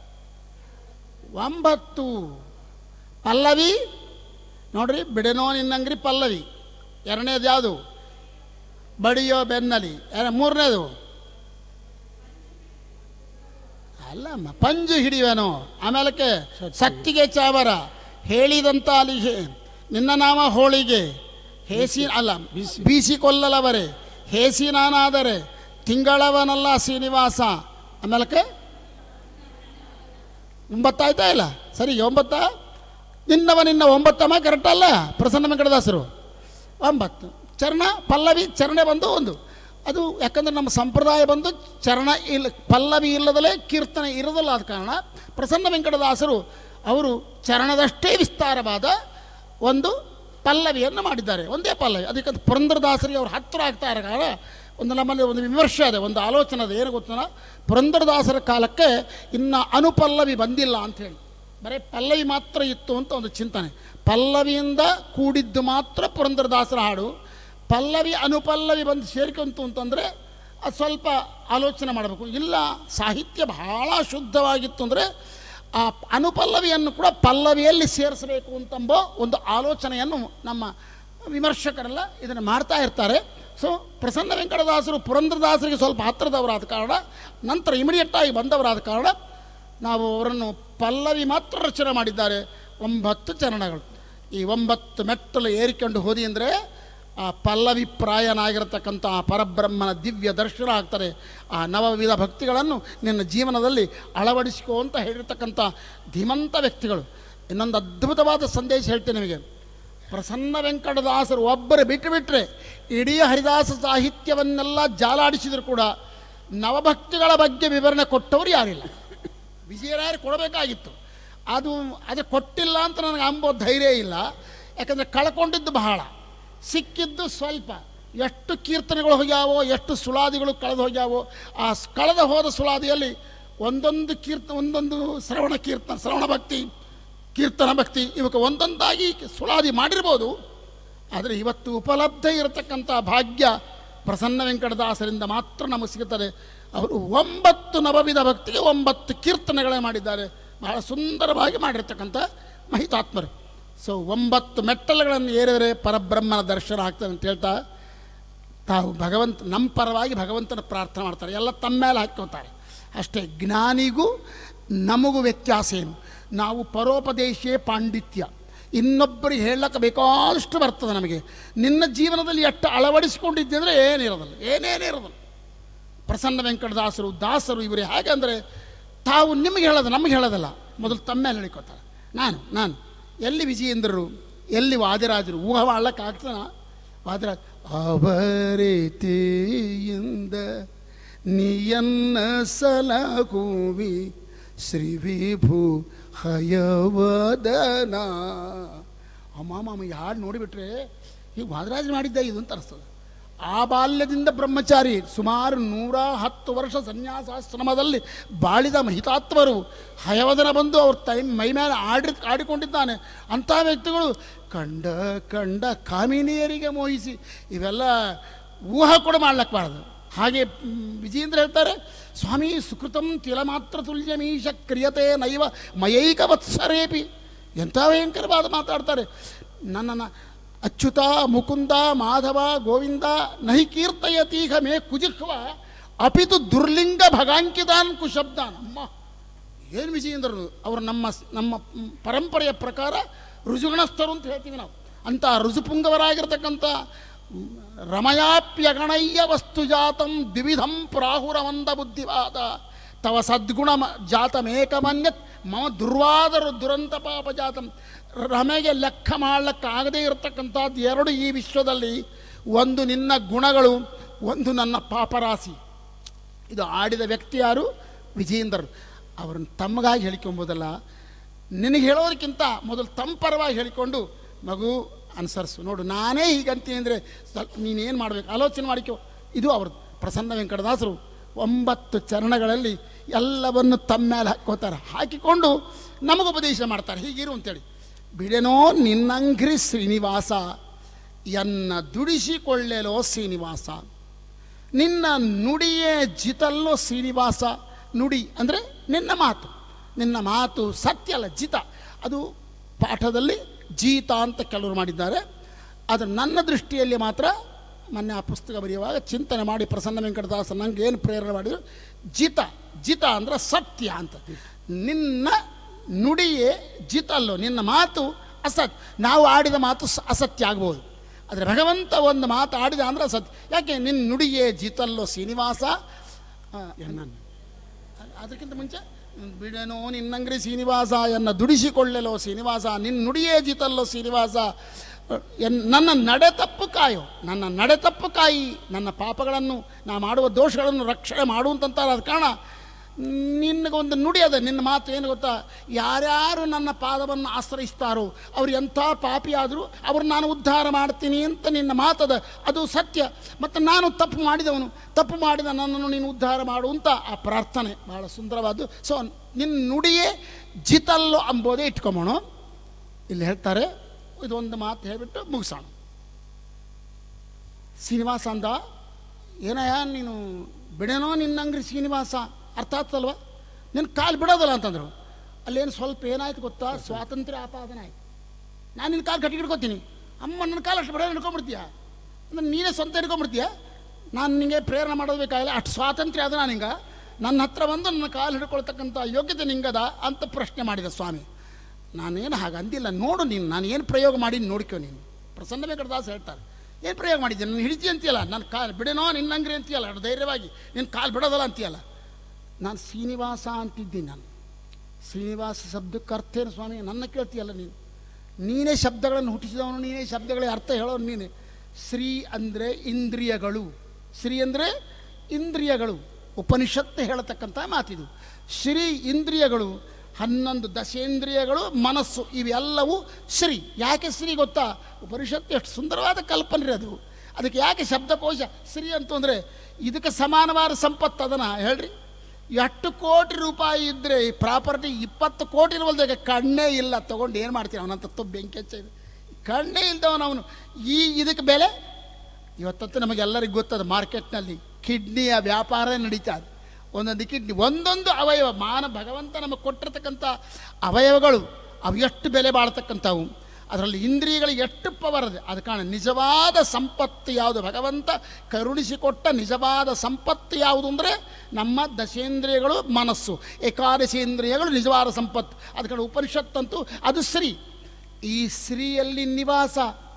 ಒಂಬತ್ತು ಪಲ್ಲವಿ ನೋಡ್ರಿ ಬಿಡೆನೋ ನಿನ್ನಂಗ್ರಿ ಪಲ್ಲವಿ ಎರಡನೇದು ಯಾವುದು ಬಡಿಯೋ ಬೆನ್ನಲಿ ಎರ- ಮೂರನೇದು ಅಲ್ಲಮ್ಮ ಪಂಜು ಹಿಡಿಯುವೆನೋ ಆಮೇಲಕ್ಕೆ ಸತ್ತಿಗೆ ಚಾವರ ಹೇಳಿದಂತ ಅಲಿಗೆ ನಿನ್ನ ನಾಮ ಹೋಳಿಗೆ ಹೇಸಿ ಅಲ್ಲ ಬೀಸಿ. ಬೀಸಿ ಕೊಲ್ಲಲವರೆ ಹೇಸಿ ನಾನಾದರೆ ತಿಂಗಳವನಲ್ಲ ಶ್ರೀನಿವಾಸ ಆಮೇಲಕ್ಕೆ ಒಂಬತ್ತಾಯ್ತಾ ಇಲ್ಲ ಸರಿ ಒಂಬತ್ತ ನಿನ್ನವ ನಿನ್ನ ಒಂಬತ್ತಮ್ಮ ಕರೆಕ್ಟ್ ಅಲ್ಲ ಪ್ರಸನ್ನ ವೆಂಕಟದಾಸರು ಒಂಬತ್ತು ಚರಣ ಪಲ್ಲವಿ ಚರಣ ಬಂದು ಒಂದು ಅದು ಯಾಕಂದ್ರೆ ನಮ್ಮ ಸಂಪ್ರದಾಯ ಬಂದು ಚರಣ ಇಲ್ಲ ಪಲ್ಲವಿ ಇಲ್ಲದಲೇ ಕೀರ್ತನೆ ಇರೋದಿಲ್ಲ ಆದ ಕಾರಣ ಪ್ರಸನ್ನ ವೆಂಕಟದಾಸರು ಅವರು ಚರಣದಷ್ಟೇ ವಿಸ್ತಾರವಾದ ಒಂದು ಪಲ್ಲವಿಯನ್ನು ಮಾಡಿದ್ದಾರೆ ಒಂದೇ ಪಲ್ಲವಿ ಅದಕ್ಕೆ ಅದು ಪುರಂದರದಾಸರಿಗೆ ಅವ್ರು ಹತ್ತಿರ ಆಗ್ತಾ ಇರೋ ಕಾರಣ ಒಂದು ನಮ್ಮಲ್ಲಿ ಒಂದು ವಿಮರ್ಶೆ ಇದೆ ಒಂದು ಆಲೋಚನೆ ಇದೆ ಏನು ಗೊತ್ತಲ್ಲ ಪುರಂದರದಾಸರ ಕಾಲಕ್ಕೆ ಇನ್ನು ಅನುಪಲ್ಲವಿ ಬಂದಿಲ್ಲ ಅಂಥೇಳಿ ಬರೀ ಪಲ್ಲವಿ ಮಾತ್ರ ಇತ್ತು ಅಂತ ಒಂದು ಚಿಂತನೆ ಪಲ್ಲವಿಯಿಂದ ಕೂಡಿದ್ದು ಮಾತ್ರ ಪುರಂದರದಾಸರ ಹಾಡು ಪಲ್ಲವಿ ಅನುಪಲ್ಲವಿ ಬಂದು ಸೇರ್ಕೊಂತು ಅಂತಂದರೆ ಅದು ಸ್ವಲ್ಪ ಆಲೋಚನೆ ಮಾಡಬೇಕು ಇಲ್ಲ ಸಾಹಿತ್ಯ ಬಹಳ ಶುದ್ಧವಾಗಿತ್ತು ಅಂದರೆ ಆ ಅನುಪಲ್ಲವಿಯನ್ನು ಕೂಡ ಪಲ್ಲವಿಯಲ್ಲಿ ಸೇರಿಸಬೇಕು ಅಂತಂಬೋ ಒಂದು ಆಲೋಚನೆಯನ್ನು ನಮ್ಮ ವಿಮರ್ಶಕರೆಲ್ಲ ಇದನ್ನು ಮಾಡ್ತಾ ಇರ್ತಾರೆ ಸೊ ಪ್ರಸನ್ನ ವೆಂಕಟದಾಸರು ಪುರಂದರದಾಸರಿಗೆ ಸ್ವಲ್ಪ ಹತ್ತಿರದವರಾದ ಕಾರಣ ನಂತರ ಇಮಿಡಿಯೇಟಾಗಿ ಬಂದವರಾದ ಕಾರಣ ನಾವು ಅವರನ್ನು ಪಲ್ಲವಿ ಮಾತ್ರ ರಚನೆ ಮಾಡಿದ್ದಾರೆ ಒಂಬತ್ತು ಚರಣಗಳು ಈ ಒಂಬತ್ತು ಮೆಟ್ಟಲು ಏರಿಕೊಂಡು ಹೋದಿ ಅಂದರೆ ಆ ಪಲ್ಲವಿ ಪ್ರಾಯನಾಗಿರತಕ್ಕಂಥ ಆ ಪರಬ್ರಹ್ಮನ ದಿವ್ಯ ದರ್ಶನ ಆಗ್ತಾರೆ ಆ ನವವಿಧ ಭಕ್ತಿಗಳನ್ನು ನಿನ್ನ ಜೀವನದಲ್ಲಿ ಅಳವಡಿಸಿಕೋ ಅಂತ ಹೇಳಿರ್ತಕ್ಕಂಥ ಧೀಮಂತ ವ್ಯಕ್ತಿಗಳು ಇನ್ನೊಂದು ಅದ್ಭುತವಾದ ಸಂದೇಶ ಹೇಳ್ತೇನೆ ನಿಮಗೆ ಪ್ರಸನ್ನ ವೆಂಕಟದಾಸರು ಒಬ್ಬರು ಬಿಟ್ಟು ಬಿಟ್ಟರೆ ಇಡೀ ಹರಿದಾಸ ಸಾಹಿತ್ಯವನ್ನೆಲ್ಲ ಜಾಲಾಡಿಸಿದ್ರು ಕೂಡ ನವಭಕ್ತಿಗಳ ಬಗ್ಗೆ ವಿವರಣೆ ಕೊಟ್ಟವರು ಯಾರಿಲ್ಲ ವಿಜಯರಾಯರು ಕೊಡಬೇಕಾಗಿತ್ತು ಅದು ಅದು ಕೊಟ್ಟಿಲ್ಲ ಅಂತ ನನಗೆ ಅಂಬೋ ಧೈರ್ಯ ಇಲ್ಲ ಯಾಕಂದರೆ ಕಳ್ಕೊಂಡಿದ್ದು ಬಹಳ ಸಿಕ್ಕಿದ್ದು ಸ್ವಲ್ಪ ಎಷ್ಟು ಕೀರ್ತನೆಗಳು ಹೋಗ್ಯಾವೋ ಎಷ್ಟು ಸುಳಾದಿಗಳು ಕಳೆದು ಹೋಗ್ಯಾವೋ ಆ ಸ್- ಕಳೆದ ಹೋದ ಸುಳಾದಿಯಲ್ಲಿ ಒಂದೊಂದು ಕೀರ್ತ ಒಂದೊಂದು ಶ್ರವಣ ಕೀರ್ತನ ಶ್ರವಣ ಭಕ್ತಿ ಕೀರ್ತನ ಭಕ್ತಿ ಇವಕ್ಕೆ ಒಂದೊಂದಾಗಿ ಸುಳಾದಿ ಮಾಡಿರ್ಬೋದು ಆದರೆ ಇವತ್ತು ಉಪಲಬ್ಧ ಇರತಕ್ಕಂಥ ಭಾಗ್ಯ ಪ್ರಸನ್ನ ವೆಂಕಟದಾಸರಿಂದ ಮಾತ್ರ ನಮಗೆ ಸಿಗುತ್ತದೆ ಅವರು ಒಂಬತ್ತು ನವವಿಧ ಭಕ್ತಿಗೆ ಒಂಬತ್ತು ಕೀರ್ತನೆಗಳೇ ಮಾಡಿದ್ದಾರೆ ಬಹಳ ಸುಂದರವಾಗಿ ಮಾಡಿರ್ತಕ್ಕಂಥ ಮಹಿತಾತ್ಮರು ಸೊ ಒಂಬತ್ತು ಮೆಟ್ಟಲುಗಳನ್ನು ಏರಿದರೆ ಪರಬ್ರಹ್ಮನ ದರ್ಶನ ಆಗ್ತದೆ ಅಂತ ಹೇಳ್ತಾ ತಾವು ಭಗವಂತ ನಮ್ಮ ಪರವಾಗಿ ಭಗವಂತನ ಪ್ರಾರ್ಥನೆ ಮಾಡ್ತಾರೆ ಎಲ್ಲ ತಮ್ಮ ಮೇಲೆ ಹಾಕ್ಕೋತಾರೆ ಅಷ್ಟೇ ಜ್ಞಾನಿಗೂ ನಮಗೂ ವ್ಯತ್ಯಾಸ ಏನು ನಾವು ಪರೋಪದೇಶೇ ಪಾಂಡಿತ್ಯ ಇನ್ನೊಬ್ಬರಿಗೆ ಹೇಳಕ್ಕೆ ಬೇಕಾದಷ್ಟು ಬರ್ತದೆ ನಮಗೆ ನಿನ್ನ ಜೀವನದಲ್ಲಿ ಎಷ್ಟು ಅಳವಡಿಸಿಕೊಂಡಿದ್ದೆ ಅಂದರೆ ಏನಿರೋದಿಲ್ಲ ಏನೇನಿರೋದಿಲ್ಲ ಪ್ರಸನ್ನ ವೆಂಕಟದಾಸರು ದಾಸರು ಇವರು ಹೇಗೆ ಅಂದರೆ ತಾವು ನಿಮಗೆ ಹೇಳೋದು ನಮಗೆ ಹೇಳೋದಲ್ಲ ಮೊದಲು ತಮ್ಮ ಮೇಲೆ ಹೇಳಿಕೊತಾರೆ ನಾನು ನಾನು ಎಲ್ಲಿ ವಿಜಯೇಂದ್ರರು ಎಲ್ಲಿ ವಾದಿರಾಜರು ಊಹ ಮಾಡ್ಲಿಕ್ಕಾಗ್ತದ ವಾದಿರಾಜ್ ಅವರೇತಿಯಿಂದ ನೀಯನ್ನ ಸಲಹುವಿ ಶ್ರೀ ವಿಭು ಹಯವದನ ಅಮ್ಮ ಮಾಮ ಯಾರು ನೋಡಿಬಿಟ್ರೆ ಈಗ ವಾದರಾಜ್ ಮಾಡಿದ್ದ ಇದು ಅಂತ ಅನಿಸ್ತದೆ ಆ ಬಾಲ್ಯದಿಂದ ಬ್ರಹ್ಮಚಾರಿ ಸುಮಾರು ನೂರ ಹತ್ತು ವರ್ಷ ಸನ್ಯಾಸಾಶ್ರಮದಲ್ಲಿ ಬಾಳಿದ ಮಹಿತಾತ್ಮರು ಹಯವದನ ಬಂದು ಅವ್ರ ತೈ ಮೈ ಮೇಲೆ ಆಡಿ ಆಡಿಕೊಂಡಿದ್ದಾನೆ ಅಂಥ ವ್ಯಕ್ತಿಗಳು ಕಂಡ ಕಂಡ ಕಾಮಿನಿಯರಿಗೆ ಮೋಹಿಸಿ ಇವೆಲ್ಲ ಊಹ ಕೂಡ ಮಾಡ್ಲಕ್ಬಾರ್ದು ಹಾಗೆ ಮ್, ವಿಜಯೇಂದ್ರ ಹೇಳ್ತಾರೆ ಸ್ವಾಮಿ ಸುಕೃತಂ ತಿಲ ಮಾತ್ರ ತುಲ್ಯಮೀಶ ಕ್ರಿಯತೆ ನೈವ ಮಯೈಕ ವತ್ಸರೇಪಿ ಎಂಥ ಭಯಂಕರವಾದ ಮಾತಾಡ್ತಾರೆ ನನ್ನನ್ನು ಅಚ್ಯುತ ಮುಕುಂದ ಮಾಧವ ಗೋವಿಂದ ನಹಿ ಕೀರ್ತಯತೀಹ ಮೇ ಕುಜಿಹ್ವ ಅಪಿತು ದುರ್ಲಿಂಗ ಭಗಾಂಕಿದಾನ್ ಕುಶಬ್ದಾನ್ ಅಮ್ಮ ಏನು ವಿಜಯೇಂದ್ರರು ಅವರು ನಮ್ಮ ನಮ್ಮ ಮ್, ಪರಂಪರೆಯ ಪ್ರಕಾರ ರುಜುಗಣಸ್ಥರು ಅಂತ ಹೇಳ್ತೀವಿ ನಾವು ಅಂಥ ರುಜುಪುಂಗವರಾಗಿರ್ತಕ್ಕಂಥ ಮ್, ರಮಯಾಪ್ಯಗಣಯ್ಯ ವಸ್ತು ಜಾತಂ ದ್ವಿವಿಧಂ ಪ್ರಾಹುರವಂದ ಬುದ್ಧಿವಾದ ತವ ಸದ್ಗುಣ ಮ- ಜಾತಮೇಕಮನ್ಯತ್ ಮಮ ದುರ್ವಾದರು ದುರಂತ ಪಾಪ ಜಾತಂ ರಮೆಗೆ ಲೆಕ್ಕ ಮಾಡಲಿಕ್ಕಾಗದೇ ಇರತಕ್ಕಂಥದ್ದು ಎರಡು ಈ ವಿಶ್ವದಲ್ಲಿ ಒಂದು ನಿನ್ನ ಗುಣಗಳು ಒಂದು ನನ್ನ ಪಾಪರಾಶಿ ಇದು ಆಡಿದ ವ್ಯಕ್ತಿ ಯಾರು ವಿಜಯೇಂದ್ರರು ಅವರನ್ನು ತಮ್ಮಗಾಗಿ ಹೇಳಿಕೊಂಬೋದಲ್ಲ ನಿನಗೆ ಹೇಳೋದಕ್ಕಿಂತ ಮೊದಲು ತಮ್ಮ ಪರವಾಗಿ ಹೇಳಿಕೊಂಡು ಮಗು ಅನುಸರಿಸು ನೋಡು ನಾನೇ ಹೀಗಂತೀನಿ ಅಂದರೆ ಸ್ವಲ್ಪ ನೀನೇನು ಮಾಡಬೇಕು ಆಲೋಚನೆ ಮಾಡಿಕೊ ಇದು ಅವರು ಪ್ರಸನ್ನ ವೆಂಕಟದಾಸರು ಒಂಬತ್ತು ಚರಣಗಳಲ್ಲಿ ಎಲ್ಲವನ್ನು ತಮ್ಮ ಮೇಲೆ ಹಾಕೋತಾರೆ ಹಾಕಿಕೊಂಡು ನಮಗೆ ಉಪದೇಶ ಮಾಡ್ತಾರೆ ಹೀಗಿರು ಅಂತೇಳಿ ಬಿಡೆನೋ ನಿನ್ನಂಗ್ರಿ ಶ್ರೀನಿವಾಸ ಎನ್ನ ದುಡಿಸಿಕೊಳ್ಳೆಲೋ ಶ್ರೀನಿವಾಸ ನಿನ್ನ ನುಡಿಯೇ ಜಿತಲ್ಲೋ ಶ್ರೀನಿವಾಸ ನುಡಿ ಅಂದರೆ ನಿನ್ನ ಮಾತು ನಿನ್ನ ಮಾತು ಸತ್ಯ ಅಲ್ಲ ಜಿತ ಅದು ಪಾಠದಲ್ಲಿ ಜೀತ ಅಂತ ಕೆಲವರು ಮಾಡಿದ್ದಾರೆ ಆದರೆ ನನ್ನ ದೃಷ್ಟಿಯಲ್ಲಿ ಮಾತ್ರ ಮೊನ್ನೆ ಆ ಪುಸ್ತಕ ಬರೆಯುವಾಗ ಚಿಂತನೆ ಮಾಡಿ ಪ್ರಸನ್ನ ವೆಂಕಟದಾಸ ನಂಗೆ ಏನು ಪ್ರೇರಣೆ ಮಾಡಿದ್ರು ಜಿತ ಜಿತ ಅಂದರೆ ಸತ್ಯ ಅಂತ ನಿನ್ನ ನುಡಿಯೇ ಜಿತಲ್ಲೋ ನಿನ್ನ ಮಾತು ಅಸತ್ ನಾವು ಆಡಿದ ಮಾತು ಸ- ಅಸತ್ಯ ಆಗ್ಬೋದು ಆದರೆ ಭಗವಂತ ಒಂದು ಮಾತು ಆಡಿದ ಅಂದರೆ ಸತ್ಯ ಯಾಕೆ ನಿನ್ನ ನುಡಿಯೇ ಜಿತಲ್ಲೋ ಶ್ರೀನಿವಾಸ ಆ, ಎನ್ನನ್ನು ಅದಕ್ಕಿಂತ ಮುಂಚೆ ಬಿಡನೋ ನಿನ್ನಂಗ್ರಿ ಶ್ರೀನಿವಾಸ ಎನ್ನ ದುಡಿಸಿಕೊಳ್ಳಲೋ ಶ್ರೀನಿವಾಸ ನಿನ್ನ ನುಡಿಯೇ ಜಿತಲ್ಲೋ ಶ್ರೀನಿವಾಸ ಎನ್ ನನ್ನ ನಡೆ ತಪ್ಪು ಕಾಯೋ ನನ್ನ ನಡೆ ತಪ್ಪು ಕಾಯಿ ನನ್ನ ಪಾಪಗಳನ್ನು ನಾ ಮಾಡುವ ದೋಷಗಳನ್ನು ರಕ್ಷಣೆ ಮಾಡುವಂತಾರೆ ಅದ ಕಾರಣ ನಿನಗೊಂದು ನುಡಿ ಅದ ನಿನ್ನ ಮಾತು ಏನು ಗೊತ್ತಾ ಯಾರ್ಯಾರು ನನ್ನ ಪಾದವನ್ನು ಆಶ್ರಯಿಸ್ತಾರೋ ಅವ್ರು ಎಂಥ ಪಾಪಿ ಆದರೂ ಅವ್ರು ನಾನು ಉದ್ಧಾರ ಮಾಡ್ತೀನಿ ಅಂತ ನಿನ್ನ ಮಾತದ ಅದು ಸತ್ಯ ಮತ್ತು ನಾನು ತಪ್ಪು ಮಾಡಿದವನು ತಪ್ಪು ಮಾಡಿದ ನನ್ನನ್ನು ನೀನು ಉದ್ಧಾರ ಮಾಡು ಅಂತ ಆ ಪ್ರಾರ್ಥನೆ ಭಾಳ ಸುಂದರವಾದ್ದು ಸೊ ನಿನ್ನ ನುಡಿಯೇ ಜಿತಲ್ಲು ಅಂಬೋದೇ ಇಟ್ಕೊಂಬೋಣ ಇಲ್ಲಿ ಹೇಳ್ತಾರೆ ಇದೊಂದು ಮಾತು ಹೇಳಿಬಿಟ್ಟು ಮುಗಿಸೋಣ ಶ್ರೀನಿವಾಸ ಅಂದ ಏನಯ್ಯ ನೀನು ಬಿಡೇನೋ ನಿನ್ನಂಗ್ರಿ ಶ್ರೀನಿವಾಸ ಅರ್ಥ ಆಗ್ತಲ್ವ ನಿನ್ನ ಕಾಲು ಬಿಡೋದಲ್ಲ ಅಂತಂದರು ಅಲ್ಲೇನು ಸ್ವಲ್ಪ ಏನಾಯ್ತು ಗೊತ್ತಾ ಸ್ವಾತಂತ್ರ್ಯ ಆಪಾದನೆ ಆಯ್ತು ನಾನು ನಿನ್ನ ಕಾಲು ಗಟ್ಟಿ ಹಿಡ್ಕೊತೀನಿ ಅಮ್ಮ ನನ್ನ ಕಾಲು ಅಷ್ಟು ಬಿಡೋದು ಹಿಡ್ಕೊಂಬಿಡ್ತೀಯ ಅಂದ್ರೆ ನೀನೇ ಸ್ವಂತ ಹಿಡ್ಕೊಂಬಿಡ್ತೀಯ ನಾನು ನಿಮಗೆ ಪ್ರೇರಣೆ ಮಾಡೋದು ಬೇಕಾಗಿಲ್ಲ ಅಷ್ಟು ಸ್ವಾತಂತ್ರ್ಯ ಅದ ನಾನು ಹಿಂಗೆ ನನ್ನ ಹತ್ರ ಬಂದು ನನ್ನ ಕಾಲು ಹಿಡ್ಕೊಳ್ತಕ್ಕಂಥ ಯೋಗ್ಯತೆ ನಿಂಗದ ಅಂತ ಪ್ರಶ್ನೆ ಮಾಡಿದ ಸ್ವಾಮಿ ನಾನೇನು ಹಾಗೆ ಅಂದಿಲ್ಲ ನೋಡು ನೀನು ನಾನು ಏನು ಪ್ರಯೋಗ ಮಾಡಿ ನೋಡ್ಕೋ ನೀನು ಪ್ರಸನ್ನ ವೆಂಕಟದಾಸ ಹೇಳ್ತಾರೆ ಏನು ಪ್ರಯೋಗ ಮಾಡಿದ್ದೆ ನಾನು ಹಿಡಿತಿ ಅಂತೀಯಲ್ಲ ನನ್ನ ಕಾಲು ಬಿಡೇನೋ ನಿನ್ನಂಗ್ರಿ ಅಂತೀಯಲ್ಲ ಅಷ್ಟು ಧೈರ್ಯವಾಗಿ ನಿನ್ನ ಕಾಲು ಬಿಡೋದಲ್ಲ ಅಂತೀಯಲ್ಲ ನಾನು ಶ್ರೀನಿವಾಸ ಅಂತಿದ್ದೀನಿ ನಾನು ಶ್ರೀನಿವಾಸ ಶಬ್ದಕ್ಕೆ ಅರ್ಥ ಏನು ಸ್ವಾಮಿ ನನ್ನ ಕೇಳ್ತೀಯಲ್ಲ ನೀನು ನೀನೇ ಶಬ್ದಗಳನ್ನು ಹುಟ್ಟಿಸಿದವನು ನೀನೇ ಶಬ್ದಗಳಿಗೆ ಅರ್ಥ ಹೇಳೋನು ನೀನೆ ಶ್ರೀ ಅಂದರೆ ಇಂದ್ರಿಯಗಳು ಶ್ರೀ ಅಂದರೆ ಇಂದ್ರಿಯಗಳು ಉಪನಿಷತ್ತು ಹೇಳತಕ್ಕಂಥ ಮಾತಿದು ಶ್ರೀ ಇಂದ್ರಿಯಗಳು ಹನ್ನೊಂದು ದಶೇಂದ್ರಿಯಗಳು ಮನಸ್ಸು ಇವೆಲ್ಲವೂ ಶ್ರೀ ಯಾಕೆ ಶ್ರೀ ಗೊತ್ತಾ ಉಪನಿಷತ್ತು ಎಷ್ಟು ಸುಂದರವಾದ ಕಲ್ಪನೆ ರೀ ಅದು ಅದಕ್ಕೆ ಯಾಕೆ ಶಬ್ದಕೋಶ ಶ್ರೀ ಅಂತಂದರೆ ಇದಕ್ಕೆ ಸಮಾನವಾದ ಸಂಪತ್ತು ಅದನ್ನು ಹೇಳ್ರಿ ಎಷ್ಟು ಕೋಟಿ ರೂಪಾಯಿ ಇದ್ದರೆ ಈ ಪ್ರಾಪರ್ಟಿ ಇಪ್ಪತ್ತು ಕೋಟಿ ಇರುವಲ್ದಾಗ ಕಣ್ಣೇ ಇಲ್ಲ ತೊಗೊಂಡು ಏನು ಮಾಡ್ತೀವಿ ಅವನಂತ ತುಬ್ಬ ಬೆಂಕಿ ಹಚ್ಚಿದೆ ಕಣ್ಣೇ ಇಲ್ದವನು ಅವನು ಈ ಇದಕ್ಕೆ ಬೆಲೆ ಇವತ್ತಂತೂ ನಮಗೆಲ್ಲರಿಗೂ ಗೊತ್ತದ ಮಾರ್ಕೆಟ್ನಲ್ಲಿ ಕಿಡ್ನಿಯ ವ್ಯಾಪಾರ ನಡೀತಾ ಇದೆ ಒಂದೊಂದು ಕಿಡ್ನಿ ಒಂದೊಂದು ಅವಯವ ಮಾನ ಭಗವಂತ ನಮಗೆ ಕೊಟ್ಟಿರ್ತಕ್ಕಂಥ ಅವಯವಗಳು ಅವು ಎಷ್ಟು ಬೆಲೆ ಬಾಳ್ತಕ್ಕಂಥವು ಅದರಲ್ಲಿ ಇಂದ್ರಿಯಗಳಿಗೆ ಎಷ್ಟು ಪವರ್ ಇದೆ ಅದು ಕಾರಣ ನಿಜವಾದ ಸಂಪತ್ತು ಯಾವುದು ಭಗವಂತ ಕರುಣಿಸಿಕೊಟ್ಟ ನಿಜವಾದ ಸಂಪತ್ತು ಯಾವುದು ಅಂದರೆ ನಮ್ಮ ದಶೇಂದ್ರಿಯಗಳು ಮನಸ್ಸು ಏಕಾದಶೇಂದ್ರಿಯಗಳು ನಿಜವಾದ ಸಂಪತ್ತು ಅದಕ್ಕೆ ಉಪನಿಷತ್ತಂತೂ ಅದು ಶ್ರೀ ಈ ಶ್ರೀಯಲ್ಲಿ ನಿವಾಸ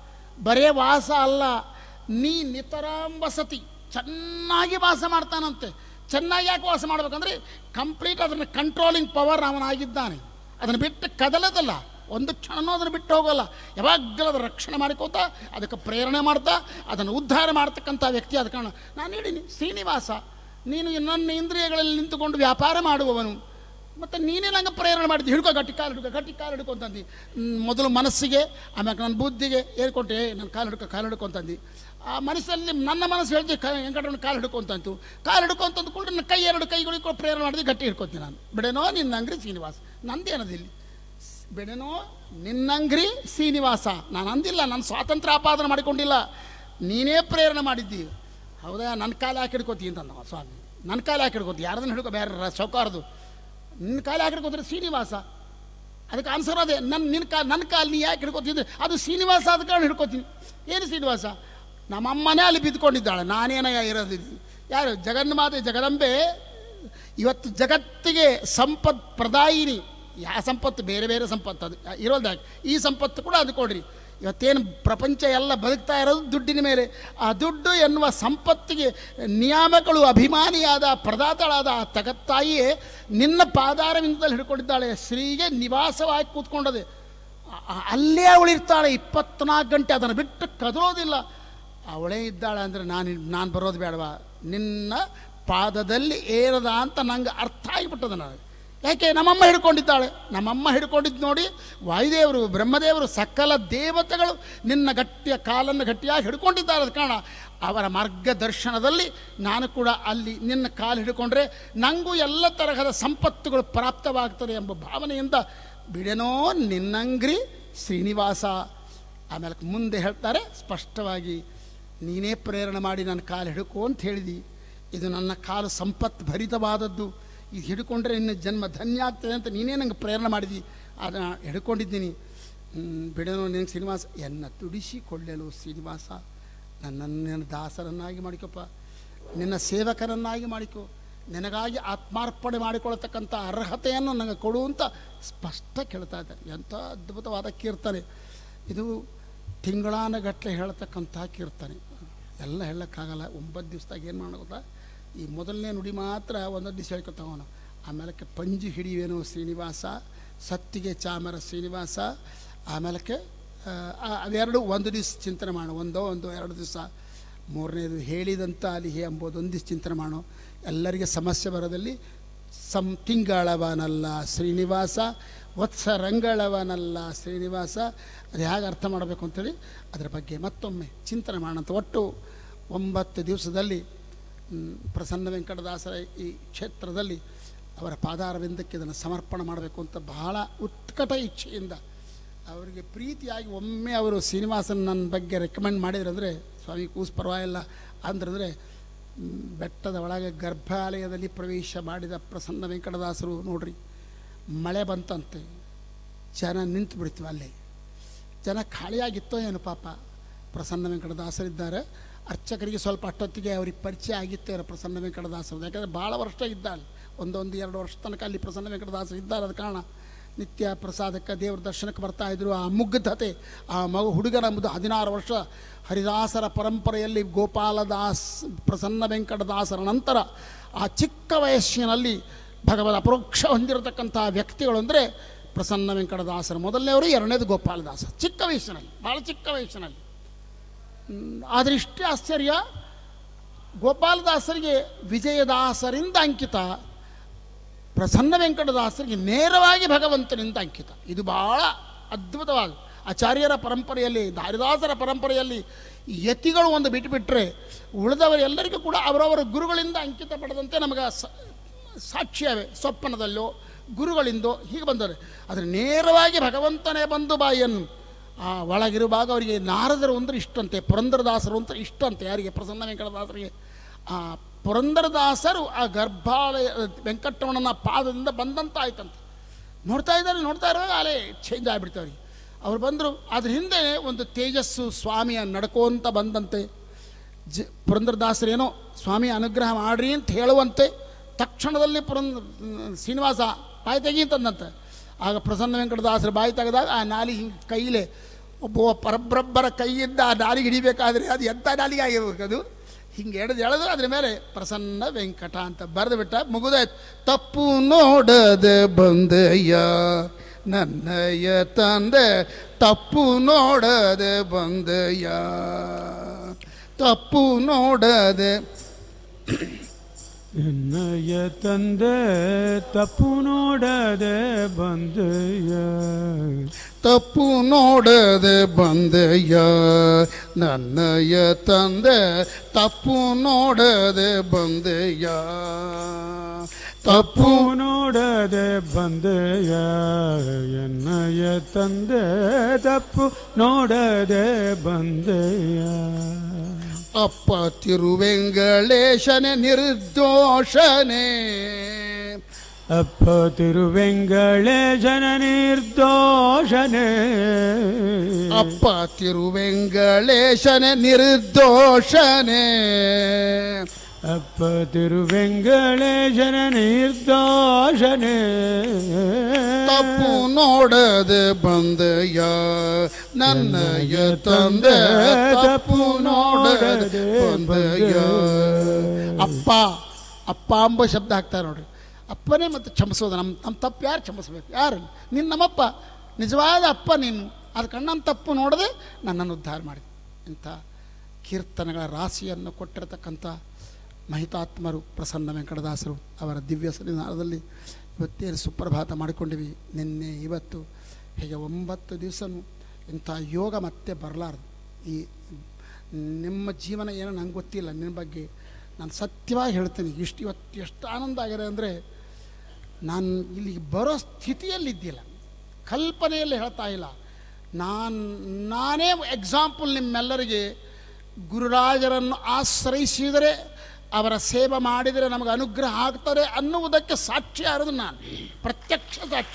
ಬರೇ ವಾಸ ಅಲ್ಲ ನೀ ನಿತರಾಂ ವಸತಿ ಚೆನ್ನಾಗಿ ವಾಸ ಮಾಡ್ತಾನಂತೆ ಚೆನ್ನಾಗಿ ಯಾಕೆ ವಾಸ ಮಾಡ್ಬೇಕಂದ್ರೆ ಕಂಪ್ಲೀಟ್ ಅದನ್ನು ಕಂಟ್ರೋಲಿಂಗ್ ಪವರ್ ಅವನಾಗಿದ್ದಾನೆ ಅದನ್ನು ಬಿಟ್ಟು ಕದಲದಲ್ಲ ಒಂದು ಕ್ಷಣನೂ ಅದನ್ನು ಬಿಟ್ಟು ಹೋಗಲ್ಲ ಯಾವಾಗಲೂ ಅದರ ರಕ್ಷಣೆ ಮಾಡಿಕೋತಾ ಅದಕ್ಕೆ ಪ್ರೇರಣೆ ಮಾಡ್ತಾ ಅದನ್ನು ಉದ್ಧಾರ ಮಾಡ್ತಕ್ಕಂಥ ವ್ಯಕ್ತಿ ಅದ ಕಾರಣ ನಾನು ಹೇಳಿನಿ ಶ್ರೀನಿವಾಸ ನೀನು ನನ್ನ ಇಂದ್ರಿಯಗಳಲ್ಲಿ ನಿಂತುಕೊಂಡು ವ್ಯಾಪಾರ ಮಾಡುವವನು ಮತ್ತು ನೀನೇ ನಂಗೆ ಪ್ರೇರಣೆ ಮಾಡಿದ್ದು ಹಿಡ್ಕೋ ಗಟ್ಟಿ ಕಾಲು ಹಿಡ್ಕೋ ಗಟ್ಟಿ ಕಾಲು ಹಿಡ್ಕೊಂತಂದು ಮೊದಲು ಮನಸ್ಸಿಗೆ ಆಮ್ಯಾಕೆ ನನ್ನ ಬುದ್ಧಿಗೆ ಹೇಳ್ಕೊಟ್ಟೆ ನನ್ನ ಕಾಲು ಹಿಡ್ಕೊ ಕಾಲು ಹಿಡ್ಕೊಂತಂದು ಆ ಮನಸ್ಸಲ್ಲಿ ನನ್ನ ಮನಸ್ಸು ಹೇಳ್ತೀವಿ ಕ ವೆಂಕಟರಮಣ ಕಾಲು ಹಿಡ್ಕೊಂತಂತು ಕಾಲು ಹಿಡ್ಕೊಂತಂದು ಕೂಡ ನನ್ನ ಕೈ ಎರಡು ಕೈಗಳಿಗೂ ಪ್ರೇರಣೆ ಮಾಡಿದ್ರೆ ಗಟ್ಟಿ ಹಿಡ್ಕೊತೀನಿ ನಾನು ಬಿಡೇನೋ ನಿನ್ನ ಅಂಗ್ರಿ ಶ್ರೀನಿವಾಸ ನಂದೇನದಿಲ್ಲಿ ಬೆಳೆನೋ ನಿನ್ನಂಗ್ರಿ ಶ್ರೀನಿವಾಸ ನಾನು ಅಂದಿಲ್ಲ ನಾನು ಸ್ವಾತಂತ್ರ್ಯ ಆಪಾದನೆ ಮಾಡಿಕೊಂಡಿಲ್ಲ ನೀನೇ ಪ್ರೇರಣೆ ಮಾಡಿದ್ದೀವಿ ಹೌದಾ ನನ್ನ ಕಾಲು ಹಾಕಿ ಹಿಡ್ಕೋತಿ ಅಂತಂದ ಸ್ವಾಮಿ ನನ್ನ ಕಾಲು ಹಾಕಿ ಹಿಡ್ಕೋತಿ ಯಾರದನ್ನು ಹಿಡ್ಕೋ ಬೇರೆ ಸೌಕಾರದು ನಿನ್ನ ಕಾಲು ಹಾಕಿ ಹಿಡ್ಕೋದ್ರೆ ಶ್ರೀನಿವಾಸ ಅದಕ್ಕೆ ಆನ್ಸರ್ ಅದೇ ನನ್ನ ನಿನ್ನ ಕಾಲು ನನ್ನ ಕಾಲು ನೀ ಯಾಕೆ ಹಿಡ್ಕೋತಿದ್ರೆ ಅದು ಶ್ರೀನಿವಾಸ ಆದ ಕಾರಣ ಹಿಡ್ಕೋತೀನಿ ಏನು ಶ್ರೀನಿವಾಸ ನಮ್ಮಮ್ಮನೇ ಅಲ್ಲಿ ಬಿದ್ದುಕೊಂಡಿದ್ದಾಳೆ ನಾನೇನ ಇರೋದು ಯಾರು ಜಗನ್ಮಾತೆ ಜಗದಂಬೆ ಇವತ್ತು ಜಗತ್ತಿಗೆ ಸಂಪತ್ ಪ್ರದಾಯಿನಿ ಯಾವ ಸಂಪತ್ತು ಬೇರೆ ಬೇರೆ ಸಂಪತ್ತು ಅದು ಇರೋದು ಯಾಕೆ ಈ ಸಂಪತ್ತು ಕೂಡ ಅದು ಕೊಡ್ರಿ ಇವತ್ತೇನು ಪ್ರಪಂಚ ಎಲ್ಲ ಬದುಕ್ತಾ ಇರೋದು ದುಡ್ಡಿನ ಮೇಲೆ ಆ ದುಡ್ಡು ಎನ್ನುವ ಸಂಪತ್ತಿಗೆ ನಿಯಾಮಕಳು ಅಭಿಮಾನಿಯಾದ ಪ್ರದಾತಳಾದ ಆ ತಗತ್ತಾಯಿಯೇ ನಿನ್ನ ಪಾದಾರವಿಂದದಲ್ಲಿ ಹಿಡ್ಕೊಂಡಿದ್ದಾಳೆ ಶ್ರೀಗೆ ನಿವಾಸವಾಗಿ ಕೂತ್ಕೊಂಡದೆ ಆ- ಆ- ಅಲ್ಲೇ ಅವಳಿರ್ತಾಳೆ ಇಪ್ಪತ್ನಾಲ್ಕು ಗಂಟೆ ಅದನ್ನು ಬಿಟ್ಟು ಕದರೋದಿಲ್ಲ ಅವಳೇ ಇದ್ದಾಳೆ ಅಂದರೆ ನಾನು ನಾನು ಬರೋದು ಬೇಡವಾ ನಿನ್ನ ಪಾದದಲ್ಲಿ ಏರದ ಅಂತ ನಂಗೆ ಅರ್ಥ ಆಗಿಬಿಟ್ಟದ ನನಗೆ ಯಾಕೆ ನಮ್ಮಮ್ಮ ಹಿಡ್ಕೊಂಡಿದ್ದಾಳೆ ನಮ್ಮಮ್ಮ ಹಿಡ್ಕೊಂಡಿದ್ದು ನೋಡಿ ವಾಯುದೇವರು ಬ್ರಹ್ಮದೇವರು ಸಕಲ ದೇವತೆಗಳು ನಿನ್ನ ಗಟ್ಟಿಯ ಕಾಲನ್ನು ಗಟ್ಟಿಯಾಗಿ ಹಿಡ್ಕೊಂಡಿದ್ದಾರೆ ಅದ ಕಾರಣ ಅವರ ಮಾರ್ಗದರ್ಶನದಲ್ಲಿ ನಾನು ಕೂಡ ಅಲ್ಲಿ ನಿನ್ನ ಕಾಲು ಹಿಡ್ಕೊಂಡ್ರೆ ನನಗೂ ಎಲ್ಲ ತರಹದ ಸಂಪತ್ತುಗಳು ಪ್ರಾಪ್ತವಾಗ್ತದೆ ಎಂಬ ಭಾವನೆಯಿಂದ ಬಿಡೆನೋ ನಿನ್ನಂಗ್ರಿ ಶ್ರೀನಿವಾಸ ಆಮೇಲೆ ಮುಂದೆ ಹೇಳ್ತಾರೆ ಸ್ಪಷ್ಟವಾಗಿ ನೀನೇ ಪ್ರೇರಣೆ ಮಾಡಿ ನನ್ನ ಕಾಲು ಹಿಡ್ಕೋ ಅಂತ ಹೇಳಿದಿ ಇದು ನನ್ನ ಕಾಲು ಸಂಪತ್ತು ಭರಿತವಾದದ್ದು ಇದು ಹಿಡ್ಕೊಂಡ್ರೆ ಇನ್ನು ಜನ್ಮ ಧನ್ಯ ಆಗ್ತದೆ ಅಂತ ನೀನೇ ನಂಗೆ ಪ್ರೇರಣೆ ಮಾಡಿದಿ ಅದನ್ನು ಹಿಡ್ಕೊಂಡಿದ್ದೀನಿ ಹ್ಮ್, ಬಿಡನು ನಿನಗೆ ಶ್ರೀನಿವಾಸ ಎನ್ನ ತುಡಿಸಿಕೊಳ್ಳಲು ಶ್ರೀನಿವಾಸ ನನ್ನನ್ನು ನಿನ್ನ ದಾಸರನ್ನಾಗಿ ಮಾಡಿಕೊಪ್ಪ ನಿನ್ನ ಸೇವಕರನ್ನಾಗಿ ಮಾಡಿಕೊ ನಿನಗಾಗಿ ಆತ್ಮಾರ್ಪಣೆ ಮಾಡಿಕೊಳ್ಳತಕ್ಕಂಥ ಅರ್ಹತೆಯನ್ನು ನನಗೆ ಕೊಡು ಅಂತ ಸ್ಪಷ್ಟ ಕೇಳ್ತಾ ಇದ್ದಾರೆ ಎಂಥ ಅದ್ಭುತವಾದ ಕೀರ್ತನೆ ಇದು ತಿಂಗಳಾನಗಟ್ಟಲೆ ಹೇಳ್ತಕ್ಕಂಥ ಕೀರ್ತನೆ ಎಲ್ಲ ಹೇಳೋಕ್ಕಾಗಲ್ಲ ಒಂಬತ್ತು ದಿವಸದಾಗ ಏನು ಮಾಡೋಣ ಗೊತ್ತಾ ಈ ಮೊದಲನೇ ನುಡಿ ಮಾತ್ರ ಒಂದೊಂದು ದಿವಸ ಹೇಳ್ಕೊತಾವನು ಆಮೇಲಕ್ಕೆ ಪಂಜಿ ಹಿಡಿಯುವೇನು ಶ್ರೀನಿವಾಸ ಸತ್ತಿಗೆ ಚಾಮರ ಶ್ರೀನಿವಾಸ ಆಮೇಲಕ್ಕೆ ಆ, ಆ- ಅವೆರಡು ಒಂದು ದಿವಸ ಚಿಂತನೆ ಮಾಡೋ ಒಂದೋ ಒಂದು ಎರಡು ದಿವಸ ಮೂರನೇದು ಹೇಳಿದಂಥ ಅಲಿಹೆ ಎಂಬುದು ಒಂದು ದಿವಸ ಚಿಂತನೆ ಮಾಡೋ ಎಲ್ಲರಿಗೆ ಸಮಸ್ಯೆ ಬರೋದಲ್ಲಿ ಸಂ ತಿಂಗಳವನಲ್ಲ ಶ್ರೀನಿವಾಸ ವತ್ಸರಂಗಳವನಲ್ಲ ಶ್ರೀನಿವಾಸ ಅದು ಹೇಗೆ ಅರ್ಥ ಮಾಡಬೇಕು ಅಂತೇಳಿ ಅದರ ಬಗ್ಗೆ ಮತ್ತೊಮ್ಮೆ ಚಿಂತನೆ ಮಾಡೋಣ ಒಟ್ಟು ಒಂಬತ್ತು ದಿವಸದಲ್ಲಿ ಮ್, ಪ್ರಸನ್ನ ವೆಂಕಟದಾಸರ ಈ ಕ್ಷೇತ್ರದಲ್ಲಿ ಅವರ ಪಾದಾರವಿಂದಕ್ಕೆ ಇದನ್ನು ಸಮರ್ಪಣೆ ಮಾಡಬೇಕು ಅಂತ ಬಹಳ ಉತ್ಕಟ ಇಚ್ಛೆಯಿಂದ ಅವರಿಗೆ ಪ್ರೀತಿಯಾಗಿ ಒಮ್ಮೆ ಅವರು ಶ್ರೀನಿವಾಸನ್ ನನ್ನ ಬಗ್ಗೆ ರೆಕಮೆಂಡ್ ಮಾಡಿದ್ರಂದರೆ ಸ್ವಾಮಿ ಕೂಸ್ ಪರವಾಗಿಲ್ಲ ಅಂದ್ರಂದರೆ ಮ್, ಬೆಟ್ಟದ ಒಳಗೆ ಗರ್ಭಾಲಯದಲ್ಲಿ ಪ್ರವೇಶ ಮಾಡಿದ ಪ್ರಸನ್ನ ವೆಂಕಟದಾಸರು ನೋಡ್ರಿ ಮಳೆ ಬಂತಂತೆ ಜನ ನಿಂತು ಬಿಡ್ತೀವಿ ಅಲ್ಲೇ ಜನ ಖಾಲಿಯಾಗಿತ್ತೋ ಏನು ಪಾಪ ಪ್ರಸನ್ನ ವೆಂಕಟದಾಸರಿದ್ದಾರೆ ಅರ್ಚಕರಿಗೆ ಸ್ವಲ್ಪ ಅಷ್ಟೊತ್ತಿಗೆ ಅವ್ರಿಗೆ ಪರಿಚಯ ಆಗಿತ್ತೇನೋ ಪ್ರಸನ್ನ ವೆಂಕಟದಾಸರು ಯಾಕಂದರೆ ಭಾಳ ವರ್ಷ ಇದ್ದಾಳೆ ಒಂದೊಂದು ಎರಡು ವರ್ಷ ತನಕ ಅಲ್ಲಿ ಪ್ರಸನ್ನ ವೆಂಕಟದಾಸರು ಇದ್ದಾರೆ ಅದ ಕಾರಣ ನಿತ್ಯ ಪ್ರಸಾದಕ್ಕೆ ದೇವ್ರ ದರ್ಶನಕ್ಕೆ ಬರ್ತಾ ಇದ್ರು ಆ ಮುಗ್ಧತೆ ಆ ಮಗು ಹುಡುಗನ ಮುದ್ದು ಹದಿನಾರು ವರ್ಷ ಹರಿದಾಸರ ಪರಂಪರೆಯಲ್ಲಿ ಗೋಪಾಲದಾಸ್ ಪ್ರಸನ್ನ ವೆಂಕಟದಾಸರ ನಂತರ ಆ ಚಿಕ್ಕ ವಯಸ್ಸಿನಲ್ಲಿ ಭಗವದ್ ಅಪರೋಕ್ಷ ಹೊಂದಿರತಕ್ಕಂಥ ವ್ಯಕ್ತಿಗಳು ಅಂದರೆ ಪ್ರಸನ್ನ ವೆಂಕಟದಾಸರು ಮೊದಲನೇವರು ಎರಡನೇದು ಗೋಪಾಲದಾಸ ಚಿಕ್ಕ ವಯಸ್ಸಿನಲ್ಲಿ ಭಾಳ ಚಿಕ್ಕ ವಯಸ್ಸಿನಲ್ಲಿ ಹ್ಮ್, ಆದರೆ ಇಷ್ಟೇ ಆಶ್ಚರ್ಯ ಗೋಪಾಲದಾಸರಿಗೆ ವಿಜಯದಾಸರಿಂದ ಅಂಕಿತ ಪ್ರಸನ್ನ ವೆಂಕಟದಾಸರಿಗೆ ನೇರವಾಗಿ ಭಗವಂತನಿಂದ ಅಂಕಿತ ಇದು ಬಹಳ ಅದ್ಭುತವಾದ ಆಚಾರ್ಯರ ಪರಂಪರೆಯಲ್ಲಿ ದಾರಿದಾಸರ ಪರಂಪರೆಯಲ್ಲಿ ಯತಿಗಳು ಒಂದು ಬಿಟ್ಟುಬಿಟ್ರೆ ಉಳಿದವರೆಲ್ಲರಿಗೂ ಕೂಡ ಅವರವರ ಗುರುಗಳಿಂದ ಅಂಕಿತ ಪಡೆದಂತೆ ನಮಗೆ ಸ- ಸಾಕ್ಷ್ಯವೇ ಸ್ವಪ್ನದಲ್ಲೋ ಗುರುಗಳಿಂದೋ ಹೀಗೆ ಬಂದವರು ಆದರೆ ನೇರವಾಗಿ ಭಗವಂತನೇ ಬಂದು ಬಾಯಿಯನ್ನು ಆ ಒಳಗಿರುವಾಗ ಅವರಿಗೆ ನಾರದರು ಅಂದ್ರೆ ಇಷ್ಟಂತೆ ಪುರಂದರದಾಸರು ಅಂತ ಇಷ್ಟಂತೆ ಯಾರಿಗೆ ಪ್ರಸನ್ನ ವೆಂಕಟದಾಸರಿಗೆ ಆ ಪುರಂದರದಾಸರು ಆ ಗರ್ಭಾಲಯ ವೆಂಕಟರಮಣನ ಪಾದದಿಂದ ಬಂದಂತ ಆಯ್ತಂತೆ ನೋಡ್ತಾ ಇದ್ದಾರೆ ನೋಡ್ತಾ ಇರುವಾಗ ಅಲ್ಲೇ ಚೇಂಜ್ ಆಗಿಬಿಡ್ತಾವ್ರಿಗೆ ಅವ್ರು ಬಂದರು ಅದ್ರ ಹಿಂದೆ ಒಂದು ತೇಜಸ್ಸು ಸ್ವಾಮಿಯ ನಡ್ಕೋಂತ ಬಂದಂತೆ ಜ ಪುರಂದರದಾಸರೇನೋ ಸ್ವಾಮಿ ಅನುಗ್ರಹ ಮಾಡ್ರಿ ಅಂತ ಹೇಳುವಂತೆ ತಕ್ಷಣದಲ್ಲಿ ಪುರಂದ ಶ್ರೀನಿವಾಸ ಬಾಯಿ ತೆಗಿ ಅಂತಂದಂತೆ ಆಗ ಪ್ರಸನ್ನ ವೆಂಕಟದಾಸರ ಬಾಯಿ ತೆಗೆದಾಗ ಆ ನಾಲಿ ಹಿಂಗೆ ಕೈಲೇ ಒಬ್ಬ ಪರಬ್ರಬ್ಬರ ಕೈಯಿಂದ ಆ ನಾಲಿಗೆ ಹಿಡಿಬೇಕಾದ್ರೆ ಅದು ಎಂಥ ನಾಲಿಗೆ ಆಗಿರ್ಬೇಕು ಅದು ಹಿಂಗೆ ಎಳೆದು ಎಳೆದು ಅದ್ರ ಮೇಲೆ ಪ್ರಸನ್ನ ವೆಂಕಟ ಅಂತ ಬರೆದು ಬಿಟ್ಟ ಮುಗಿದಾಯ್ತು ತಪ್ಪು ನೋಡದೆ ಬಂದೆಯ ನನ್ನಯ ತಂದೆ ತಪ್ಪು ನೋಡದೆ ಬಂದೆಯ ತಪ್ಪು ನೋಡದೆ ಎನ್ನಯ ತಂದೆ ತಪ್ಪು ನೋಡದೆ ಬಂದೆಯ ತಪ್ಪು ನೋಡದೆ ಬಂದೆಯ ನನ್ನಯ ತಂದೆ ತಪ್ಪು ನೋಡದೆ ಬಂದೆಯ ತಪ್ಪು ತಪ್ಪು ನೋಡದೆ ಬಂದೆಯ ಎನ್ನಯ ತಂದೆ ತಪ್ಪು ನೋಡದೆ ಬಂದೆಯ ಅಪ್ಪ ತಿರುವೆಂಗಳೇಶನೆ ನಿರ್ದೋಷನೆ ಅಪ್ಪ ತಿರುವೆಂಗಳೇಶನ ನಿರ್ದೋಷನೆ ಅಪ್ಪ ತಿರುವೆಂಗಳೇಶನೆ ನಿರ್ದೋಷನೆ ಅಪ್ಪ ತಿರುವೆಂಗಳೇಶನ ನಿರ್ದೋಷನೆ ತಪ್ಪು ನೋಡದೆ ಬಂದೆಯ ನನ್ನಯ ತಂದೆ ತಪ್ಪು ನೋಡದೆ ಬಂದೆಯ ಅಪ್ಪ ಅಪ್ಪ ಎಂಬ ಶಬ್ದ ಹಾಕ್ತಾರೆ ನೋಡ್ರಿ ಅಪ್ಪನೇ ಮತ್ತೆ ಕ್ಷಮಿಸೋದು ನಮ್ಮ ನಮ್ಮ ತಪ್ಪು ಯಾರು ಕ್ಷಮಿಸ್ಬೇಕು ಯಾರು ನಿನ್ನ ನಮ್ಮಪ್ಪ ನಿಜವಾದ ಅಪ್ಪ ನೀನು ಅದು ಕಣ್ಣನ ತಪ್ಪು ನೋಡದೆ ನನ್ನನ್ನು ಉದ್ಧಾರ ಮಾಡಿ ಇಂಥ ಕೀರ್ತನೆಗಳ ರಾಶಿಯನ್ನು ಕೊಟ್ಟಿರತಕ್ಕಂಥ ಮಹಿತಾತ್ಮರು ಪ್ರಸನ್ನ ವೆಂಕಟದಾಸರು ಅವರ ದಿವ್ಯ ಸನ್ನಿಧಾನದಲ್ಲಿ ಇವತ್ತೇನು ಸುಪ್ರಭಾತ ಮಾಡಿಕೊಂಡಿವಿ ನಿನ್ನೆ ಇವತ್ತು ಹೀಗೆ ಒಂಬತ್ತು ದಿವಸನೂ ಇಂಥ ಯೋಗ ಮತ್ತೆ ಬರಲಾರ್ದು ಈ ನಿಮ್ಮ ಜೀವನ ಏನೋ ನಂಗೆ ಗೊತ್ತಿಲ್ಲ ನಿನ್ನ ಬಗ್ಗೆ ನಾನು ಸತ್ಯವಾಗಿ ಹೇಳ್ತೀನಿ ಇಷ್ಟು ಇವತ್ತು ಎಷ್ಟು ಆನಂದ ಆಗಿದೆ ಅಂದರೆ ನಾನು ಇಲ್ಲಿಗೆ ಬರೋ ಸ್ಥಿತಿಯಲ್ಲಿದ್ದಿಲ್ಲ ಕಲ್ಪನೆಯಲ್ಲಿ ಹೇಳ್ತಾ ಇಲ್ಲ ನಾನು ನಾನೇ ಎಕ್ಸಾಂಪಲ್ ನಿಮ್ಮೆಲ್ಲರಿಗೆ ಗುರುರಾಜರನ್ನು ಆಶ್ರಯಿಸಿದರೆ ಅವರ ಸೇವೆ ಮಾಡಿದರೆ ನಮಗೆ ಅನುಗ್ರಹ ಆಗ್ತದೆ ಅನ್ನುವುದಕ್ಕೆ ಸಾಕ್ಷಿ ಆರೋದು ನಾನು ಪ್ರತ್ಯಕ್ಷ ಸಾಕ್ಷಿ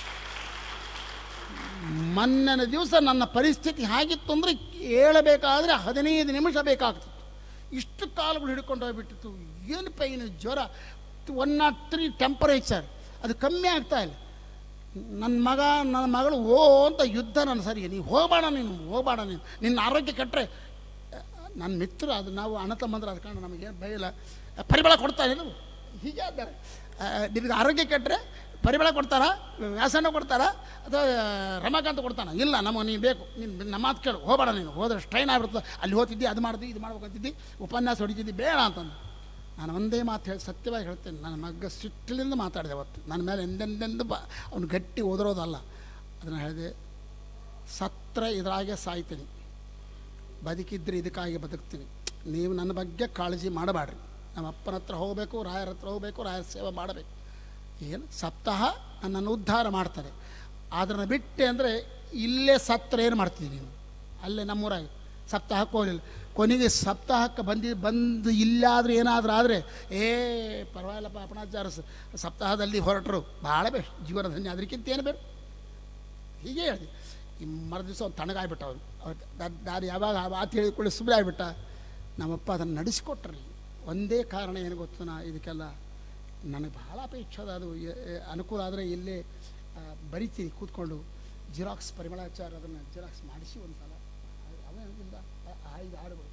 ಮೊನ್ನೆನ ದಿವಸ ನನ್ನ ಪರಿಸ್ಥಿತಿ ಹೇಗಿತ್ತು ಅಂದರೆ ಹೇಳಬೇಕಾದ್ರೆ ಹದಿನೈದು ನಿಮಿಷ ಬೇಕಾಗ್ತಿತ್ತು ಇಷ್ಟು ಕಾಲುಗಳು ಹಿಡ್ಕೊಂಡು ಹೋಗ್ಬಿಟ್ಟಿತ್ತು ಏನು ಪೈನು ಜ್ವರ ಒನ್ ನಾಟ್ ತ್ರೀ ಟೆಂಪರೇಚರ್ ಅದು ಕಮ್ಮಿ ಆಗ್ತಾ ಇಲ್ಲ ನನ್ನ ಮಗ ನನ್ನ ಮಗಳು ಓ ಅಂತ ಯುದ್ಧ ನನ್ನ ಸರಿ ನೀವು ಹೋಗಬೇಡ ನೀನು ಹೋಗಬೇಡ ನೀನು ನಿನ್ನ ಆರೋಗ್ಯ ಕೆಟ್ಟರೆ ನನ್ನ ಮಿತ್ರ ಅದು ನಾವು ಅಣ್ಣ ತಮ್ಮಂದ್ರೆ ಅದು ಕಾರಣ ನಮಗೇನು ಭಯ ಪರಿಮಳ ಕೊಡ್ತಾ ಇಲ್ಲ ಹೀಗೆ ಇದ್ದಾರೆ ನಿನಗೆ ಆರೋಗ್ಯ ಕೆಟ್ಟರೆ ಪರಿಮಳ ಕೊಡ್ತಾರಾ ವ್ಯಾಸನ ಕೊಡ್ತಾರಾ ಅಥವಾ ರಮಾಕಾಂತ ಕೊಡ್ತಾನ ಇಲ್ಲ ನಮಗೆ ನೀನು ಬೇಕು ನೀನು ನಮ್ಮ ಮಾತು ಕೇಳು ಹೋಗಬೇಡ ನೀನು ಹೋದ್ರೆ ಸ್ಟ್ರೈನ್ ಆಗಿಬಿಡ್ತದೆ ಅಲ್ಲಿ ಹೋಗ್ತಿದ್ದಿ ಅದು ಮಾಡ್ದಿ ಇದು ಮಾಡ್ಬೇಕಂತಿದ್ದಿ ಉಪನ್ಯಾಸ ಹೊಡಿತಿದ್ದಿ ಬೇಡ ಅಂತಂದು ನಾನು ಒಂದೇ ಮಾತು ಹೇಳಿ ಸತ್ಯವಾಗಿ ಹೇಳ್ತೇನೆ ನನ್ನ ಮಗ್ಗ ಸಿಟ್ಟಿಲಿಂದ ಮಾತಾಡಿದೆ ಅವತ್ತು ನನ್ನ ಮೇಲೆ ಎಂದೆಂದೆಂದು ಬ ಅವನು ಗಟ್ಟಿ ಓದಿರೋದಲ್ಲ ಅದನ್ನು ಹೇಳಿದೆ ಸತ್ರ ಇದರಾಗೆ ಸಾಯ್ತೀನಿ ಬದುಕಿದ್ರೆ ಇದಕ್ಕಾಗಿ ಬದುಕ್ತೀನಿ ನೀವು ನನ್ನ ಬಗ್ಗೆ ಕಾಳಜಿ ಮಾಡಬೇಡ್ರಿ ನಮ್ಮ ಅಪ್ಪನ ಹತ್ರ ಹೋಗಬೇಕು ರಾಯರ ಹತ್ರ ಹೋಗಬೇಕು ರಾಯರ ಸೇವೆ ಮಾಡಬೇಕು ಏನು ಸಪ್ತಾಹ ನನ್ನನ್ನು ಉದ್ಧಾರ ಮಾಡ್ತಾರೆ ಅದನ್ನು ಬಿಟ್ಟೆ ಅಂದರೆ ಇಲ್ಲೇ ಸತ್ರ ಏನು ಮಾಡ್ತೀನಿ ನೀನು ಅಲ್ಲೇ ನಮ್ಮೂರಾಗಿ ಸಪ್ತಾಹಕ್ಕೆ ಹೋಗಲಿಲ್ಲ ಕೊನೆಗೆ ಸಪ್ತಾಹಕ್ಕೆ ಬಂದು ಬಂದು ಇಲ್ಲಾದರೂ ಏನಾದರೂ ಆದರೆ ಏ ಪರವಾಗಿಲ್ಲಪ್ಪ ಅಪಣಾಚಾರ ಸಪ್ತಾಹದಲ್ಲಿ ಹೊರಟರು ಭಾಳ ಬೆಸ್ಟ್ ಜೀವನ ಧನ್ಯ ಅದಕ್ಕಿಂತ ಏನು ಬೇಕು ಹೀಗೆ ಹೇಳಿದೆ ಈ ಮರು ದಿವಸ ಅವ್ನು ತಣ್ಣಗಾಗ್ಬಿಟ್ಟ ಅವನು ಅವ್ರು ನಾನು ಯಾವಾಗ ಆ ಮಾತು ಹೇಳಿಕೊಳ್ಳಿ ಸುಮ್ಮನೆ ಆಗಿಬಿಟ್ಟ ನಮ್ಮಪ್ಪ ಅದನ್ನು ನಡೆಸಿಕೊಟ್ರಿ ಒಂದೇ ಕಾರಣ ಏನು ಗೊತ್ತು ನಾ ಇದಕ್ಕೆಲ್ಲ ನನಗೆ ಭಾಳ ಅಪೇಕ್ಷೆ ಅದ ಅದು ಎ- ಎ- ಅನುಕೂಲ ಆದರೆ ಇಲ್ಲೇ ಆ, ಬರಿತೀನಿ ಕೂತ್ಕೊಂಡು ಜಿರಾಕ್ಸ್ ಪರಿಮಳಾಚಾರ ಅದನ್ನು ಜಿರಾಕ್ಸ್ ಮಾಡಿಸಿ ಒಂದು ಸಲ ಅವೇನಿಲ್ಲ ಐದು ಹಾಡುಗಳು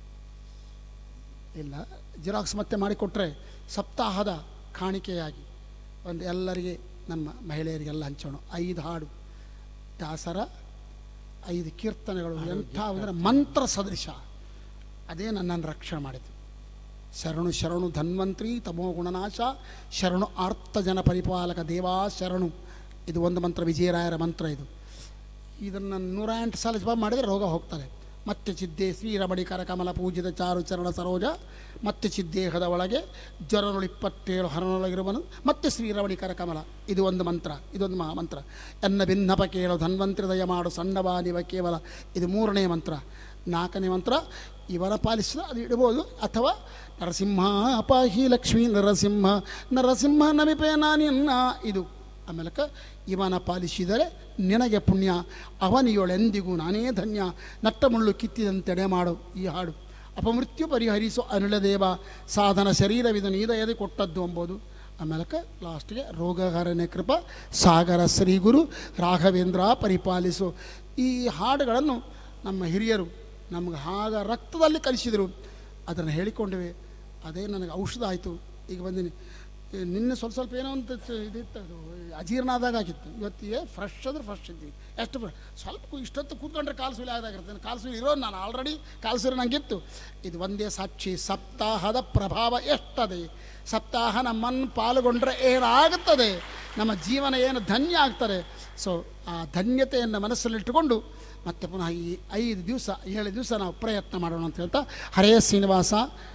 ಇಲ್ಲ ಜಿರಾಕ್ಸ್ ಮತ್ತೆ ಮಾಡಿಕೊಟ್ರೆ ಸಪ್ತಾಹದ ಕಾಣಿಕೆಯಾಗಿ ಒಂದು ಎಲ್ಲರಿಗೆ ನಮ್ಮ ಮಹಿಳೆಯರಿಗೆಲ್ಲ ಹಂಚೋಣ ಐದು ಹಾಡು ದಾಸರ ಐದು ಕೀರ್ತನೆಗಳು ಎಂಥ ಅಂದರೆ ಮಂತ್ರ ಸದೃಶ ಅದೇ ನನ್ನನ್ನು ರಕ್ಷಣೆ ಮಾಡಿತು ಶರಣು ಶರಣು ಧನ್ವಂತ್ರಿ ತಮೋ ಗುಣನಾಶ ಶರಣು ಆರ್ತ ಜನ ಪರಿಪಾಲಕ ದೇವಾ ಶರಣು ಇದು ಒಂದು ಮಂತ್ರ ವಿಜಯರಾಯರ ಮಂತ್ರ ಇದು ಇದನ್ನು ನೂರ ಎಂಟು ಸಲ ಜಪ ಮಾಡಿದರೆ ರೋಗ ಹೋಗ್ತಾರೆ ಮತ್ತೆ ಚಿದ್ದೆ ಶ್ರೀರಮಣಿ ಕರಕಮಲ ಪೂಜಿತ ಚಾರು ಚರಣ ಸರೋಜ ಮತ್ತೆ ಚಿದ್ದೇಹದ ಒಳಗೆ ಜ್ವರನುಳು ಇಪ್ಪತ್ತೇಳು ಹರನೊಳಗಿರುವನು ಮತ್ತೆ ಶ್ರೀರಮಣಿ ಕರಕಮಲ ಇದು ಒಂದು ಮಂತ್ರ ಇದೊಂದು ಮಹಾ ಮಂತ್ರ ಎನ್ನ ಭಿನ್ನಪ ಕೇಳು ಧನ್ವಂತ್ರಿ ದಯ ಮಾಡು ಸಣ್ಣವಾನಿವ ಕೇವಲ ಇದು ಮೂರನೇ ಮಂತ್ರ ನಾಲ್ಕನೇ ಮಂತ್ರ ಇವರ ಪಾಲಿಸಿದ ಅದು ಇಡ್ಬೋದು ಅಥವಾ ನರಸಿಂಹ ಅಪಾಹಿ ಲಕ್ಷ್ಮೀ ನರಸಿಂಹ ನರಸಿಂಹ ನಮಿಪೇ ನಾನಿನ್ನ ಇದು ಆಮೇಲಕ ಇವನ ಪಾಲಿಸಿದರೆ ನಿನಗೆ ಪುಣ್ಯ ಅವನಿಯೊಳೆಂದಿಗೂ ನಾನೇ ಧನ್ಯ ನಟ್ಟ ಮುಳ್ಳು ಕಿತ್ತಿದಂತೆಡೆ ಮಾಡು ಈ ಹಾಡು ಅಪಮೃತ್ಯು ಪರಿಹರಿಸು ಅನಿಲದೇವ ಸಾಧನ ಶರೀರವಿದು ನೀದಯದೆ ಕೊಟ್ಟದ್ದು ಎಂಬುದು ಆಮೇಲಕ ಲಾಸ್ಟ್ಗೆ ರೋಗಹರನೆ ಕೃಪ ಸಾಗರ ಶ್ರೀಗುರು ರಾಘವೇಂದ್ರ ಪರಿಪಾಲಿಸು ಈ ಹಾಡುಗಳನ್ನು ನಮ್ಮ ಹಿರಿಯರು ನಮಗೆ ಆಗ ರಕ್ತದಲ್ಲಿ ಕಲಿಸಿದರು ಅದನ್ನು ಹೇಳಿಕೊಂಡಿವೆ ಅದೇ ನನಗೆ ಔಷಧ ಆಯಿತು ಈಗ ಬಂದಿನಿ ಈ ನಿನ್ನೆ ಸ್ವಲ್ಪ ಸ್ವಲ್ಪ ಏನೋ ಒಂದು ತ- ಇದಿತ್ತು ಅದು ಅಜೀರ್ಣ ಆದಾಗ ಆಗಿತ್ತು ಇವತ್ತಿಗೆ ಫ್ರೆಶ್ ಅಂದ್ರೆ ಫ್ರೆಶ್ ಇದ್ದೀವಿ ಎಷ್ಟು ಫ್ರೆಶ್ ಸ್ವಲ್ಪ ಕು- ಇಷ್ಟೊತ್ತು ಕೂತ್ಕೊಂಡ್ರೆ ಕಾಲು ಸುಲಿ ಆದಾಗಿರ್ತೇನೆ ಕಾಲು ಸುಲಿ ಇರೋ ನಾನು ಆಲ್ರೆಡಿ ಕಾಲು ಸುಲಿ ನಂಗಿತ್ತು ಇದು ಒಂದೇ ಸಾಕ್ಷಿ ಸಪ್ತಾಹದ ಪ್ರಭಾವ ಎಷ್ಟದೆ ಸಪ್ತಾಹ ನಮ್ಮನ್ನು ಪಾಲ್ಗೊಂಡ್ರೆ ಏನಾಗುತ್ತದೆ ನಮ್ಮ ಜೀವನ ಏನು ಧನ್ಯ ಆಗ್ತದೆ ಸೊ ಆ ಧನ್ಯತೆಯನ್ನು ಮನಸ್ಸಲ್ಲಿಟ್ಟುಕೊಂಡು ಮತ್ತೆ ಪುನಃ ಈ ಐದು ದಿವಸ ಏಳು ದಿವಸ ನಾವು ಪ್ರಯತ್ನ ಮಾಡೋಣ ಅಂತ ಹೇಳ್ತಾ ಹರೇ ಶ್ರೀನಿವಾಸ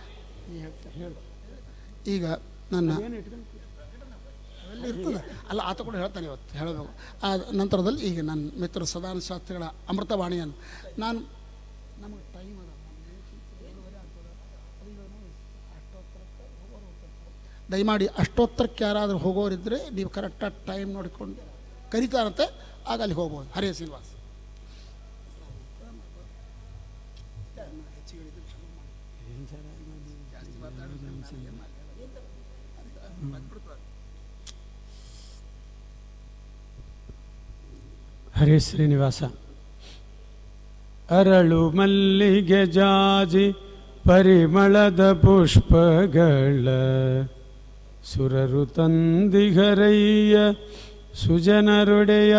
ಈಗ ನನ್ನ ಅವೆಲ್ಲ ಇರ್ತದೆ ಅಲ್ಲ ಆತ ಕೂಡ ಹೇಳ್ತಾನೆ ಇವತ್ತು ಹೇಳಬೇಕು ಆ ನಂತರದಲ್ಲಿ ಈಗ ನನ್ನ ಮಿತ್ರ ಸದಾನಂದ ಶಾಸ್ತ್ರಿಗಳ ಅಮೃತವಾಣಿಯನ್ನು ನಾನು ನಮಗೆ ಟೈಮ್ ಅದ ದಯಮಾಡಿ ಅಷ್ಟೋತ್ತರಕ್ಕೆ ಯಾರಾದರೂ ಹೋಗೋರಿದ್ದರೆ ನೀವು ಕರೆಕ್ಟಾಗಿ ಟೈಮ್ ನೋಡಿಕೊಂಡು ಕರೀತಾರಂತೆ ಆಗ ಅಲ್ಲಿ ಹೋಗ್ಬೋದು ಹರೇ ಶ್ರೀನಿವಾಸ ಹರೇ ಶ್ರೀನಿವಾಸ ಅರಳು ಮಲ್ಲಿಗೆ ಜಾಜಿ ಪರಿಮಳದ ಪುಷ್ಪಗಳ ಸುರರು ತಂದಿಗರಯ್ಯ ಸುಜನರುಡೆಯ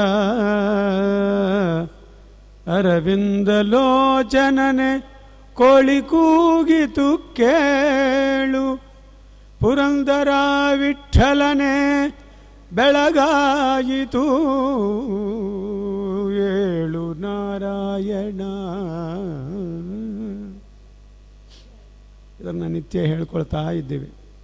ಅರವಿಂದಲೋಚನನೆ ಕೋಳಿ ಕೂಗಿತು ಕೇಳು ಪುರಂದರ ವಿಠಲನೆ ಬೆಳಗಾಯಿತು ಏಳು ನಾರಾಯಣ ಇದನ್ನು ನಿತ್ಯ ಹೇಳ್ಕೊಳ್ತಾ ಇದ್ದೇವೆ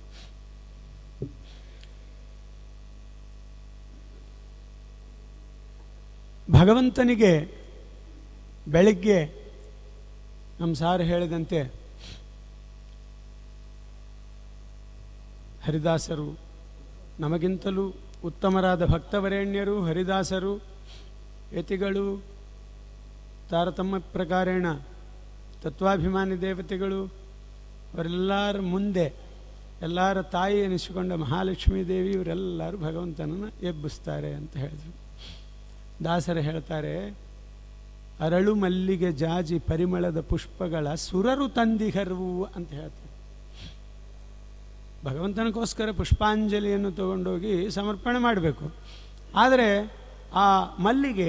ಭಗವಂತನಿಗೆ ಬೆಳಗ್ಗೆ ನಮ್ಮ ಸಾರು ಹೇಳಿದಂತೆ ಹರಿದಾಸರು ನಮಗಿಂತಲೂ ಉತ್ತಮರಾದ ಭಕ್ತವರೇಣ್ಯರು ಹರಿದಾಸರು ಯತಿಗಳು ತಾರತಮ್ಯ ಪ್ರಕಾರೇಣ ತತ್ವಾಭಿಮಾನಿ ದೇವತೆಗಳು ಅವರೆಲ್ಲರ ಮುಂದೆ ಎಲ್ಲರ ತಾಯಿ ಎನಿಸಿಕೊಂಡ ಮಹಾಲಕ್ಷ್ಮೀ ದೇವಿ ಇವರೆಲ್ಲರೂ ಭಗವಂತನನ್ನು ಎಬ್ಬಿಸ್ತಾರೆ ಅಂತ ಹೇಳಿದರು ದಾಸರು ಹೇಳ್ತಾರೆ ಅರಳು ಮಲ್ಲಿಗೆ ಜಾಜಿ ಪರಿಮಳದ ಪುಷ್ಪಗಳ ಸುರರು ತಂದಿಗರು ಅಂತ ಹೇಳ್ತಾರೆ ಭಗವಂತನಿಗೋಸ್ಕರ ಪುಷ್ಪಾಂಜಲಿಯನ್ನು ತಗೊಂಡೋಗಿ ಸಮರ್ಪಣೆ ಮಾಡಬೇಕು ಆದರೆ ಆ ಮಲ್ಲಿಗೆ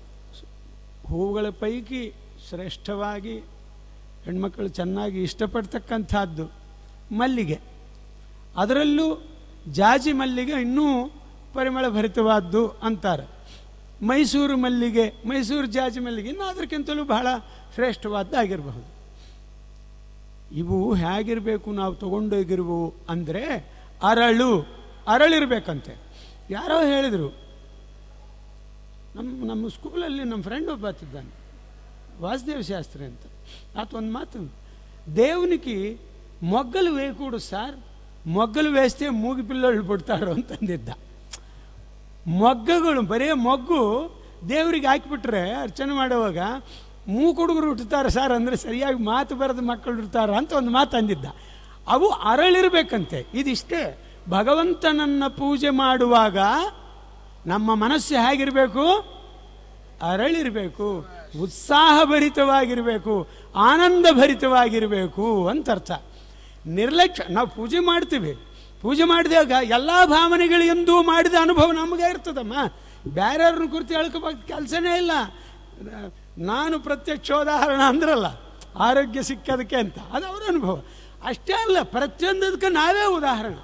ಹೂವುಗಳ ಪೈಕಿ ಶ್ರೇಷ್ಠವಾಗಿ ಹೆಣ್ಮಕ್ಕಳು ಚೆನ್ನಾಗಿ ಇಷ್ಟಪಡ್ತಕ್ಕಂಥದ್ದು ಮಲ್ಲಿಗೆ ಅದರಲ್ಲೂ ಜಾಜಿ ಮಲ್ಲಿಗೆ ಇನ್ನೂ ಪರಿಮಳ ಭರಿತವಾದ್ದು ಅಂತಾರೆ ಮೈಸೂರು ಮಲ್ಲಿಗೆ ಮೈಸೂರು ಜಾಜಿ ಮಲ್ಲಿಗೆ ಇನ್ನು ಅದಕ್ಕಿಂತಲೂ ಬಹಳ ಶ್ರೇಷ್ಠವಾದ್ದಾಗಿರಬಹುದು ಇವು ಹೇಗಿರಬೇಕು ನಾವು ತಗೊಂಡೋಗಿರುವು ಅಂದರೆ ಅರಳು ಅರಳಿರ್ಬೇಕಂತೆ ಯಾರೋ ಹೇಳಿದರು ನಮ್ಮ ನಮ್ಮ ಸ್ಕೂಲಲ್ಲಿ ನಮ್ಮ ಫ್ರೆಂಡ್ ಒಬ್ಬ ಆತಿದ್ದಾನೆ ವಾಸುದೇವ ಶಾಸ್ತ್ರಿ ಅಂತ ಆತ ಒಂದು ಮಾತು దేవునికి మొగ్గలు వేయకూడదు సార్ మొగ్గలు వేస్తే మూగి పిల్లలు పుడతారు ಅಂತಂದಿದ್ದ ಮೊಗ್ಗಗಳು ಬರೀ ಮೊಗ್ಗು ದೇವರಿಗೆ ಹಾಕಿಬಿಟ್ರೆ ಅರ್ಚನೆ ಮಾಡುವಾಗ ಮೂಕು ಹುಡುಗರು ಹುಟ್ಟುತ್ತಾರೆ ಸರ್ ಅಂದರೆ ಸರಿಯಾಗಿ ಮಾತು ಬರೆದ ಮಕ್ಕಳು ಹುಡ್ತಾರ ಅಂತ ಒಂದು ಮಾತು ಅಂದಿದ್ದ ಅವು ಅರಳಿರ್ಬೇಕಂತೆ ಇದಿಷ್ಟೇ ಭಗವಂತನನ್ನು ಪೂಜೆ ಮಾಡುವಾಗ ನಮ್ಮ ಮನಸ್ಸು ಹೇಗಿರಬೇಕು ಅರಳಿರಬೇಕು ಉತ್ಸಾಹಭರಿತವಾಗಿರಬೇಕು ಆನಂದ ಭರಿತವಾಗಿರಬೇಕು ಅಂತ ಅರ್ಥ ನಿರ್ಲಕ್ಷ್ಯ ನಾವು ಪೂಜೆ ಮಾಡ್ತೀವಿ ಪೂಜೆ ಮಾಡಿದಾಗ ಎಲ್ಲ ಭಾವನೆಗಳಿಗೆಂದೂ ಮಾಡಿದ ಅನುಭವ ನಮಗೆ ಇರ್ತದಮ್ಮ ಬೇರೆಯವ್ರನ್ನ ಕುರಿತು ಹೇಳ್ಕೋಬೇಕು ಕೆಲಸನೇ ಇಲ್ಲ ನಾನು ಪ್ರತ್ಯಕ್ಷೋದಾಹರಣ ಅಂದ್ರಲ್ಲ ಆರೋಗ್ಯ ಸಿಕ್ಕದಕ್ಕೆ ಅಂತ ಅದು ಅವರ ಅನುಭವ ಅಷ್ಟೇ ಅಲ್ಲ ಪ್ರತಿಯೊಂದದಕ್ಕೆ ನಾವೇ ಉದಾಹರಣೆ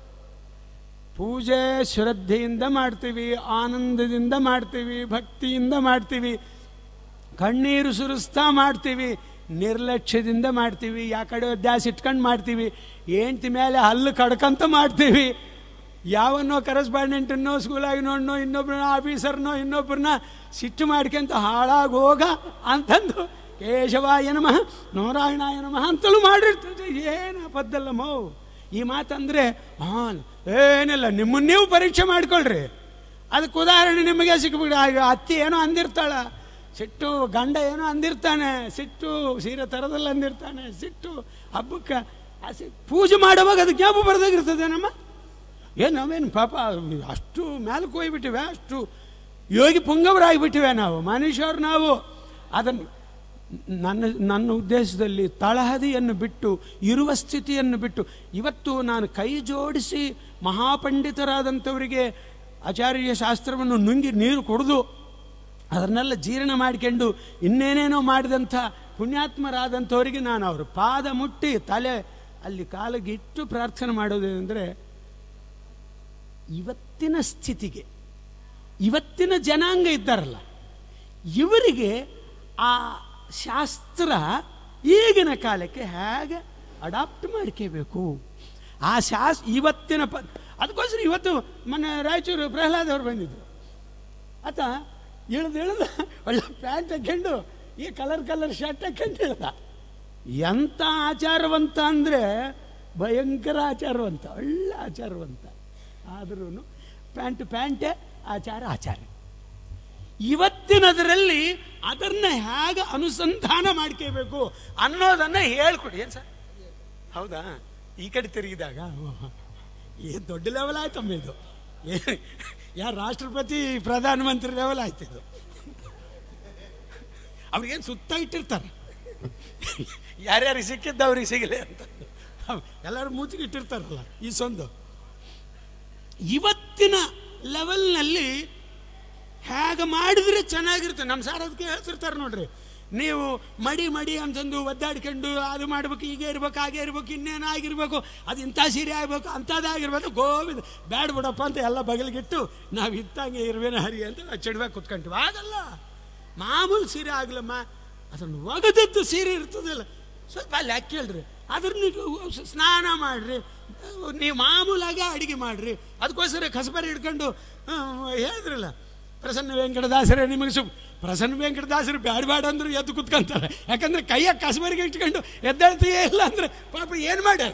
ಪೂಜೆ ಶ್ರದ್ಧೆಯಿಂದ ಮಾಡ್ತೀವಿ ಆನಂದದಿಂದ ಮಾಡ್ತೀವಿ ಭಕ್ತಿಯಿಂದ ಮಾಡ್ತೀವಿ ಕಣ್ಣೀರು ಸುರಿಸ್ತಾ ಮಾಡ್ತೀವಿ ನಿರ್ಲಕ್ಷ್ಯದಿಂದ ಮಾಡ್ತೀವಿ ಯಾ ಕಡೆ ದ್ಯಾಸ್ ಇಟ್ಕೊಂಡು ಮಾಡ್ತೀವಿ ಹೆಂಡ್ತಿ ಮೇಲೆ ಹಲ್ಲು ಕಡ್ಕಂತ ಮಾಡ್ತೀವಿ ಯಾವನ್ನೋ ಕರೆಸ್ಪಾಂಡೆಂಟನ್ನೋ ಸ್ಕೂಲಾಗಿನೋಡ್ನೋ ಇನ್ನೊಬ್ಬರನ್ನ ಆಫೀಸರ್ನೋ ಇನ್ನೊಬ್ಬರನ್ನ ಸಿಟ್ಟು ಮಾಡ್ಕೊಂತ ಹಾಳಾಗಿ ಹೋಗ ಅಂತಂದು ಕೇಶವಾಯ ನಮಃ ನಾರಾಯಣಾಯ ನಮಃ ಅಂತಲೂ ಮಾಡಿರ್ತದೆ ಏನು ಅಬದ್ಧಲ್ಲಮ್ಮೋ ಈ ಮಾತಂದರೆ ಹಾಂ ಏನಿಲ್ಲ ನಿಮ್ಮನ್ನು ನೀವು ಪರೀಕ್ಷೆ ಮಾಡ್ಕೊಳ್ರಿ ಅದಕ್ಕೆ ಉದಾಹರಣೆ ನಿಮಗೆ ಸಿಕ್ಬಿಡಿ ಆಗ ಅತ್ತಿ ಏನೋ ಅಂದಿರ್ತಾಳ ಸಿಟ್ಟು ಗಂಡ ಏನೋ ಅಂದಿರ್ತಾನೆ ಸಿಟ್ಟು ಸೀರೆ ತರದಲ್ಲಿ ಅಂದಿರ್ತಾನೆ ಸಿಟ್ಟು ಹಬ್ಬಕ್ಕೆ ಆ ಸಿ- ಪೂಜೆ ಮಾಡುವಾಗ ಅದು ಜ್ಞಾಪ ಬರ್ದಾಗಿರ್ತದೆ ನಮ್ಮ ಏನು ನಾವೇನು ಪಾಪ ಅಷ್ಟು ಮೇಲಕ್ಕೆ ಹೋಗ್ಬಿಟ್ಟಿವೆ ಅಷ್ಟು ಯೋಗಿ ಪುಂಗವರಾಗಿಬಿಟ್ಟಿವೆ ನಾವು ಮನುಷ್ಯರು ನಾವು ಅದನ್ನು ನನ್ನ ನನ್ನ ಉದ್ದೇಶದಲ್ಲಿ ತಳಹದಿಯನ್ನು ಬಿಟ್ಟು ಇರುವ ಸ್ಥಿತಿಯನ್ನು ಬಿಟ್ಟು ಇವತ್ತು ನಾನು ಕೈ ಜೋಡಿಸಿ ಮಹಾಪಂಡಿತರಾದಂಥವರಿಗೆ ಆಚಾರ್ಯ ಶಾಸ್ತ್ರವನ್ನು ನುಂಗಿ ನೀರು ಕುಡಿದು ಅದನ್ನೆಲ್ಲ ಜೀರ್ಣ ಮಾಡಿಕೊಂಡು ಇನ್ನೇನೇನೋ ಮಾಡಿದಂಥ ಪುಣ್ಯಾತ್ಮರಾದಂಥವರಿಗೆ ನಾನು ಅವ್ರ ಪಾದ ಮುಟ್ಟಿ ತಲೆ ಅಲ್ಲಿ ಕಾಲಿಗಿಟ್ಟು ಪ್ರಾರ್ಥನೆ ಮಾಡೋದೇನೆಂದರೆ ಇವತ್ತಿನ ಸ್ಥಿತಿಗೆ ಇವತ್ತಿನ ಜನಾಂಗ ಇದ್ದಾರಲ್ಲ ಇವರಿಗೆ ಆ ಶಾಸ್ತ್ರ ಈಗಿನ ಕಾಲಕ್ಕೆ ಹೇಗೆ ಅಡಾಪ್ಟ್ ಮಾಡ್ಕೋಬೇಕು ಆ ಶಾಸ್ ಇವತ್ತಿನ ಪ ಅದಕ್ಕೋಸ್ಕರ ಇವತ್ತು ಮೊನ್ನೆ ರಾಯಚೂರು ಪ್ರಹ್ಲಾದ್ ಅವರು ಬಂದಿದ್ದರು ಆತ ಇಳ್ದು ಇಳ್ದು ಒಳ್ಳೆ ಪ್ಯಾಂಟ್ ಹಾಕ್ಕೊಂಡು ಈ ಕಲರ್ ಕಲರ್ ಶರ್ಟ್ ಹಾಕ್ಕೊಂಡು ಇಳ್ದ ಎಂಥ ಆಚಾರವಂತ ಅಂದರೆ ಭಯಂಕರ ಆಚಾರವಂತ ಒಳ್ಳೆ ಆಚಾರವಂತ ಆದ್ರೂ ಪ್ಯಾಂಟ್ ಪ್ಯಾಂಟೇ ಆಚಾರ ಆಚಾರ ಇವತ್ತಿನದರಲ್ಲಿ ಅದನ್ನು ಹೇಗೆ ಅನುಸಂಧಾನ ಮಾಡ್ಕೋಬೇಕು ಅನ್ನೋದನ್ನು ಹೇಳ್ಕೊಡಿ ಏನು ಸರ್ ಹೌದಾ ಈ ಕಡೆ ತಿರುಗಿದಾಗ ಏನು ದೊಡ್ಡ ಲೆವೆಲ್ ಆಯ್ತಮ್ಮ ಇದು ಏ- ಯಾರು ರಾಷ್ಟ್ರಪತಿ ಪ್ರಧಾನಮಂತ್ರಿ ಲೆವೆಲ್ ಆಯ್ತು ಇದು ಅವ್ರಿಗೇನು ಸುತ್ತ ಇಟ್ಟಿರ್ತಾರೆ ಯಾರ್ಯಾರಿಗೆ ಸಿಕ್ಕಿದ್ದ ಅವ್ರಿಗೆ ಸಿಗಲಿ ಅಂತ ಎಲ್ಲರೂ ಮೂತಿಗೆ ಇಟ್ಟಿರ್ತಾರಲ್ಲ ಈ ಸೊಂದು ಇವತ್ತಿನ ಲೆವೆಲ್ನಲ್ಲಿ ಹೇಗೆ ಮಾಡಿದ್ರೆ ಚೆನ್ನಾಗಿರುತ್ತೆ ನಮ್ಮ ಸಾರ್ ಅದಕ್ಕೆ ಹೇಳ್ತಿರ್ತಾರೆ ನೋಡ್ರಿ ನೀವು ಮಡಿ ಮಡಿ ಅಂತಂದು ಒದ್ದಾಡ್ಕೊಂಡು ಅದು ಮಾಡ್ಬೇಕು ಹೀಗೆ ಇರ್ಬೇಕು ಹಾಗೆ ಇರ್ಬೇಕು ಇನ್ನೇನು ಆಗಿರ್ಬೇಕು ಅದು ಇಂಥ ಸೀರೆ ಆಗ್ಬೇಕು ಅಂಥದ್ದಾಗಿರ್ಬೇಕು ಗೋವಿಂದ ಬ್ಯಾಡ್ ಬಿಡಪ್ಪ ಅಂತ ಎಲ್ಲ ಬಗಲಿಗಿಟ್ಟು ನಾವು ಇತ್ತಂಗೆ ಇರುವೇನ ಹರಿ ಅಂತ ಚಿಡ್ಬೇಕು ಕುತ್ಕೊಂತೀವಿ ಆಗಲ್ಲ ಮಾಮೂಲು ಸೀರೆ ಆಗ್ಲಮ್ಮ ಅದನ್ನು ಒಗದದ್ದು ಸೀರೆ ಇರ್ತದಲ್ಲ ಸ್ವಲ್ಪ ಅಲ್ಲಿ ಹಾಕಿ ಹೇಳ್ರಿ ಅದ್ರನ್ನ ನೀವು ಸ್ನಾನ ಮಾಡಿರಿ ನೀವು ಮಾಮೂಲಾಗಿ ಅಡಿಗೆ ಮಾಡಿರಿ ಅದಕ್ಕೋಸ್ಕರ ಕಸಬರಿ ಹಿಡ್ಕೊಂಡು ಆ, ಹೇಳಿದ್ರಲ್ಲ ಪ್ರಸನ್ನ ವೆಂಕಟದಾಸರೇ ನಿಮಗೆ ಸುಮ್ ಪ್ರಸನ್ನ ವೆಂಕಟದಾಸರು ಬ್ಯಾಡ ಬ್ಯಾಡ ಅಂದ್ರು ಎದ್ದು ಕುತ್ಕೊಂತಾರೆ ಯಾಕಂದ್ರೆ ಕೈಯಾಗ ಕಸಬರಿಗೆ ಇಟ್ಕೊಂಡು ಎದ್ದೇಳ್ತೀಯೇ ಇಲ್ಲ ಅಂದ್ರೆ ಪಾಪ ಏನು ಮಾಡ್ಯಾರ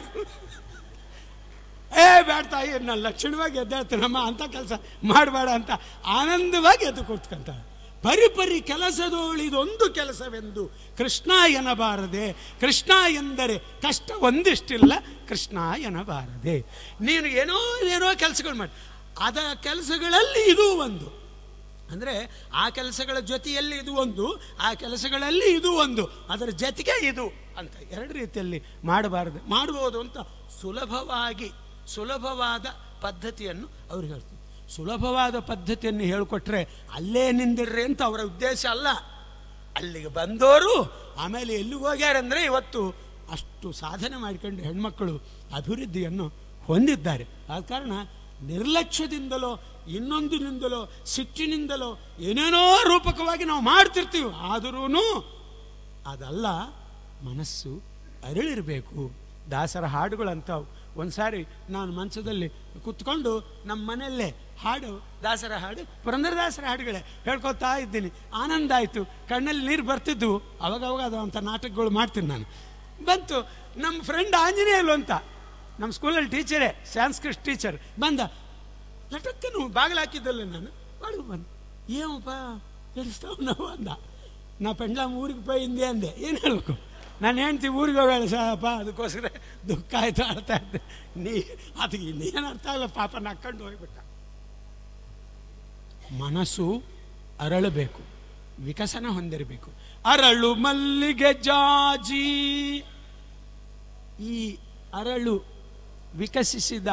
ಏ ಬೇಡ ತಾಯಿ ನಾನು ಲಕ್ಷಣವಾಗಿ ಎದ್ದೇಳ್ತೀನಮ್ಮ ಅಂತ ಕೆಲಸ ಮಾಡಬೇಡ ಅಂತ ಆನಂದವಾಗಿ ಎದ್ದು ಕೂತ್ಕೊಂತಾಳೆ ಪರಿಪರಿ ಕೆಲಸದೋಳಿದೊಂದು ಕೆಲಸವೆಂದು ಕೃಷ್ಣ ಎನ್ನಬಾರದೆ ಕೃಷ್ಣ ಎಂದರೆ ಕಷ್ಟ ಒಂದಿಷ್ಟಿಲ್ಲ ಕೃಷ್ಣ ಎನ್ನಬಾರದೆ ನೀನು ಏನೋ ಏನೋ ಕೆಲಸಗಳು ಮಾಡಿ ಅದ ಕೆಲಸಗಳಲ್ಲಿ ಇದು ಒಂದು ಅಂದರೆ ಆ ಕೆಲಸಗಳ ಜೊತೆಯಲ್ಲಿ ಇದು ಒಂದು ಆ ಕೆಲಸಗಳಲ್ಲಿ ಇದು ಒಂದು ಅದರ ಜೊತೆಗೆ ಇದು ಅಂತ ಎರಡು ರೀತಿಯಲ್ಲಿ ಮಾಡಬಾರದು ಮಾಡ್ಬೋದು ಅಂತ ಸುಲಭವಾಗಿ ಸುಲಭವಾದ ಪದ್ಧತಿಯನ್ನು ಅವ್ರು ಹೇಳ್ತಾರೆ ಸುಲಭವಾದ ಪದ್ಧತಿಯನ್ನು ಹೇಳಿಕೊಟ್ರೆ ಅಲ್ಲೇ ನಿಂದಿರ್ರಿ ಅಂತ ಅವರ ಉದ್ದೇಶ ಅಲ್ಲ ಅಲ್ಲಿಗೆ ಬಂದವರು ಆಮೇಲೆ ಎಲ್ಲಿಗೆ ಹೋಗ್ಯಾರಂದರೆ ಇವತ್ತು ಅಷ್ಟು ಸಾಧನೆ ಮಾಡಿಕೊಂಡು ಹೆಣ್ಮಕ್ಕಳು ಅಭಿವೃದ್ಧಿಯನ್ನು ಹೊಂದಿದ್ದಾರೆ ಆದ ಕಾರಣ ನಿರ್ಲಕ್ಷ್ಯದಿಂದಲೋ ಇನ್ನೊಂದಿನಿಂದಲೋ ಸಿಟ್ಟಿನಿಂದಲೋ ಏನೇನೋ ರೂಪಕವಾಗಿ ನಾವು ಮಾಡ್ತಿರ್ತೀವಿ ಆದರೂ ಅದಲ್ಲ ಮನಸ್ಸು ಅರಳಿರಬೇಕು ದಾಸರ ಹಾಡುಗಳಂತಾವು ಒಂದು ಸಾರಿ ನಾನು ಮಂಚದಲ್ಲಿ ಕುತ್ಕೊಂಡು ನಮ್ಮ ಮನೆಯಲ್ಲೇ ಹಾಡು ದಾಸರ ಹಾಡು ಪುರಂದರದಾಸರ ಹಾಡುಗಳೇ ಹೇಳ್ಕೊತಾ ಇದ್ದೀನಿ ಆನಂದ ಆಯಿತು ಕಣ್ಣಲ್ಲಿ ನೀರು ಬರ್ತಿದ್ವು ಅವಾಗ ಅವಾಗ ಅದು ಅಂಥ ನಾಟಕಗಳು ಮಾಡ್ತೀನಿ ನಾನು ಬಂತು ನಮ್ಮ ಫ್ರೆಂಡ್ ಆಂಜನೇಯಲು ಅಂತ ನಮ್ಮ ಸ್ಕೂಲಲ್ಲಿ ಟೀಚರೇ ಸಾಂಸ್ಕೃತ್ ಟೀಚರ್ ಬಂದ ಲಟಕ್ಕನು ಬಾಗಿಲು ಹಾಕಿದ್ದಲ್ಲ ನಾನು ಒಳಗೆ ಬಂದು ಏನಪ್ಪ ಎಡಿಸ್ತಾವ ನಾವು ಅಂದ ನಾ ಪೆಂಡ್ಲಾಮ್ ಊರಿಗೆ ಪೈ ಹಿಂದೆ ಅಂದೆ ಏನು ಹೇಳ್ಬೇಕು ನಾನು ಹೆಂಡ್ತಿ ಊರಿಗೆ ಹೋಗಲ್ಲ ಸಾಪ ಅದಕ್ಕೋಸ್ಕರ ದುಃಖ ಆಯ್ತು ಅರ್ಥ ಆಯ್ತು ನೀ ಅದಕ್ಕೆ ಇನ್ನೇನು ಅರ್ಥ ಆಗಲ್ಲ ಪಾಪ ನಕ್ಕೊಂಡು ಹೋಗ್ಬಿಟ್ಟ ಮನಸ್ಸು ಅರಳಬೇಕು ವಿಕಸನ ಹೊಂದಿರಬೇಕು ಅರಳು ಮಲ್ಲಿಗೆ ಜಾಜಿ ಈ ಅರಳು ವಿಕಸಿಸಿದ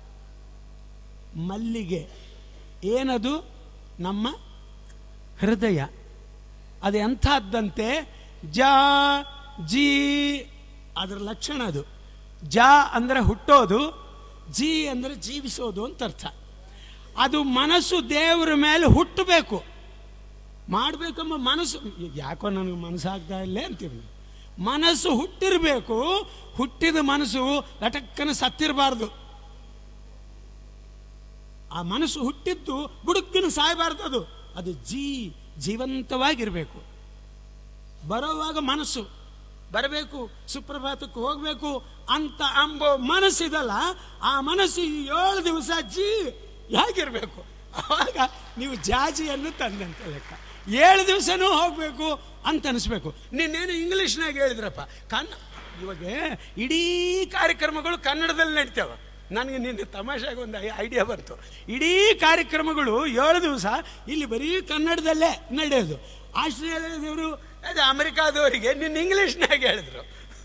ಮಲ್ಲಿಗೆ ಏನದು ನಮ್ಮ ಹೃದಯ ಅದು ಎಂಥದ್ದಂತೆ ಜಾ ಜಿ ಅದರ ಲಕ್ಷಣ ಅದು ಜಾ ಅಂದರೆ ಹುಟ್ಟೋದು ಜಿ ಅಂದರೆ ಜೀವಿಸೋದು ಅಂತ ಅರ್ಥ ಅದು ಮನಸ್ಸು ದೇವರ ಮೇಲೆ ಹುಟ್ಟಬೇಕು ಮಾಡಬೇಕೆಂಬ ಮನಸ್ಸು ಯಾಕೋ ನನಗೆ ಮನಸ್ಸಾಗ್ತಾ ಇಲ್ಲೇ ಅಂತೀವಿ ಮನಸ್ಸು ಹುಟ್ಟಿರಬೇಕು ಹುಟ್ಟಿದ ಮನಸ್ಸು ಲಟಕ್ಕನ ಸತ್ತಿರಬಾರ್ದು ಆ ಮನಸ್ಸು ಹುಟ್ಟಿದ್ದು ಬುಡುಕಿನ ಸಾಯಬಾರ್ದು ಅದು ಅದು ಜೀ ಜೀವಂತವಾಗಿರಬೇಕು ಬರೋವಾಗ ಮನಸ್ಸು ಬರಬೇಕು ಸುಪ್ರಭಾತಕ್ಕೆ ಹೋಗಬೇಕು ಅಂತ ಅಂಬೋ ಮನಸ್ಸಿದಲ್ಲ ಆ ಮನಸ್ಸು ಈ ಏಳು ದಿವಸ ಜೀ ಹೇಗಿರಬೇಕು ಆವಾಗ ನೀವು ಜಾಜಿಯನ್ನು ತಂದಂತೆ ಲೆಕ್ಕ ಏಳು ದಿವಸನೂ ಹೋಗಬೇಕು ಅಂತ ಅನಿಸ್ಬೇಕು ನಿನ್ನೇನು ಇಂಗ್ಲೀಷ್ನಾಗ ಹೇಳಿದ್ರಪ್ಪ ಕನ್ನ ಇವಾಗ ಇಡೀ ಕಾರ್ಯಕ್ರಮಗಳು ಕನ್ನಡದಲ್ಲಿ ನಡೀತಾವ ನನಗೆ ನಿನ್ನೆ ತಮಾಷೆಗೆ ಒಂದು ಐಡಿಯಾ ಬಂತು ಇಡೀ ಕಾರ್ಯಕ್ರಮಗಳು ಏಳು ದಿವಸ ಇಲ್ಲಿ ಬರೀ ಕನ್ನಡದಲ್ಲೇ ನಡೆಯೋದು ಆಸ್ಟ್ರೇಲಿಯಾದವರು ಅದೇ ಅಮೆರಿಕಾದವರಿಗೆ ನಿನ್ನ ಇಂಗ್ಲೀಷ್ನಾಗ ಹೇಳಿದ್ರು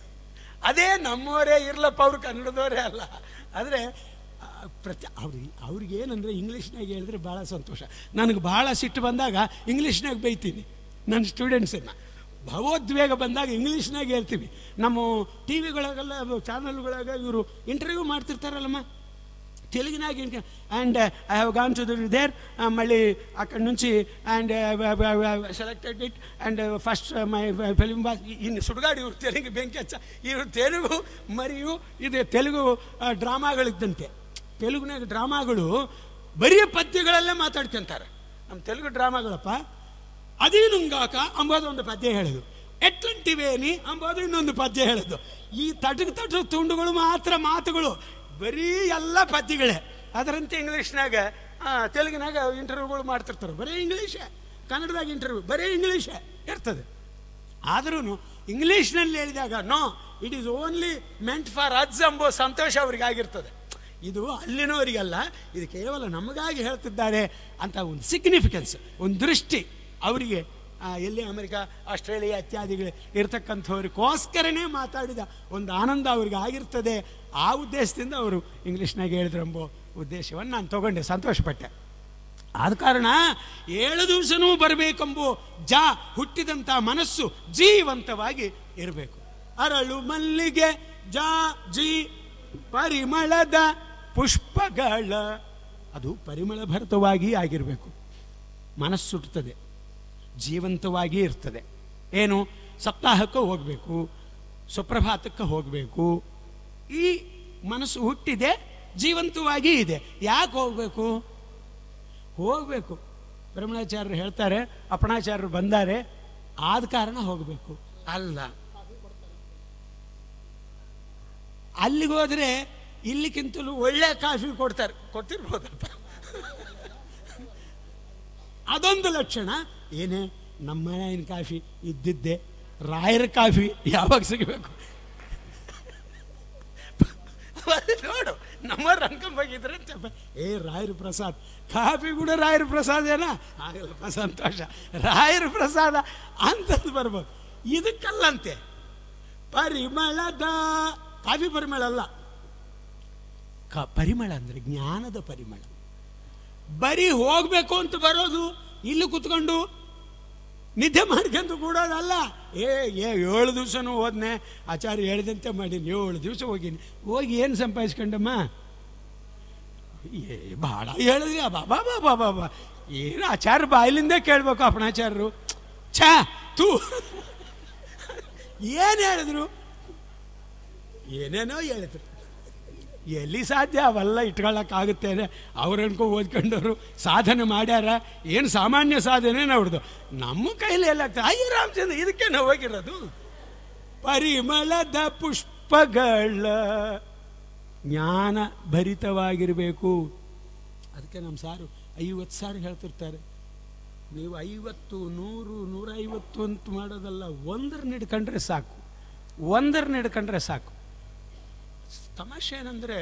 ಅದೇ ನಮ್ಮವರೇ ಇರ್ಲಪ್ಪ ಅವರು ಕನ್ನಡದವರೇ ಅಲ್ಲ ಆದರೆ ಪ್ರತಿ ಅವ್ರಿಗೆ ಅವ್ರಿಗೆ ಏನಂದರೆ ಇಂಗ್ಲೀಷ್ನಾಗ ಹೇಳಿದ್ರೆ ಭಾಳ ಸಂತೋಷ ನನಗೆ ಭಾಳ ಸಿಟ್ಟು ಬಂದಾಗ ಇಂಗ್ಲೀಷ್ನಾಗ ಬೈತೀನಿ ನನ್ನ ಸ್ಟೂಡೆಂಟ್ಸನ್ನು ಭಾವೋದ್ವೇಗ ಬಂದಾಗ ಇಂಗ್ಲೀಷ್ನಾಗ ಹೇಳ್ತೀವಿ ನಮ್ಮ ಟಿ ವಿಗಳಾಗೆಲ್ಲ ಚಾನಲ್ಗಳಾಗ ಇವರು ಇಂಟರ್ವ್ಯೂ ಮಾಡ್ತಿರ್ತಾರಲ್ಲಮ್ಮ తెలుగునాగి and I have gone to the there మళ్ళీ అక్కడి నుంచి and selected it and first my film బాస్ ఇన్ని సుడుగాడు ఇವರು తెలుగు ಬೆಂಕಿಚ್ಚ ಇವರು ತೆಲುಗು ಮರಿಯು ಇದು ತೆಲುಗು ಆ, ಡ್ರಾಮಾಗಳಿದ್ದಂತೆ ತೆಲುಗುನಾಗ ಡ್ರಾಮಾಗಳು ಬರೀ ಪದ್ಯಗಳಲ್ಲೇ ಮಾತಾಡ್ಕೊಂತಾರೆ ನಮ್ಮ ತೆಲುಗು ಡ್ರಾಮಾಗಳಪ್ಪ ಅದೇನುಂಗಾಕ ಅಂಬೋದು ಒಂದು ಪದ್ಯ ಹೇಳೋದು ಎಟ್ಟಂಟಿವೇನಿ ಅಂಬೋದು ಇನ್ನೊಂದು ಪದ್ಯ ಹೇಳೋದು ಈ ತಟಕ್ ತಟು ತುಂಡುಗಳು ಮಾತ್ರ ಮಾತುಗಳು ಬರೀ ಎಲ್ಲ ಪದ್ಯಗಳೇ ಅದರಂತೆ ಇಂಗ್ಲೀಷ್ನಾಗ ಆ, ತೆಲುಗಿನಾಗ ಇಂಟರ್ವ್ಯೂಗಳು ಮಾಡ್ತಿರ್ತಾರೆ ಬರೀ ಇಂಗ್ಲೀಷೇ ಕನ್ನಡದಾಗ ಇಂಟರ್ವ್ಯೂ ಬರೀ ಇಂಗ್ಲೀಷೇ ಇರ್ತದೆ ಆದ್ರೂ ಇಂಗ್ಲೀಷ್ನಲ್ಲಿ ಹೇಳಿದಾಗ no it is only meant for us ಎಂಬೋ ಸಂತೋಷ ಅವ್ರಿಗೆ ಆಗಿರ್ತದೆ ಇದು ಅಲ್ಲಿನವರಿಗಲ್ಲ ಇದು ಕೇವಲ ನಮಗಾಗಿ ಹೇಳ್ತಿದ್ದಾರೆ ಅಂತ ಒಂದು ಸಿಗ್ನಿಫಿಕೆನ್ಸ್ ಒಂದು ದೃಷ್ಟಿ ಅವರಿಗೆ ಆ, ಎಲ್ಲಿ ಅಮೆರಿಕ ಆಸ್ಟ್ರೇಲಿಯಾ ಇತ್ಯಾದಿಗಳು ಇರ್ತಕ್ಕಂಥವ್ರಿಗೋಸ್ಕರನೇ ಮಾತಾಡಿದ ಒಂದು ಆನಂದ ಅವ್ರಿಗೆ ಆಗಿರ್ತದೆ ಆ ಉದ್ದೇಶದಿಂದ ಅವರು ಇಂಗ್ಲೀಷ್ನಾಗ ಹೇಳಿದ್ರೆಂಬೋ ಉದ್ದೇಶವನ್ನು ನಾನು ತಗೊಂಡೆ ಸಂತೋಷಪಟ್ಟೆ ಆದ ಕಾರಣ ಏಳು ದಿವಸನೂ ಬರಬೇಕೆಂಬೋ ಜಾ ಹುಟ್ಟಿದಂಥ ಮನಸ್ಸು ಜೀವಂತವಾಗಿ ಇರಬೇಕು ಅರಳು ಮಲ್ಲಿಗೆ ಜಾ ಜಿ ಪರಿಮಳದ ಪುಷ್ಪಗಳ ಅದು ಪರಿಮಳ ಭರಿತವಾಗಿ ಆಗಿರಬೇಕು ಮನಸ್ಸುಟ್ಟುತ್ತದೆ ಜೀವಂತವಾಗಿ ಇರ್ತದೆ ಏನು ಸಪ್ತಾಹಕ್ಕೆ ಹೋಗಬೇಕು ಸುಪ್ರಭಾತಕ್ಕೆ ಹೋಗಬೇಕು ಈ ಮನಸ್ಸು ಹುಟ್ಟಿದೆ ಜೀವಂತವಾಗಿ ಇದೆ ಯಾಕೆ ಹೋಗಬೇಕು ಹೋಗಬೇಕು ಬ್ರಹ್ಮಣಾಚಾರ್ಯರು ಹೇಳ್ತಾರೆ ಅಪಣಾಚಾರ್ಯರು ಬಂದಾರೆ ಆದ ಕಾರಣ ಹೋಗಬೇಕು ಅಲ್ಲ ಅಲ್ಲಿಗೆ ಹೋದ್ರೆ ಇಲ್ಲಿಗಿಂತಲೂ ಒಳ್ಳೆ ಕಾಫಿ ಕೊಡ್ತಾರೆ ಕೊಡ್ತಿರ್ಬೋದಪ್ಪ ಅದೊಂದು ಲಕ್ಷಣ ಏನೇ ನಮ್ಮ ಮನೆಯ ಕಾಫಿ ಇದ್ದಿದ್ದೆ ರಾಯರ ಕಾಫಿ ಯಾವಾಗ ಸಿಗಬೇಕು ನೋಡು ನಮ್ಮ ರಂಗಂಬಾಗಿದ್ರೆ ಅಂತ ಏ ರಾಯರ ಪ್ರಸಾದ್ ಕಾಫಿ ಕೂಡ ರಾಯರ ಪ್ರಸಾದ ಏನಾ ಆಗಲ್ಲಪ್ಪ ಸಂತೋಷ ರಾಯರ ಪ್ರಸಾದ ಅಂತದ್ದು ಬರ್ಬೋದು ಇದಕ್ಕಲ್ಲಂತೆ ಪರಿಮಳದ ಕಾಫಿ ಪರಿಮಳ ಅಲ್ಲ ಕ ಪರಿಮಳ ಅಂದರೆ ಜ್ಞಾನದ ಪರಿಮಳ ಬರೀ ಹೋಗಬೇಕು ಅಂತ ಬರೋದು ಇಲ್ಲಿ ಕುತ್ಕೊಂಡು ನಿದ್ದೆ ಮಾಡ್ಕೊಂಡು ಕೂಡೋದಲ್ಲ ಏ ಏ ಏಳು ದಿವಸನೂ ಹೋದ್ನೆ ಆಚಾರ್ಯ ಹೇಳಿದಂತೆ ಮಾಡೀನಿ ಏಳು ದಿವಸ ಹೋಗೀನಿ ಹೋಗಿ ಏನು ಸಂಪಾದಿಸ್ಕೊಂಡಮ್ಮ ಏ ಭಾಳ ಹೇಳಿದ್ರಿ ಬಾಬಾ ಬಾಬಾ ಬಾಬಾ ಏನು ಆಚಾರ್ಯ ಬಾಯಿಲಿಂದ ಕೇಳಬೇಕು ಅಪಣಾಚಾರ್ಯರು ಛಾ ತೂ ಏನು ಹೇಳಿದ್ರು ಏನೇನೋ ಹೇಳಿದ್ರು ಎಲ್ಲಿ ಸಾಧ್ಯ ಅವೆಲ್ಲ ಇಟ್ಕೊಳ್ಳೋಕ್ಕಾಗುತ್ತೇನೆ ಅವ್ರು ಅನ್ಕೊ ಓದ್ಕೊಂಡವರು ಸಾಧನೆ ಮಾಡ್ಯಾರ ಏನು ಸಾಮಾನ್ಯ ಸಾಧನೆ ಅವ್ರದ್ದು ನಮ್ಮ ಕೈಲಿ ಎಲ್ಲ ಆಗ್ತದೆ ಅಯ್ಯ ರಾಮಚಂದ್ರ ಇದಕ್ಕೆ ನಾವು ಹೋಗಿರೋದು ಪರಿಮಳದ ಪುಷ್ಪಗಳ ಜ್ಞಾನ ಭರಿತವಾಗಿರಬೇಕು ಅದಕ್ಕೆ ನಮ್ಮ ಸಾರು ಐವತ್ತು ಸಾರು ಹೇಳ್ತಿರ್ತಾರೆ ನೀವು ಐವತ್ತು ನೂರು ನೂರೈವತ್ತು ಅಂತ ಮಾಡೋದಲ್ಲ ಒಂದರನ್ನ ಹಿಡ್ಕೊಂಡ್ರೆ ಸಾಕು ಒಂದರನ್ನ ಹಿಡ್ಕೊಂಡ್ರೆ ಸಾಕು ತಮಾಷೆ ಏನಂದರೆ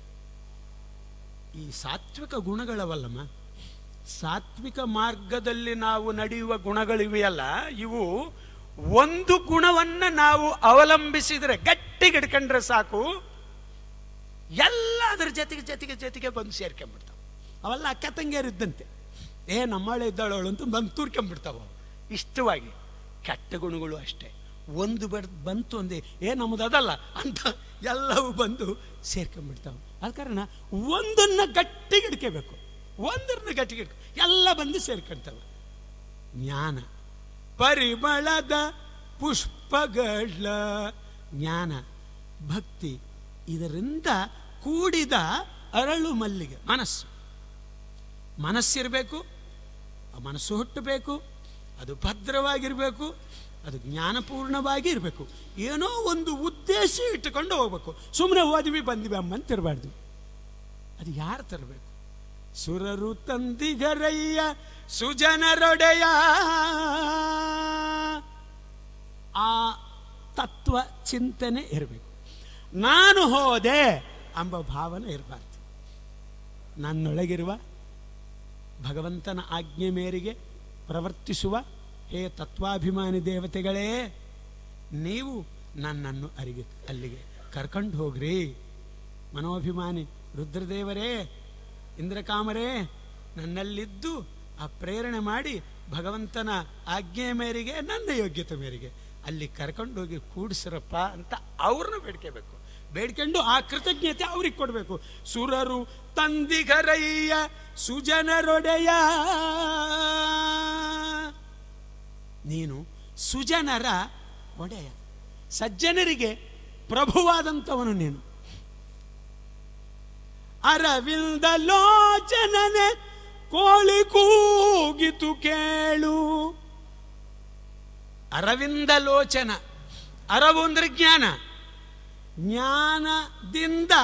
ಈ ಸಾತ್ವಿಕ ಗುಣಗಳವಲ್ಲಮ್ಮ ಸಾತ್ವಿಕ ಮಾರ್ಗದಲ್ಲಿ ನಾವು ನಡೆಯುವ ಗುಣಗಳಿವೆಯಲ್ಲ ಇವು ಒಂದು ಗುಣವನ್ನು ನಾವು ಅವಲಂಬಿಸಿದರೆ ಗಟ್ಟಿಗೆ ಹಿಡ್ಕೊಂಡ್ರೆ ಸಾಕು ಎಲ್ಲ ಅದ್ರ ಜೊತೆಗೆ ಜೊತೆಗೆ ಜೊತೆಗೆ ಬಂದು ಸೇರ್ಕೊಂಡ್ಬಿಡ್ತಾವೆ ಅವೆಲ್ಲ ಅಕ್ಕ ತಂಗಿಯರಿದ್ದಂತೆ ಏ ನಮ್ಮಳೆ ಇದ್ದಾಳವಳು ಅಂತ ಬಂದು ತೂರ್ಕೊಂಡ್ಬಿಡ್ತಾವ ಇಷ್ಟವಾಗಿ ಕೆಟ್ಟ ಗುಣಗಳು ಅಷ್ಟೇ ಒಂದು ಬರ್ ಬಂತು ಅಂದೆ ಏ ನಮ್ಮದು ಅದಲ್ಲ ಅಂತ ಎಲ್ಲವೂ ಬಂದು ಸೇರ್ಕೊಂಡ್ಬಿಡ್ತಾವೆ ಆದ ಕಾರಣ ಒಂದನ್ನು ಗಟ್ಟಿಗೆ ಹಿಡ್ಕೋಬೇಕು ಒಂದನ್ನ ಗಟ್ಟಿಗೆ ಹಿಡ್ಕೊ ಎಲ್ಲ ಬಂದು ಸೇರ್ಕೊಂತವೆ ಜ್ಞಾನ ಪರಿಮಳದ ಪುಷ್ಪಗಳ ಜ್ಞಾನ ಭಕ್ತಿ ಇದರಿಂದ ಕೂಡಿದ ಅರಳು ಮಲ್ಲಿಗೆ ಮನಸ್ಸು ಮನಸ್ಸಿರಬೇಕು ಆ ಮನಸ್ಸು ಹುಟ್ಟಬೇಕು ಅದು ಭದ್ರವಾಗಿರಬೇಕು ಅದು ಜ್ಞಾನಪೂರ್ಣವಾಗಿ ಇರಬೇಕು ಏನೋ ಒಂದು ಉದ್ದೇಶ ಇಟ್ಟುಕೊಂಡು ಹೋಗ್ಬೇಕು ಸುಮ್ಮನೆ ಓದಿವಿ ಬಂದಿವಿ ಅಮ್ಮಂತಿರಬಾರ್ದು ಅದು ಯಾರು ತರಬೇಕು ಸುರರು ತಂದಿಗರಯ್ಯ ಸುಜನರೊಡೆಯ ಆ ತತ್ವ ಚಿಂತನೆ ಇರಬೇಕು ನಾನು ಹೋದೆ ಎಂಬ ಭಾವನೆ ಇರಬಾರ್ದು ನನ್ನೊಳಗಿರುವ ಭಗವಂತನ ಆಜ್ಞೆ ಮೇರೆಗೆ ಪ್ರವರ್ತಿಸುವ ಹೇ ತತ್ವಾಭಿಮಾನಿ ದೇವತೆಗಳೇ ನೀವು ನನ್ನನ್ನು ಅರಿಗೆ ಅಲ್ಲಿಗೆ ಕರ್ಕೊಂಡು ಹೋಗ್ರಿ ಮನೋಭಿಮಾನಿ ರುದ್ರದೇವರೇ ಇಂದ್ರಕಾಮರೇ ನನ್ನಲ್ಲಿದ್ದು ಆ ಪ್ರೇರಣೆ ಮಾಡಿ ಭಗವಂತನ ಆಜ್ಞೆ ಮೇರೆಗೆ ನನ್ನ ಯೋಗ್ಯತೆ ಮೇರೆಗೆ ಅಲ್ಲಿ ಕರ್ಕೊಂಡೋಗಿ ಕೂಡಿಸಿರಪ್ಪ ಅಂತ ಅವ್ರನ್ನ ಬೇಡ್ಕೋಬೇಕು ಬೇಡ್ಕೊಂಡು ಆ ಕೃತಜ್ಞತೆ ಅವ್ರಿಗೆ ಕೊಡಬೇಕು ಸುರರು ತಂದಿಗರಯ್ಯ ಸುಜನರೊಡೆಯ ನೀನು ಸುಜನರ ಒಡೆಯ ಸಜ್ಜನರಿಗೆ ಪ್ರಭುವಾದಂಥವನು ನೀನು ಅರವಿಂದ ಲೋಚನನೆ ಕೋಳಿ ಕೂಗಿತು ಕೇಳು ಅರವಿಂದ ಲೋಚನ ಅರವು ಅಂದ್ರೆ ಜ್ಞಾನ ಜ್ಞಾನದಿಂದ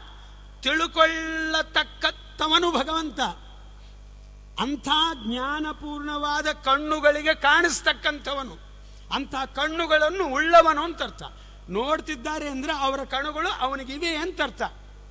ತಿಳುಕೊಳ್ಳತಕ್ಕಂಥವನು ಭಗವಂತ ಅಂಥ ಜ್ಞಾನಪೂರ್ಣವಾದ ಕಣ್ಣುಗಳಿಗೆ ಕಾಣಿಸ್ತಕ್ಕಂಥವನು ಅಂಥ ಕಣ್ಣುಗಳನ್ನು ಉಳ್ಳವನು ಅಂತ ಅರ್ಥ ನೋಡ್ತಿದ್ದಾರೆ ಅಂದ್ರೆ ಅವರ ಕಣ್ಣುಗಳು ಅವನಿಗಿವೆ ಅಂತ ಅರ್ಥ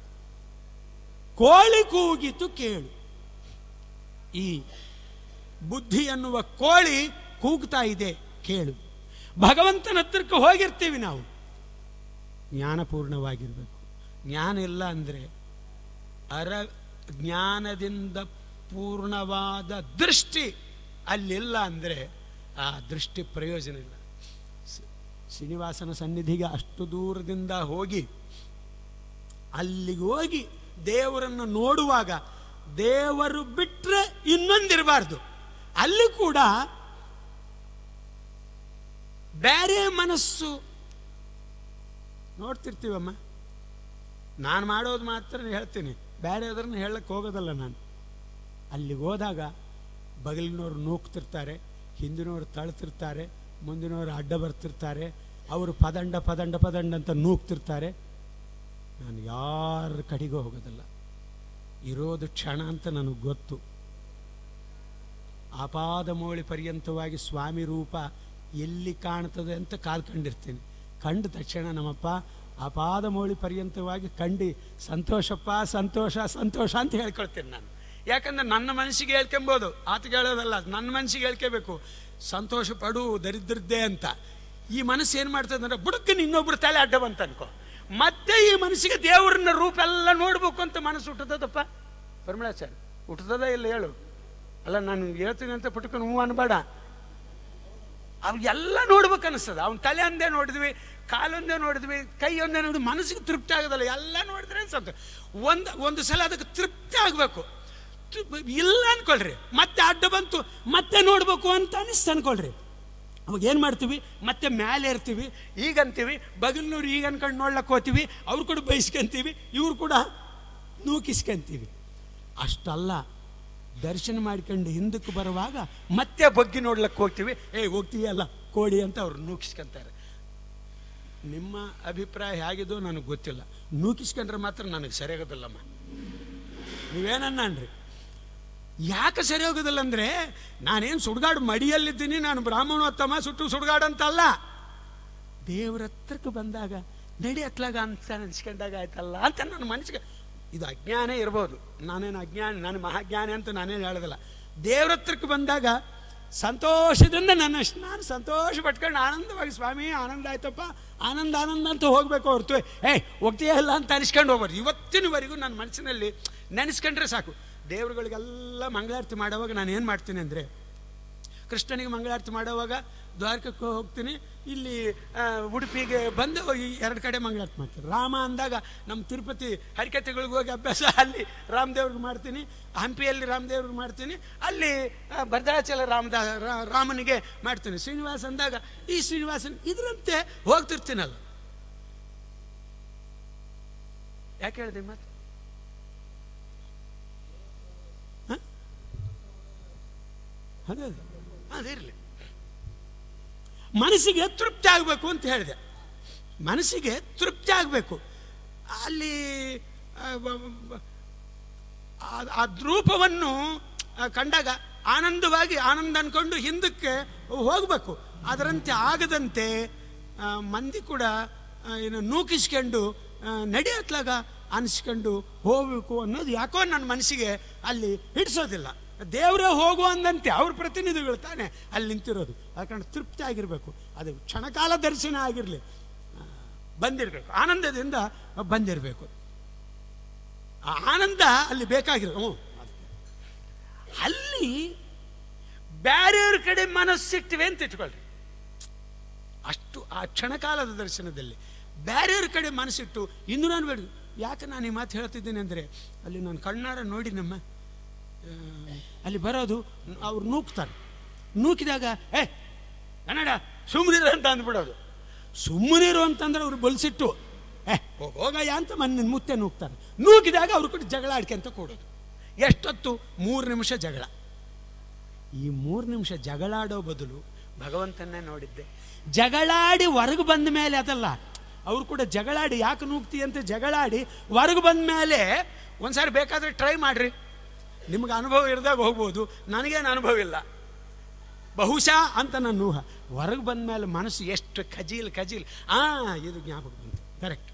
ಕೋಳಿ ಕೂಗಿತು ಕೇಳು ಈ ಬುದ್ಧಿ ಎನ್ನುವ ಕೋಳಿ ಕೂಗ್ತಾ ಇದೆ ಕೇಳು ಭಗವಂತನ ಹತ್ರಕ್ಕೆ ಹೋಗಿರ್ತೀವಿ ನಾವು ಜ್ಞಾನಪೂರ್ಣವಾಗಿರಬೇಕು ಜ್ಞಾನ ಇಲ್ಲ ಅಂದರೆ ಅರ ಜ್ಞಾನದಿಂದ ಪೂರ್ಣವಾದ ದೃಷ್ಟಿ ಅಲ್ಲಿಲ್ಲ ಅಂದರೆ ಆ ದೃಷ್ಟಿ ಪ್ರಯೋಜನ ಇಲ್ಲ ಸ- ಶ್ರೀನಿವಾಸನ ಸನ್ನಿಧಿಗೆ ಅಷ್ಟು ದೂರದಿಂದ ಹೋಗಿ ಅಲ್ಲಿಗೆ ಹೋಗಿ ದೇವರನ್ನು ನೋಡುವಾಗ ದೇವರು ಬಿಟ್ಟರೆ ಇನ್ನೊಂದಿರಬಾರ್ದು ಅಲ್ಲಿ ಕೂಡ ಬೇರೆ ಮನಸ್ಸು ನೋಡ್ತಿರ್ತೀವಮ್ಮ ನಾನು ಮಾಡೋದು ಮಾತ್ರ ಹೇಳ್ತೀನಿ ಬೇರೆ ಅದನ್ನು ಹೇಳಕ್ಕೆ ಹೋಗೋದಲ್ಲ ನಾನು ಅಲ್ಲಿಗೆ ಹೋದಾಗ ಬಗಲಿನವ್ರು ನೂಕ್ತಿರ್ತಾರೆ ಹಿಂದಿನವ್ರು ತಳ್ತಿರ್ತಾರೆ ಮುಂದಿನವರು ಅಡ್ಡ ಬರ್ತಿರ್ತಾರೆ ಅವರು ಪದಂಡ ಪದಂಡ ಪದಂಡ ಅಂತ ನೂಕ್ತಿರ್ತಾರೆ ನಾನು ಯಾರ ಕಡೆಗೂ ಹೋಗೋದಿಲ್ಲ ಇರೋದು ಕ್ಷಣ ಅಂತ ನನಗೆ ಗೊತ್ತು ಆಪಾದ ಮೌಳಿ ಪರ್ಯಂತವಾಗಿ ಸ್ವಾಮಿ ರೂಪ ಎಲ್ಲಿ ಕಾಣ್ತದೆ ಅಂತ ಕಾದ್ಕೊಂಡಿರ್ತೀನಿ ಕಂಡ ತಕ್ಷಣ ನಮ್ಮಪ್ಪ ಆಪಾದ ಮೌಳಿ ಪರ್ಯಂತವಾಗಿ ಕಂಡು ಸಂತೋಷಪ್ಪ ಸಂತೋಷ ಸಂತೋಷ ಅಂತ ಹೇಳ್ಕೊಳ್ತೀನಿ ನಾನು ಯಾಕಂದ್ರೆ ನನ್ನ ಮನಸ್ಸಿಗೆ ಹೇಳ್ಕೊಂಬೋದು ಆತಗೆ ಹೇಳೋದಲ್ಲ ನನ್ನ ಮನಸ್ಸಿಗೆ ಹೇಳ್ಕೋಬೇಕು ಸಂತೋಷ ಪಡು ದರಿದ್ರದ್ದೇ ಅಂತ ಈ ಮನಸ್ಸು ಏನು ಮಾಡ್ತದೆ ಅಂದರೆ ಬುಡಕ್ಕನ ಇನ್ನೊಬ್ರು ತಲೆ ಅಡ್ಡ ಬಂತ ಅನ್ಕೋ ಮತ್ತೆ ಈ ಮನಸ್ಸಿಗೆ ದೇವರನ್ನ ರೂಪ ಎಲ್ಲ ನೋಡ್ಬೇಕು ಅಂತ ಮನಸ್ಸು ಹುಟ್ಟದಪ್ಪ ಪರಿಮಳಾಚಾರ್ಯ ಹುಟ್ಟದ ಇಲ್ಲ ಹೇಳು ಅಲ್ಲ ನಾನು ಹೇಳ್ತೀನಿ ಅಂತ ಪುಟ್ಕೊಂಡು ಹ್ಞೂ ಅನ್ಬೇಡ ಅವು ಎಲ್ಲ ನೋಡ್ಬೇಕು ಅನಿಸ್ತದ ಅವ್ನ ತಲೆ ಒಂದೇ ನೋಡಿದ್ವಿ ಕಾಲೊಂದೇ ನೋಡಿದ್ವಿ ಕೈ ಒಂದೇ ನೋಡಿದ್ವಿ ಮನಸ್ಸಿಗೆ ತೃಪ್ತಿ ಆಗೋದಲ್ಲ ಎಲ್ಲ ನೋಡಿದ್ರೆ ಅನ್ಸುತ್ತೆ ಒಂದು ಒಂದು ಸಲ ಅದಕ್ಕೆ ತೃಪ್ತಿ ಆಗಬೇಕು ಇಲ್ಲ ಅನ್ಕೊಳ್ರಿ ಮತ್ತೆ ಅಡ್ಡ ಬಂತು ಮತ್ತೆ ನೋಡ್ಬೇಕು ಅಂತ ಅನಿಸ್ತು ಅನ್ಕೊಳ್ರಿ ಅವಾಗ ಏನು ಮಾಡ್ತೀವಿ ಮತ್ತೆ ಮೇಲೆ ಇರ್ತೀವಿ ಈಗ ಅಂತೀವಿ ಬಗಲ್ನವ್ರು ಈಗ ಅನ್ಕೊಂಡು ನೋಡ್ಲಕ್ಕೆ ಹೋಗ್ತೀವಿ ಅವ್ರು ಕೂಡ ಬಯಸ್ಕೊಂತೀವಿ ಇವ್ರು ಕೂಡ ನೂಕಿಸ್ಕೊಂತೀವಿ ಅಷ್ಟಲ್ಲ ದರ್ಶನ ಮಾಡ್ಕೊಂಡು ಹಿಂದಕ್ಕೆ ಬರುವಾಗ ಮತ್ತೆ ಬಗ್ಗಿ ನೋಡ್ಲಕ್ಕೆ ಹೋಗ್ತೀವಿ ಏ ಹೋಗ್ತೀವಿ ಅಲ್ಲ ಕೋಡಿ ಅಂತ ಅವ್ರು ನೂಕಿಸ್ಕೊಂತಾರೆ ನಿಮ್ಮ ಅಭಿಪ್ರಾಯ ಹೇಗಿದೋ ನನಗೆ ಗೊತ್ತಿಲ್ಲ ನೂಕಿಸ್ಕೊಂಡ್ರೆ ಮಾತ್ರ ನನಗೆ ಸರಿಯಾಗೋದಿಲ್ಲಮ್ಮ ನೀವೇನನ್ರಿ ಯಾಕೆ ಸರಿ ಹೋಗೋದಿಲ್ಲ ಅಂದರೆ ನಾನೇನು ಸುಡ್ಗಾಡು ಮಡಿಯಲ್ಲಿದ್ದೀನಿ ನಾನು ಬ್ರಾಹ್ಮಣೋತ್ತಮ ಸುಟ್ಟು ಸುಡ್ಗಾಡು ಅಂತಲ್ಲ ದೇವ್ರ ಹತ್ರಕ್ಕೆ ಬಂದಾಗ ನಡಿ ಹತ್ಲಾಗ ಅಂತ ಅನ್ಸ್ಕೊಂಡಾಗ ಆಯ್ತಲ್ಲ ಅಂತ ನನ್ನ ಮನಸ್ಸಿಗೆ ಇದು ಅಜ್ಞಾನ ಇರ್ಬೋದು ನಾನೇನು ಅಜ್ಞಾನಿ ನಾನು ಮಹಾಜ್ಞಾನಿ ಅಂತ ನಾನೇನು ಹೇಳೋದಿಲ್ಲ ದೇವ್ರ ಹತ್ರಕ್ಕೆ ಬಂದಾಗ ಸಂತೋಷದಿಂದ ನನ್ನ ನಾನು ಸಂತೋಷ ಪಟ್ಕೊಂಡು ಆನಂದವಾಗಿ ಸ್ವಾಮಿ ಆನಂದ ಆಯ್ತಪ್ಪ ಆನಂದ ಆನಂದ ಅಂತ ಹೋಗ್ಬೇಕು ಹೊರ್ತು ಏಯ್ ಹೋಗ್ತೀಯ ಇಲ್ಲ ಅಂತ ಅನಿಸ್ಕೊಂಡು ಹೋಗ್ಬಾರ್ದು ಇವತ್ತಿನವರೆಗೂ ನನ್ನ ಮನಸ್ಸಿನಲ್ಲಿ ನೆನೆಸ್ಕೊಂಡ್ರೆ ಸಾಕು ದೇವರುಗಳಿಗೆಲ್ಲ ಮಂಗಳಾರತಿ ಮಾಡುವಾಗ ನಾನು ಏನು ಮಾಡ್ತೀನಿ ಅಂದರೆ ಕೃಷ್ಣನಿಗೆ ಮಂಗಳಾರತಿ ಮಾಡುವಾಗ ದ್ವಾರಕಕ್ಕೆ ಹೋಗ್ತೀನಿ ಇಲ್ಲಿ ಆ, ಉಡುಪಿಗೆ ಬಂದು ಈ ಎರಡು ಕಡೆ ಮಂಗಳಾರತಿ ಮಾಡ್ತೀನಿ ರಾಮ ಅಂದಾಗ ನಮ್ಮ ತಿರುಪತಿ ಹರಿಕತೆಗಳಿಗೆ ಹೋಗಿ ಅಭ್ಯಾಸ ಅಲ್ಲಿ ರಾಮದೇವ್ರಿಗೆ ಮಾಡ್ತೀನಿ ಹಂಪಿಯಲ್ಲಿ ರಾಮದೇವ್ರಿಗೆ ಮಾಡ್ತೀನಿ ಅಲ್ಲಿ ಆ, ಭದ್ರಾಚಲ ರಾಮದ ರಾ- ರಾಮನಿಗೆ ಮಾಡ್ತೀನಿ ಶ್ರೀನಿವಾಸ ಅಂದಾಗ ಈ ಶ್ರೀನಿವಾಸನ್ ಇದರಂತೆ ಹೋಗ್ತಿರ್ತೀನಲ್ಲ ಯಾಕೆ ಹೇಳಿದೆ ಮತ್ತೆ ಅದೇ ಅದೇ ಅದಿರಲಿ ಮನಸ್ಸಿಗೆ ತೃಪ್ತಿ ಆಗಬೇಕು ಅಂತ ಹೇಳಿದೆ ಮನಸ್ಸಿಗೆ ತೃಪ್ತಿ ಆಗಬೇಕು ಅಲ್ಲಿ ಆ, ಬ- ಬ- ಆ- ಆ ದ್ರೂಪವನ್ನು ಆ, ಕಂಡಾಗ ಆನಂದವಾಗಿ ಆನಂದ ಅನ್ಕೊಂಡು ಹಿಂದಕ್ಕೆ ಹೋಗಬೇಕು ಅದರಂತೆ ಆಗದಂತೆ ಆ, ಮಂದಿ ಕೂಡ ಆ, ಏನು ನೂಕಿಸ್ಕೊಂಡು ಆ, ನಡೆಯತ್ಲಾಗ ಅನಿಸ್ಕೊಂಡು ಹೋಗ್ಬೇಕು ಅನ್ನೋದು ಯಾಕೋ ನನ್ನ ಮನಸ್ಸಿಗೆ ಅಲ್ಲಿ ಹಿಡಿಸೋದಿಲ್ಲ ದೇವರೇ ಹೋಗು ಅಂದಂತೆ ಅವ್ರ ಪ್ರತಿನಿಧಿಗಳು ತಾನೆ ಅಲ್ಲಿ ನಿಂತಿರೋದು ಯಾಕಂದ್ರೆ ತೃಪ್ತಿ ಆಗಿರಬೇಕು ಅದು ಕ್ಷಣಕಾಲ ದರ್ಶನ ಆಗಿರಲಿ ಬಂದಿರಬೇಕು ಆನಂದದಿಂದ ಬಂದಿರಬೇಕು ಆ ಆನಂದ ಅಲ್ಲಿ ಬೇಕಾಗಿರೋ ಹ್ಞೂ ಅಲ್ಲಿ ಬ್ಯಾರೆಯವ್ರ ಕಡೆ ಮನಸ್ಸಿಟ್ಟಿವೆ ಅಂತ ಇಟ್ಕೊಳ್ರಿ ಅಷ್ಟು ಆ ಕ್ಷಣಕಾಲದ ದರ್ಶನದಲ್ಲಿ ಬ್ಯಾರೆಯವ್ರ ಕಡೆ ಮನಸ್ಸಿಟ್ಟು ಇನ್ನು ನಾನು ಬೇಡ ಯಾಕೆ ನಾನು ಈ ಮಾತು ಹೇಳ್ತಿದ್ದೀನಿ ಅಂದರೆ ಅಲ್ಲಿ ನಾನು ಕಣ್ಣಾರ ನೋಡಿ ನಮ್ಮ ಆ, ಅಲ್ಲಿ ಬರೋದು ಅವ್ರು ನೂಕ್ತಾರೆ ನೂಕಿದಾಗ ಏ ಕನ್ನಡ ಸುಮ್ಮನಿರು ಅಂತ ಅಂದ್ಬಿಡೋದು ಸುಮ್ಮನಿರು ಅಂತಂದ್ರೆ ಅವ್ರು ಬಲ್ಸಿಟ್ಟು ಏ ಹೋಗಯ್ಯ ಅಂತ ಮನ್ನ ಮುತ್ತೆ ನೂಕ್ತಾರೆ ನೂಕಿದಾಗ ಅವ್ರ ಕೂಡ ಜಗಳ ಆಡ್ಕೊಂತ ಕೊಡೋದು ಎಷ್ಟೊತ್ತು ಮೂರು ನಿಮಿಷ ಜಗಳ ಈ ಮೂರು ನಿಮಿಷ ಜಗಳಾಡೋ ಬದಲು ಭಗವಂತನ್ನೇ ನೋಡಿದ್ದೆ ಜಗಳಾಡಿ ಹೊರಗೆ ಬಂದ ಮೇಲೆ ಅದಲ್ಲ ಅವ್ರು ಕೂಡ ಜಗಳಾಡಿ ಯಾಕೆ ನೂಗ್ತಿ ಅಂತ ಜಗಳಾಡಿ ಹೊರಗೆ ಬಂದ ಮೇಲೆ ಒಂದ್ಸಾರಿ ಬೇಕಾದ್ರೆ ಟ್ರೈ ಮಾಡ್ರಿ ನಿಮ್ಗೆ ಅನುಭವ ಇರದಾಗ ಹೋಗ್ಬೋದು ನನಗೇನು ಅನುಭವ ಇಲ್ಲ ಬಹುಶಃ ಅಂತ ನನ್ನ ಊಹ ಹೊರಗೆ ಬಂದ ಮೇಲೆ ಮನಸ್ಸು ಎಷ್ಟು ಖಜೀಲ್ ಖಜೀಲ್ ಆ ಇದು ಜ್ಞಾಪಕ ಬಂತು ಕರೆಕ್ಟ್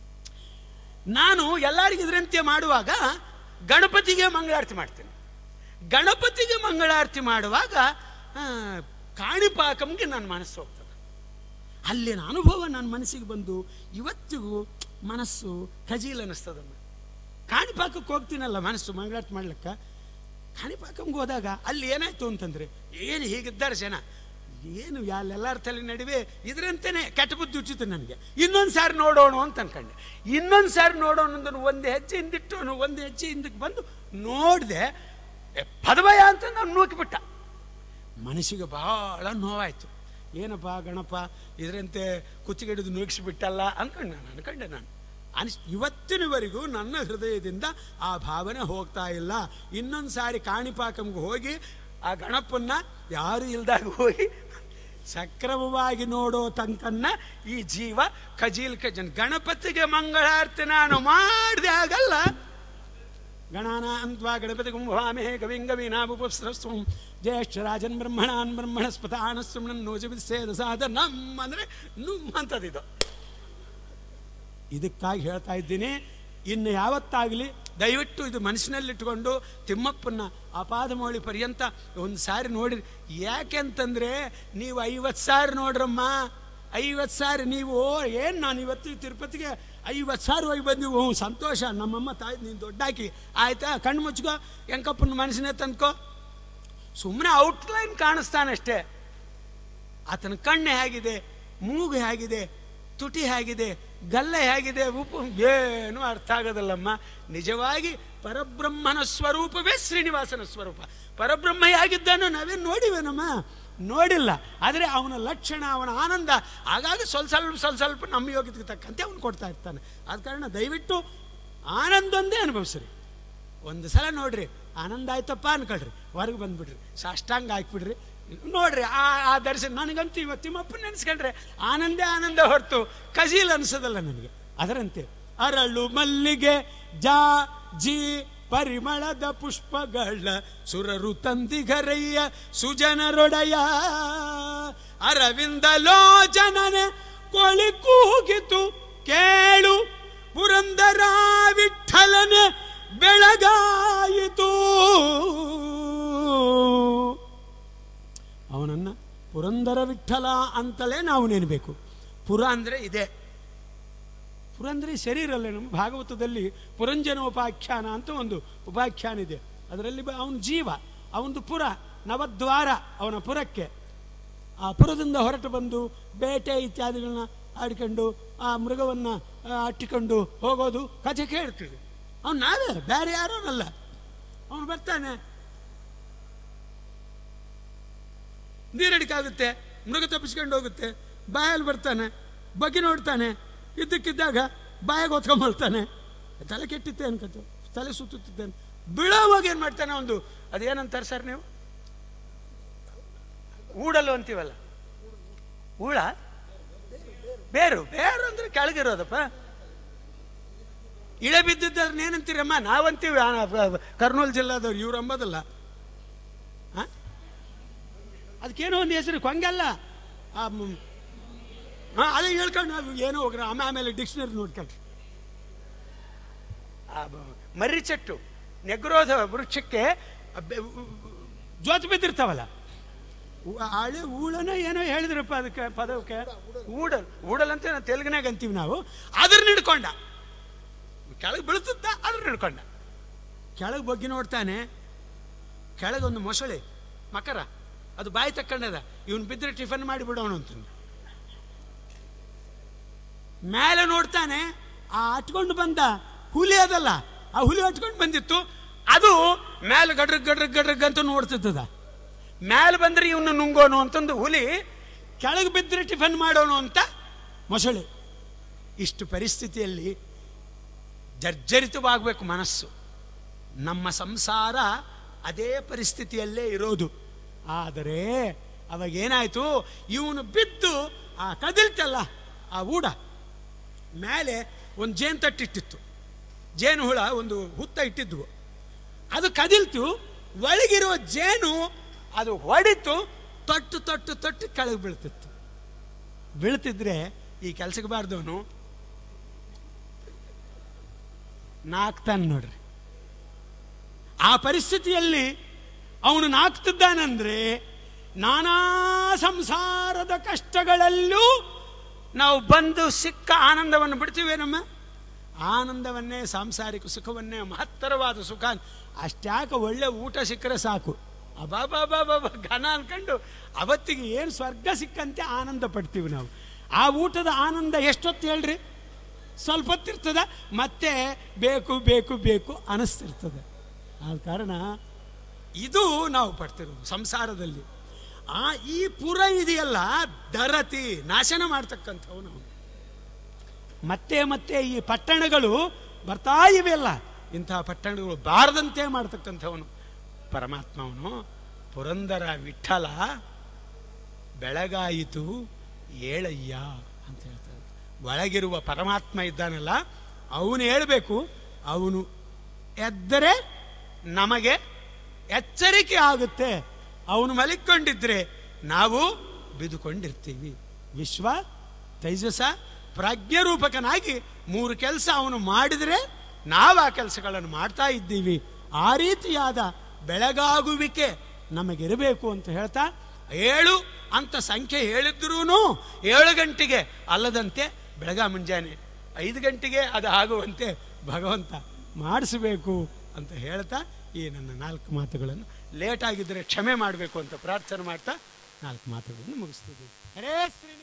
ನಾನು ಎಲ್ಲರಿಗೂ ಇದರಂತೆ ಮಾಡುವಾಗ ಗಣಪತಿಗೆ ಮಂಗಳಾರತಿ ಮಾಡ್ತೇನೆ ಗಣಪತಿಗೆ ಮಂಗಳಾರತಿ ಮಾಡುವಾಗ ಆ, ಕಾಣಿಪಾಕಂಗೆ ನನ್ನ ಮನಸ್ಸು ಹೋಗ್ತದೆ ಅಲ್ಲಿನ ಅನುಭವ ನನ್ನ ಮನಸ್ಸಿಗೆ ಬಂದು ಇವತ್ತಿಗೂ ಮನಸ್ಸು ಖಜೀಲ್ ಅನ್ನಿಸ್ತದಮ್ಮ ಕಾಣಿಪಾಕಕ್ಕೆ ಹೋಗ್ತೀನಲ್ಲ ಮನಸ್ಸು ಮಂಗಳಾರತಿ ಮಾಡ್ಲಿಕ್ಕೆ ಕಾಣಿಪಾಕಂಗೆ ಹೋದಾಗ ಅಲ್ಲಿ ಏನಾಯ್ತು ಅಂತಂದ್ರೆ ಏನು ಹೀಗಿದ್ದಾರೆ ಜನ ಏನು ಅಲ್ಲೆಲ್ಲರ ತಲೆ ನಡುವೆ ಇದರಂತೆಯೇ ಕೆಟ್ಟ ಬುದ್ಧಿ ಉಚಿತ ನನಗೆ ಇನ್ನೊಂದು ಸಾರಿ ನೋಡೋಣ ಅಂತ ಅನ್ಕೊಂಡೆ ಇನ್ನೊಂದು ಸಾರಿ ನೋಡೋಣ ಅಂದ್ರೆ ಒಂದು ಹೆಜ್ಜೆ ಹಿಂದಿಟ್ಟು ಒಂದು ಹೆಜ್ಜೆ ಹಿಂದಕ್ಕೆ ಬಂದು ನೋಡಿದೆ ಪದವಯ ಅಂತ ನಾನು ನೂಕಿಬಿಟ್ಟ ಮನಸ್ಸಿಗೆ ಬಹಳ ನೋವಾಯಿತು ಏನಪ್ಪ ಗಣಪ ಇದರಂತೆ ಕುತ್ತಿಗೆಡಿದು ನೂಗಿಸಿಬಿಟ್ಟಲ್ಲ ಅನ್ಕೊಂಡೆ ನಾನು ಅನ್ಕೊಂಡೆ ನಾನು ಅನಿಸ್ ಇವತ್ತಿನವರೆಗೂ ನನ್ನ ಹೃದಯದಿಂದ ಆ ಭಾವನೆ ಹೋಗ್ತಾ ಇಲ್ಲ ಇನ್ನೊಂದು ಸಾರಿ ಕಾಣಿಪಾಕಂಗೆ ಹೋಗಿ ಆ ಗಣಪನ್ನ ಯಾರು ಇಲ್ದಾಗ ಹೋಗಿ ಸಕ್ರಮವಾಗಿ ನೋಡೋ ತನಕನ್ನ ಈ ಜೀವ ಖಜೀಲ್ ಖಜನ್ ಗಣಪತಿಗೆ ಮಂಗಳಾರತಿ ನಾನು ಮಾಡಿದೆ ಆಗಲ್ಲ ಗಣಾನ ಅಂತ್ವಾ ಗಣಪತಿ ಕುಂಭಾಮೇ ಕವಿಂ ಕವೀನಾಮುಪಸ್ರಸ್ವಂ ಜ್ಯೇಷ್ಠರಾಜನ್ ಬ್ರಹ್ಮಣಾನ್ ಬ್ರಹ್ಮಣಸ್ಪತ ಆನಸ್ವಮನ್ ನೋಜವಿಸೇದ ಸಾಧ ನಮ್ಮ ಅಂದರೆ ನುಮ್ ಅಂತದಿದು ಇದಕ್ಕಾಗಿ ಹೇಳ್ತಾ ಇದ್ದೀನಿ ಇನ್ನು ಯಾವತ್ತಾಗಲಿ ದಯವಿಟ್ಟು ಇದು ಮನಸ್ಸಿನಲ್ಲಿಟ್ಟುಕೊಂಡು ತಿಮ್ಮಪ್ಪನ ಅಪಾದಮೌಳಿ ಪರ್ಯಂತ ಒಂದು ಸಾರಿ ನೋಡಿರಿ ಯಾಕೆಂತಂದರೆ ನೀವು ಐವತ್ತು ಸಾರಿ ನೋಡ್ರಮ್ಮ ಐವತ್ತು ಸಾರಿ ನೀವು ಏನು ನಾನು ಇವತ್ತು ತಿರುಪತಿಗೆ ಐವತ್ತು ಸಾರಿ ಹೋಗಿ ಬಂದೀವಿ ಹ್ಞೂ ಸಂತೋಷ ನಮ್ಮಮ್ಮ ತಾಯಿ ನೀನು ದೊಡ್ಡಾಕಿ ಆಯ್ತಾ ಕಣ್ಣು ಮುಚ್ಕೋ ಹೆಂಕಪ್ಪನ ಮನಸ್ಸಿನೇ ತಂದ್ಕೋ ಸುಮ್ಮನೆ ಔಟ್ಲೈನ್ ಕಾಣಿಸ್ತಾನಷ್ಟೇ ಆತನ ಕಣ್ಣು ಹೇಗಿದೆ ಮೂಗು ಹೇಗಿದೆ ತುಟಿ ಹೇಗಿದೆ ಗಲ್ಲೆ ಹೇಗಿದೆ ಉಪ್ಪು ಏನು ಅರ್ಥ ಆಗೋದಲ್ಲಮ್ಮ ನಿಜವಾಗಿ ಪರಬ್ರಹ್ಮನ ಸ್ವರೂಪವೇ ಶ್ರೀನಿವಾಸನ ಸ್ವರೂಪ ಪರಬ್ರಹ್ಮ ಹೇಗಿದ್ದಾನೋ ನಾವೇನು ನೋಡಿವೇನಮ್ಮ ನೋಡಿಲ್ಲ ಆದರೆ ಅವನ ಲಕ್ಷಣ ಅವನ ಆನಂದ ಆಗಾಗ ಸ್ವಲ್ಪ ಸ್ವಲ್ಪ ಸ್ವಲ್ಪ ಸ್ವಲ್ಪ ನಮ್ಮ ಯೋಗ್ಯತೆಗೆ ತಕ್ಕಂತೆ ಅವನು ಕೊಡ್ತಾ ಇರ್ತಾನೆ ಆದ ಕಾರಣ ದಯವಿಟ್ಟು ಆನಂದೊಂದೇ ಅನುಭವಿಸ್ರಿ ಒಂದು ಸಲ ನೋಡ್ರಿ ಆನಂದ ಆಯ್ತಪ್ಪ ಅನ್ಕೊಳ್ರಿ ಹೊರಗೆ ಬಂದ್ಬಿಡ್ರಿ ಸಾಷ್ಟಾಂಗ ಹಾಕ್ಬಿಡ್ರಿ ನೋಡ್ರಿ ಆ ಆ ದರ್ಶನ ನನಗಂತೂ ಇವತ್ತು ತಿಮ್ಮಪ್ಪ ನೆನೆಸ್ಕೊಂಡ್ರೆ ಆನಂದೇ ಆನಂದ ಹೊರತು ಕಜೀಲ್ ಅನ್ಸೋದಲ್ಲ ನನಗೆ ಅದರಂತೆ ಅರಳು ಮಲ್ಲಿಗೆ ಜಾ ಜಿ ಪರಿಮಳದ ಪುಷ್ಪಗಳ ಸುರರು ತಂದಿಗರಯ್ಯ ಸುಜನರೊಡೆಯ ಅರವಿಂದ ಲೋಚನನೆ ಕೊಳಿ ಕೂಗಿತು ಕೇಳು ಪುರಂದರ ವಿಠಲನೆ ಬೆಳಗಾಯಿತು ಅವನನ್ನ ಪುರಂದರ ವಿಠಲ ಅಂತಲೇ ನಾವು ನೆನಬೇಕು ಪುರ ಅಂದರೆ ಇದೆ ಪುರ ಅಂದರೆ ಶರೀರ ಅಲ್ಲೇ ನಮ್ಮ ಭಾಗವತದಲ್ಲಿ ಪುರಂಜನ ಉಪಾಖ್ಯಾನ ಅಂತ ಒಂದು ಉಪಾಖ್ಯಾನ ಇದೆ ಅದರಲ್ಲಿ ಅವನ ಜೀವ ಅವನದು ಪುರ ನವದ್ವಾರ ಅವನ ಪುರಕ್ಕೆ ಆ ಪುರದಿಂದ ಹೊರಟು ಬಂದು ಬೇಟೆ ಇತ್ಯಾದಿಗಳನ್ನ ಆಡ್ಕೊಂಡು ಆ ಮೃಗವನ್ನು ಅಟ್ಟಿಕೊಂಡು ಹೋಗೋದು ಕಥೆ ಕೇಳ್ತೀವಿ ಅವನು ನಾವೇ ಬೇರೆ ಯಾರೋನಲ್ಲ ಅವನು ಬರ್ತಾನೆ ನೀರಡಿಕಾಗುತ್ತೆ ಮೃಗ ತಪ್ಪಿಸ್ಕೊಂಡು ಹೋಗುತ್ತೆ ಬಾಯಲ್ಲಿ ಬರ್ತಾನೆ ಬಗ್ಗೆ ನೋಡ್ತಾನೆ ಇದ್ದಕ್ಕಿದ್ದಾಗ ಬಾಯಿಗೆ ಹೊತ್ಕೊಂಬರ್ತಾನೆ ತಲೆ ಕೆಟ್ಟಿತ್ತೆ ಅನ್ಕತ್ತು ತಲೆ ಸುತ್ತುತ್ತಿದ್ದಾನೆ ಬೀಳೋವಾಗ ಏನು ಮಾಡ್ತಾನೆ ಒಂದು ಅದೇನಂತಾರೆ ಸರ್ ನೀವು ಊಡಲು ಅಂತೀವಲ್ಲ ಊಳ ಬೇರು ಬೇರು ಅಂದ್ರೆ ಕೆಳಗಿರೋದಪ್ಪ ಇಳೆ ಬಿದ್ದಿದ್ದವ್ರನ್ನ ಏನಂತೀರಮ್ಮ ನಾವಂತೀವಿ ಆ, ಆ, ಕರ್ನೂಲ್ ಜಿಲ್ಲಾದವ್ರು ಇವ್ರು ಅಂಬೋದಲ್ಲ ಆ? ಅದಕ್ಕೇನೋ ಒಂದು ಹೆಸರು ಕೊಂಗಲ್ಲ ಆ, ಮ್, ಆ, ಅದೇ ಹೇಳ್ಕೊಂಡು ನಾವು ಏನೋ ಹೋಗ್ರ ಆಮೇಲೆ ಆಮೇಲೆ ಡಿಕ್ಷನರಿ ನೋಡ್ಕೊಳ್ರಿ ಆ ಬ- ಮರ್ರಿ ಚೆಟ್ಟು ನೆಗ್ರೋಧ ವೃಕ್ಷಕ್ಕೆ ಬೆ- ಜೋತು ಬಿದ್ದಿರ್ತಾವಲ್ಲ ಉ- ಹಳೆ ಊಳನ ಏನೋ ಹೇಳಿದ್ರಪ್ಪ ಅದಕ್ಕೆ ಪದಕ್ಕೆ ಊಡಲ್ ಊಡಲ್ ಅಂತ ನಾವು ತೆಲುಗಿನಾಗ ಅಂತೀವಿ ನಾವು ಅದ್ರ ಹಿಡ್ಕೊಂಡ ಕೆಳಗೆ ಬೀಳ್ತದ ಅದ್ರ ಹಿಡ್ಕೊಂಡ ಕೆಳಗೆ ಬಗ್ಗಿ ನೋಡ್ತಾನೆ ಕೆಳಗೆ ಒಂದು ಮೊಸಳೆ ಮಕರ ಅದು ಬಾಯಿ ತಕ್ಕಂಡದ ಇವನು ಬಿದ್ದರೆ ಟಿಫನ್ ಮಾಡಿ ಬಿಡೋಣ ಅಂತಂದು ಮೇಲೆ ನೋಡ್ತಾನೆ ಆ ಹಟ್ಕೊಂಡು ಬಂದ ಹುಲಿ ಅದಲ್ಲ ಆ ಹುಲಿ ಹಟ್ಕೊಂಡು ಬಂದಿತ್ತು ಅದು ಮೇಲೆ ಗಡ್ರಗ್ ಗಡ್ರಗ್ ಗಡ್ರಗ್ ಅಂತ ನೋಡ್ತಿದ್ದದ ಮೇಲೆ ಬಂದ್ರೆ ಇವನು ನುಂಗೋನು ಅಂತಂದು ಹುಲಿ ಕೆಳಗೆ ಬಿದ್ದರೆ ಟಿಫನ್ ಮಾಡೋನು ಅಂತ ಮೊಸಳೆ ಇಷ್ಟು ಪರಿಸ್ಥಿತಿಯಲ್ಲಿ ಜರ್ಜರಿತವಾಗಬೇಕು ಮನಸ್ಸು ನಮ್ಮ ಸಂಸಾರ ಅದೇ ಪರಿಸ್ಥಿತಿಯಲ್ಲೇ ಇರೋದು ಆದರೆ ಅವಾಗೇನಾಯಿತು ಇವನು ಬಿದ್ದು ಆ ಕದಿಲ್ತಲ್ಲ ಆ ಊಡ ಮೇಲೆ ಒಂದು ಜೇನು ತಟ್ಟಿಟ್ಟಿತ್ತು ಜೇನು ಹುಳ ಒಂದು ಹುತ್ತ ಇಟ್ಟಿದ್ವು ಅದು ಕದಿಲ್ತು ಒಳಗಿರುವ ಜೇನು ಅದು ಹೊಡಿತು ತೊಟ್ಟು ತೊಟ್ಟು ತೊಟ್ಟು ಕೆಳಗೆ ಬೀಳ್ತಿತ್ತು ಬೀಳ್ತಿದ್ರೆ ಈ ಕೆಲ್ಸಕ್ಕೆ ಬಾರ್ದವನು ನಾಕ್ತಾನೆ ನೋಡ್ರಿ ಆ ಪರಿಸ್ಥಿತಿಯಲ್ಲಿ ಅವನು ನಾಕ್ತಿದ್ದಾನಂದ್ರೆ ನಾನಾ ಸಂಸಾರದ ಕಷ್ಟಗಳಲ್ಲೂ ನಾವು ಬಂದು ಸಿಕ್ಕ ಆನಂದವನ್ನು ಬಿಡ್ತೀವೇನಮ್ಮ ಆನಂದವನ್ನೇ ಸಾಂಸಾರಿಕ ಸುಖವನ್ನೇ ಮಹತ್ತರವಾದ ಸುಖ ಅಷ್ಟ್ಯಾಕೆ ಒಳ್ಳೆ ಊಟ ಸಿಕ್ಕರೆ ಸಾಕು ಅಬಾಬಾಬಾಬಾಬ ಘನ ಅನ್ಕೊಂಡು ಅವತ್ತಿಗೆ ಏನು ಸ್ವರ್ಗ ಸಿಕ್ಕಂತೆ ಆನಂದ ಪಡ್ತೀವಿ ನಾವು ಆ ಊಟದ ಆನಂದ ಎಷ್ಟೊತ್ತು ಹೇಳ್ರಿ ಸ್ವಲ್ಪ ಹೊತ್ತಿರ್ತದ ಮತ್ತೆ ಬೇಕು ಬೇಕು ಬೇಕು ಅನಿಸ್ತಿರ್ತದೆ ಆದ ಕಾರಣ ಇದು ನಾವು ಪಡ್ತಿರೋದು ಸಂಸಾರದಲ್ಲಿ ಆ ಈ ಪುರ ಇದೆಯಲ್ಲ ದರತಿ ನಾಶನ ಮಾಡ್ತಕ್ಕಂಥವು ನಾವು ಮತ್ತೆ ಮತ್ತೆ ಈ ಪಟ್ಟಣಗಳು ಬರ್ತಾ ಇವೆಯಲ್ಲ ಇಂತಹ ಪಟ್ಟಣಗಳು ಬಾರದಂತೆ ಮಾಡ್ತಕ್ಕಂಥವನು ಪರಮಾತ್ಮವನು ಪುರಂದರ ವಿಠಲ ಬೆಳಗಾಯಿತು ಏಳಯ್ಯ ಅಂತ ಹೇಳ್ತಾರೆ ಒಳಗಿರುವ ಪರಮಾತ್ಮ ಇದ್ದಾನಲ್ಲ ಅವನು ಹೇಳಬೇಕು ಅವನು ಎದ್ದರೆ ನಮಗೆ ಎಚ್ಚರಿಕೆ ಆಗುತ್ತೆ ಅವನು ಮಲಿಕೊಂಡಿದ್ರೆ ನಾವು ಬಿದುಕೊಂಡಿರ್ತೀವಿ ವಿಶ್ವ ತೈಜಸ ಪ್ರಜ್ಞರೂಪಕನಾಗಿ ಮೂರು ಕೆಲಸ ಅವನು ಮಾಡಿದರೆ ನಾವು ಆ ಕೆಲಸಗಳನ್ನು ಮಾಡ್ತಾ ಇದ್ದೀವಿ ಆ ರೀತಿಯಾದ ಬೆಳಗಾಗುವಿಕೆ ನಮಗಿರಬೇಕು ಅಂತ ಹೇಳ್ತಾ ಏಳು ಅಂತ ಸಂಖ್ಯೆ ಹೇಳಿದ್ರೂ ಏಳು ಗಂಟೆಗೆ ಅಲ್ಲದಂತೆ ಬೆಳಗ ಮುಂಜಾನೆ ಐದು ಗಂಟೆಗೆ ಅದು ಆಗುವಂತೆ ಭಗವಂತ ಮಾಡಿಸಬೇಕು ಅಂತ ಹೇಳ್ತಾ ಈ ನನ್ನ ನಾಲ್ಕು ಮಾತುಗಳನ್ನು ಲೇಟ್ ಆಗಿದ್ದರೆ ಕ್ಷಮೆ ಮಾಡಬೇಕು ಅಂತ ಪ್ರಾರ್ಥನೆ ಮಾಡ್ತಾ ನಾಲ್ಕು ಮಾತುಗಳನ್ನು ಮುಗಿಸ್ತಿದ್ದೀವಿ ಹರೇ ಶ್ರೀ